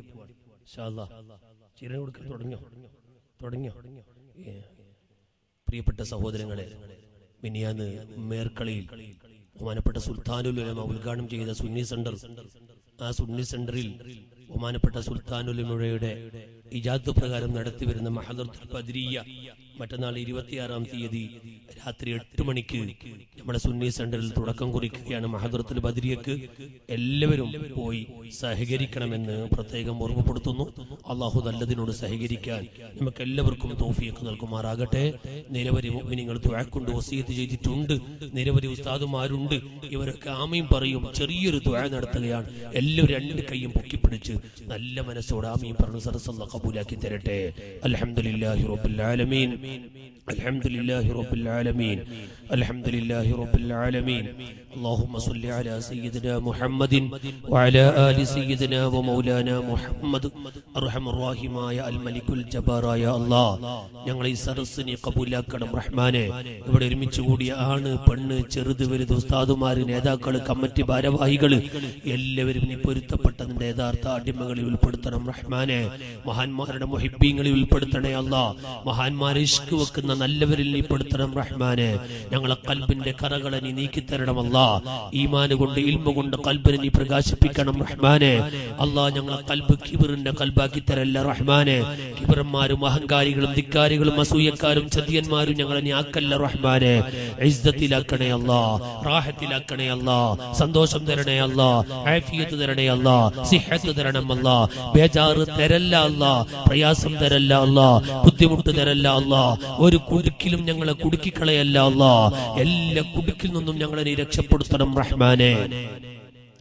ചിര കൊടുക്കാൻ തുടങ്ങിയോ തുടങ്ങിയോ ഏ. പ്രിയപ്പെട്ട സഹോദരങ്ങളെ മിനിയാന്ന് മേർക്കളയിൽ ബഹുമാനപ്പെട്ട സുൽത്താനുൽ ഉലമ ഉദ്ഘാടനം ചെയ്ത സുന്നി സെന്റർ ആ സുന്നി സെന്ററിൽ ബഹുമാനപ്പെട്ട സുൽത്താനുൽ ഉലമയുടെ ഇജാത്ത് പ്രകാരം നടത്തിവരുന്ന മഹദർത്തുൽ ബദ്രിയ മറ്റന്നാൾ ഇരുപത്തിയാറാം തീയതി രാത്രി എട്ട് മണിക്ക് നമ്മുടെ സുന്നി സെന്ററിൽ തുടക്കം കുറിക്കുകയാണ് മഹദർത്തുൽ ബദ്രിയക്ക് എല്ലാവരും പോയി സഹകരിക്കണമെന്ന് പ്രത്യേകം ഓർമ്മപ്പെടുത്തുന്നു അള്ളാഹു നല്ലതിനോട് സഹകരിക്കാൻ നമുക്ക് എല്ലാവർക്കും തോഫിയൊക്കെ നൽകുമാറാകട്ടെ നിരവധി നിങ്ങൾ ദ്വാക്കൊണ്ട് വസീത്ത് ചെയ്തിട്ടുണ്ട് നിരവധി ഉസ്താദുമാരുണ്ട് ഇവരൊക്കെ ആമയും പറയും ചെറിയൊരു ദ്വാ നടത്തുകയാണ് എല്ലാവരും രണ്ട് കൈയും പൊക്കിപ്പിടിച്ച് നല്ല മനസ്സോടെ ആമയും പറഞ്ഞു സരസല്ല കബൂലാക്കി തരട്ടെ അൽഹംദുലില്ലാഹി റബ്ബിൽ ആലമീൻ അൽഹംദുലില്ലാഹി റബ്ബിൽ ആലമീൻ അൽഹംദുലില്ലാഹി റബ്ബിൽ ആലമീൻ اللهم صل على سيدنا محمد وعلى آل سيدنا ومولانا محمد أرحم الراحماയ അൽമലിക്കുൽ ജബാറായ അല്ലാഹ് ഞങ്ങളെ ഈ സരസ്സിനെ കബൂലാക്കണം റഹ്മാനെ ഇവിടെ ഒരുമിച്ച് കൂടിയ ആണ് പെണ്ണ് ചെറുത് വലുത് ഉസ്താദുമാര് നേതാക്കള് കമ്മിറ്റി ഭാരവാഹികള് എല്ലാവരും നീ പൊരുത്തപ്പെട്ട നിന്റെ യഥാർത്ഥ അടിമകളിൽ ഉൾപ്പെടുത്തണം റഹ്മാനെ മഹാന്മാരുടെ മുഹിബീങ്ങളിൽ ഉൾപ്പെടുത്തണേ അല്ലാ മഹാന്മാരെ ഇഷ്ക് വെക്കുന്ന നല്ലവരിൽ നീ പെടുത്തണം റഹ്മാനെ ഞങ്ങളെ കൽബിന്റെ കറകളെ നീ നീക്കിത്തരണമല്ല ഈമാന് കൊണ്ട് ഇൽമ കൊണ്ട് കൽബിനെ നീ പ്രകാശിപ്പിക്കണം റഹ്മാനെ അല്ലാ ഞങ്ങളെ കൽബ് കിബിറിന്റെ കൽബാക്കി തരല്ല റഹ്മാനെ കിബിറന്മാരും അഹങ്കാരികളും ധിക്കാരികളും അസൂയക്കാരും ചതിയന്മാരും ഞങ്ങളെ നീ ആക്കല്ല റഹ്മാനെ ഇസ്സത്തിലാക്കണേ അല്ലാ റാഹത്തിലാക്കണേ അല്ലാ സന്തോഷം തരണേ അല്ലാ ആഫിയത്ത് തരണേ അല്ലാ സിഹത്ത് തരണം അല്ലാ ബേജാറ് തരല്ല അല്ലാ പ്രയാസം തരല്ല അല്ലാ ബുദ്ധിമുട്ട് തരല്ല അല്ലാ ഒരു കുടുക്കിലും ഞങ്ങളെ കുടുക്കിക്കളയല്ല അല്ലാ എല്ലാ കുടുക്കിൽ നിന്നും ഞങ്ങളെ നീ രക്ഷപ്പെടുത്തണം റഹ്മാനെ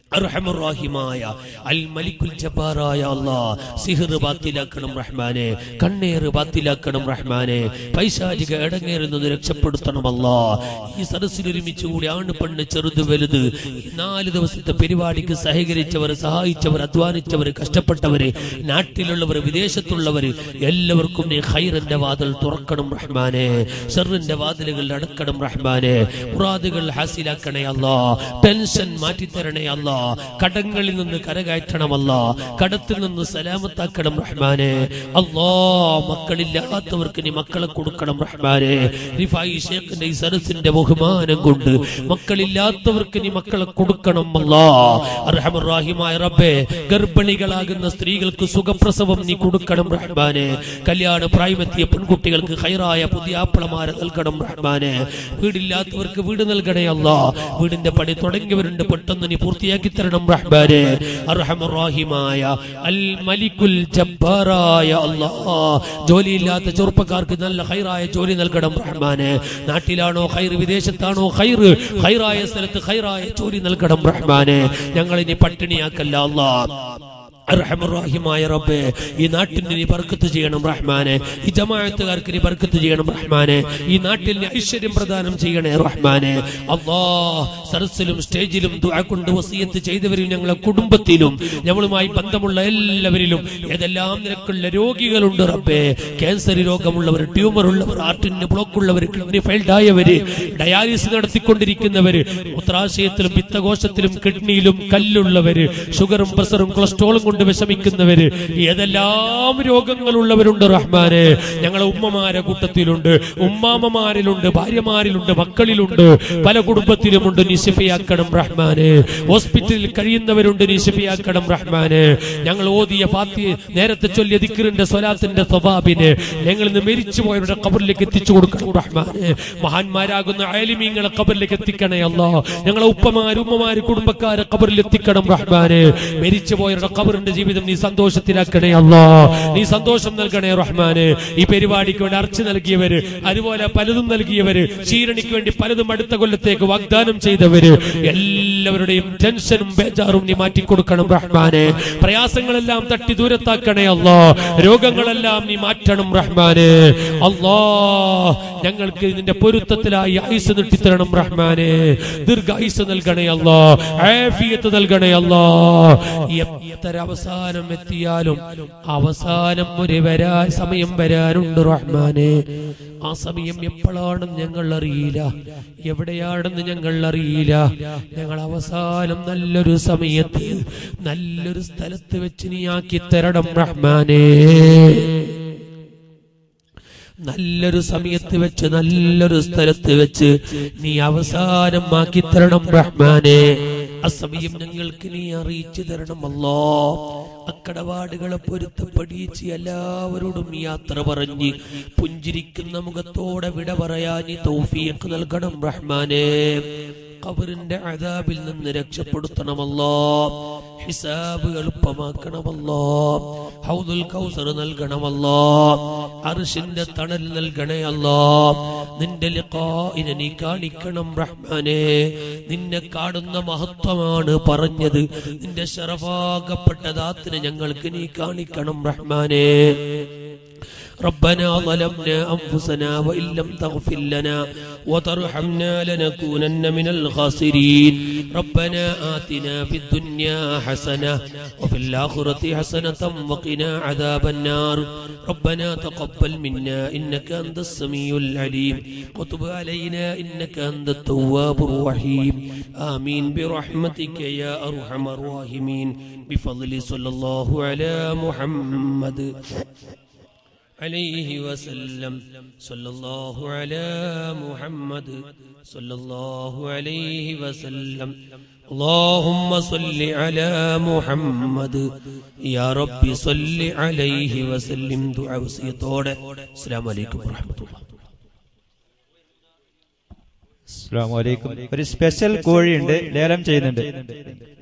അർഹമുറാഹിമായ അൽ മലിക്കുൽ ജബ്ബാറായ അല്ലാ സിഹർ ബാത്തിലാക്കണം റഹ്മാനെ കണ്ണേറ് ബാത്തിലാക്കണം റഹ്മാനെ പൈശാചിക ഇടങ്ങേറിൽ നിന്ന് രക്ഷപ്പെടുത്തണം അല്ലാ ഈ സദസ്സിൽ ഒരുമിച്ച് കൂടി ആണ് പെണ്ണ് ചെറുത് വലുത് ഈ നാല് ദിവസത്തെ പരിപാടിക്ക് സഹകരിച്ചവർ സഹായിച്ചവർ അധ്വാനിച്ചവർ കഷ്ടപ്പെട്ടവര് നാട്ടിലുള്ളവർ വിദേശത്തുള്ളവർ എല്ലാവർക്കും നീ ഖൈറിന്റെ വാതിൽ തുറക്കണം റഹ്മാനെ ഷെറിന്റെ വാതിലുകൾ അടക്കണം റഹ്മാനെ മുറാദുകൾ ഹാസിലാക്കണേ അല്ലാ ടെൻഷൻ മാറ്റിത്തരണേ അല്ലാ കടങ്ങളിൽ നിന്ന് കരകയറ്റണമല്ല കടത്തിൽ നിന്ന് സലാമത്താക്കണം റഹ്മാനെ അല്ലാ മക്കളില്ലാത്തവർക്ക് നീ മക്കളെ കൊടുക്കണം റഹ്മാനെ റിഫായി ഷേഖിന്റെ ഈ സരസിന്റെ ബഹുമാനം കൊണ്ട് മക്കളില്ലാത്തവർക്ക് നീ മക്കളെ കൊടുക്കണം അല്ലാ അർഹമുറാഹിമായ റബ്ബേ ഗർഭിണികളാകുന്ന സ്ത്രീകൾക്ക് സുഖപ്രസവം നീ കൊടുക്കണം റഹ്മാനെ കല്യാണ പ്രായമെത്തിയ പെൺകുട്ടികൾക്ക് ഹൈറായ പുതിയ ആപ്പിളമാരെ നൽകണം റഹ്മാനെ വീടില്ലാത്തവർക്ക് വീട് നൽകണേ അല്ല വീടിന്റെ പണി തുടങ്ങിയവരുണ്ട് പെട്ടെന്ന് നീ പൂർത്തിയാക്കി തരണം റഹ്മാനെ അർഹമുറാഹിമായ അൽ മലിക്കുൽ ജബ്ബാറായ അല്ലാ ജോലിയില്ലാത്ത ചെറുപ്പക്കാർക്ക് നല്ല ഹൈറായ ജോലി നൽകണം റഹ്മാനെ നാട്ടിലാണോ ഹൈർ വിദേശത്താണോ ഹൈർ ഹൈറായ സ്ഥലത്ത് ഹൈറായ ജോലി നൽകണം റഹ്മാനെ ഞങ്ങളിനി പട്ടിണിയാക്കല്ല അല്ലാ അർഹമുറാഹിമായ റബ്ബേ ഈ നാട്ടിന് നീ ബർക്കത്ത് ചെയ്യണം റഹ്മാനെ ഈ ജമാഅത്തുകാർക്ക് നീ ബർക്കത്ത് ചെയ്യണം റഹ്മാനെ ഈ നാട്ടിൽ നീ ഐശ്വര്യം പ്രദാനം ചെയ്യണേ റഹ്മാനെ അല്ലാ സരസിലും സ്റ്റേജിലും ദുആ കൊണ്ട് വസിയത്ത് ചെയ്തവരും ഞങ്ങളെ കുടുംബത്തിലും ഞങ്ങളുമായി ബന്ധമുള്ള എല്ലാവരിലും ഏതെല്ലാം നിരക്കുള്ള രോഗികളുണ്ട് റബ്ബേ ക്യാൻസർ രോഗമുള്ളവർ ട്യൂമർ ഉള്ളവർ ഹാർട്ടിന് ബ്ലോക്ക് ഉള്ളവർ കിഡ്നി ഫെയിൽഡ് ആയവര് ഡയാലിസിസ് നടത്തിക്കൊണ്ടിരിക്കുന്നവര് മൂത്രാശയത്തിലും പിത്തകോശത്തിലും കിഡ്നിയിലും കല്ലുള്ളവര് ഷുഗറും പ്രഷറും കൊളസ്ട്രോളും കൊണ്ട് വിഷമിക്കുന്നവര് ഏതെല്ലാം രോഗങ്ങളുള്ളവരുണ്ട് റഹ്മാനെ ഞങ്ങളെ ഉമ്മമാരെ കൂട്ടത്തിലുണ്ട് ഉമ്മാമമാരിലുണ്ട് ഭാര്യമാരിലുണ്ട് മക്കളിലുണ്ട് പല കുടുംബത്തിലുമുണ്ട് നിശിഫയാക്കണം റഹ്മാനെ ഹോസ്പിറ്റലിൽ കഴിയുന്നവരുണ്ട് നിശിഫയാക്കണം റഹ്മാനെ ഞങ്ങൾ ഓതിയ ഫാത്തി നേരത്തെ ചൊല്ലിയ ദിക്റിന്റെ സ്വലാത്തിന്റെ സ്വഭാബിനെ ഞങ്ങൾ ഇന്ന് മരിച്ചു പോയവരുടെ കബറിലേക്ക് എത്തിച്ചു കൊടുക്കണം റഹ്മാനെ മഹാന്മാരാകുന്ന അയലിമീങ്ങളെ കബറിലേക്ക് എത്തിക്കണേ അല്ലാ ഞങ്ങളെ ഉപ്പമാര് ഉമ്മമാര് കുടുംബക്കാരെ കബറിൽ എത്തിക്കണം റഹ്മാനെ മരിച്ചു പോയവരുടെ കബറിന്റെ ജീവിതം നീ സന്തോഷത്തിലാക്കണേ അല്ലാ നീ സന്തോഷം നൽകണേ റഹ്മാനെ ഈ പരിപാടിക്ക് വേണ്ടി അർച്ച നൽകിയവര് അതുപോലെ പലതും നൽകിയവര് ക്ഷീരണിക്ക് വേണ്ടി പലതും അടുത്ത കൊല്ലത്തേക്ക് വാഗ്ദാനം ചെയ്തവര് എല്ലാവരുടെയും ടെൻഷനും ബേജാറും നീ മാറ്റിക്കൊടുക്കണം റഹ്മാനെ പ്രയാസങ്ങളെല്ലാം തട്ടി ദൂരത്താക്കണേ അല്ലാ രോഗങ്ങളെല്ലാം നീ മാറ്റണം റഹ്മാനെ അല്ലാ ഞങ്ങൾക്ക് ഇതിന്റെ പൊരുത്തത്തിലായി ആയുസ് നീട്ടിത്തരണം റഹ്മാനെ ദീർഘായുസ് നൽകണേ അല്ലാ ആഫിയത്ത് നൽകണേ അല്ലാ എത്ര അവസാനം എത്തിയാലും അവസാനം ഒരു വരാ സമയം വരാനുണ്ട് റഹ്മാനെ ആ സമയം എപ്പോഴാണെന്ന് ഞങ്ങൾ അറിയില്ല എവിടെയാണെന്ന് ഞങ്ങൾ അറിയില്ല ഞങ്ങൾ അവസാനം നല്ലൊരു സമയത്ത് നല്ലൊരു സ്ഥലത്ത് വെച്ച് നീ ആക്കി തരണം റഹ്മാനേ നല്ലൊരു സമയത്ത് വെച്ച് നല്ലൊരു സ്ഥലത്ത് വെച്ച് നീ അവസാനമാക്കി തരണം റഹ്മാനെ ആ സമയം ഞങ്ങൾക്ക് നീ അറിയിച്ചു തരണമല്ലോ അക്കടപാടുകളെ പൊരുത്തപ്പെടിച്ച് എല്ലാവരോടും യാത്ര പറഞ്ഞ് പുഞ്ചിരിക്കുന്ന മുഖത്തോടെ വിട പറയാ നീ തൗഫീഖ് നൽകണം റഹ്മാനെ ഖബറിന്റെ അതാബിൽ നിന്ന് രക്ഷപ്പെടുത്തണമല്ലോ ഹിസാബ് എളുപ്പമാക്കണമല്ലോ ഹൗദുൽ കൗസർ നൽകണമല്ലോ അർഷിന്റെ തണൽ നൽകണേ അല്ലോ നിന്റെ ലിഖാഇനെ നീ കാണിക്കണം റഹ്മാനെ നിന്നെ കാണുന്ന മഹത്വമാണ് പറഞ്ഞത് നിന്റെ ശറഫാകപ്പെട്ട ദാത്തിനെ ഞങ്ങൾക്ക് നീ കാണിക്കണം റഹ്മാനെ ربنا ظلمنا أنفسنا وإن لم تغفر لنا وترحمنا لنكونن من الخاسرين ربنا آتنا في الدنيا حسنة وفي الآخرة حسنة وقنا عذاب النار ربنا تقبل منا إنك أنت السميع العليم وتب علينا إنك أنت التواب الرحيم آمين برحمتك يا أرحم الراحمين بفضل صلى الله على محمد عليه وسلم صلى الله على محمد صلى الله عليه وسلم اللهم صل على محمد يا رب صل عليه وسلم دعاء وصيتوടെ السلام عليكم ورحمة الله അസ്സാം വലൈക്കും ഒരു സ്പെഷ്യൽ കോഴിയുണ്ട് ലേലം ചെയ്യുന്നുണ്ട്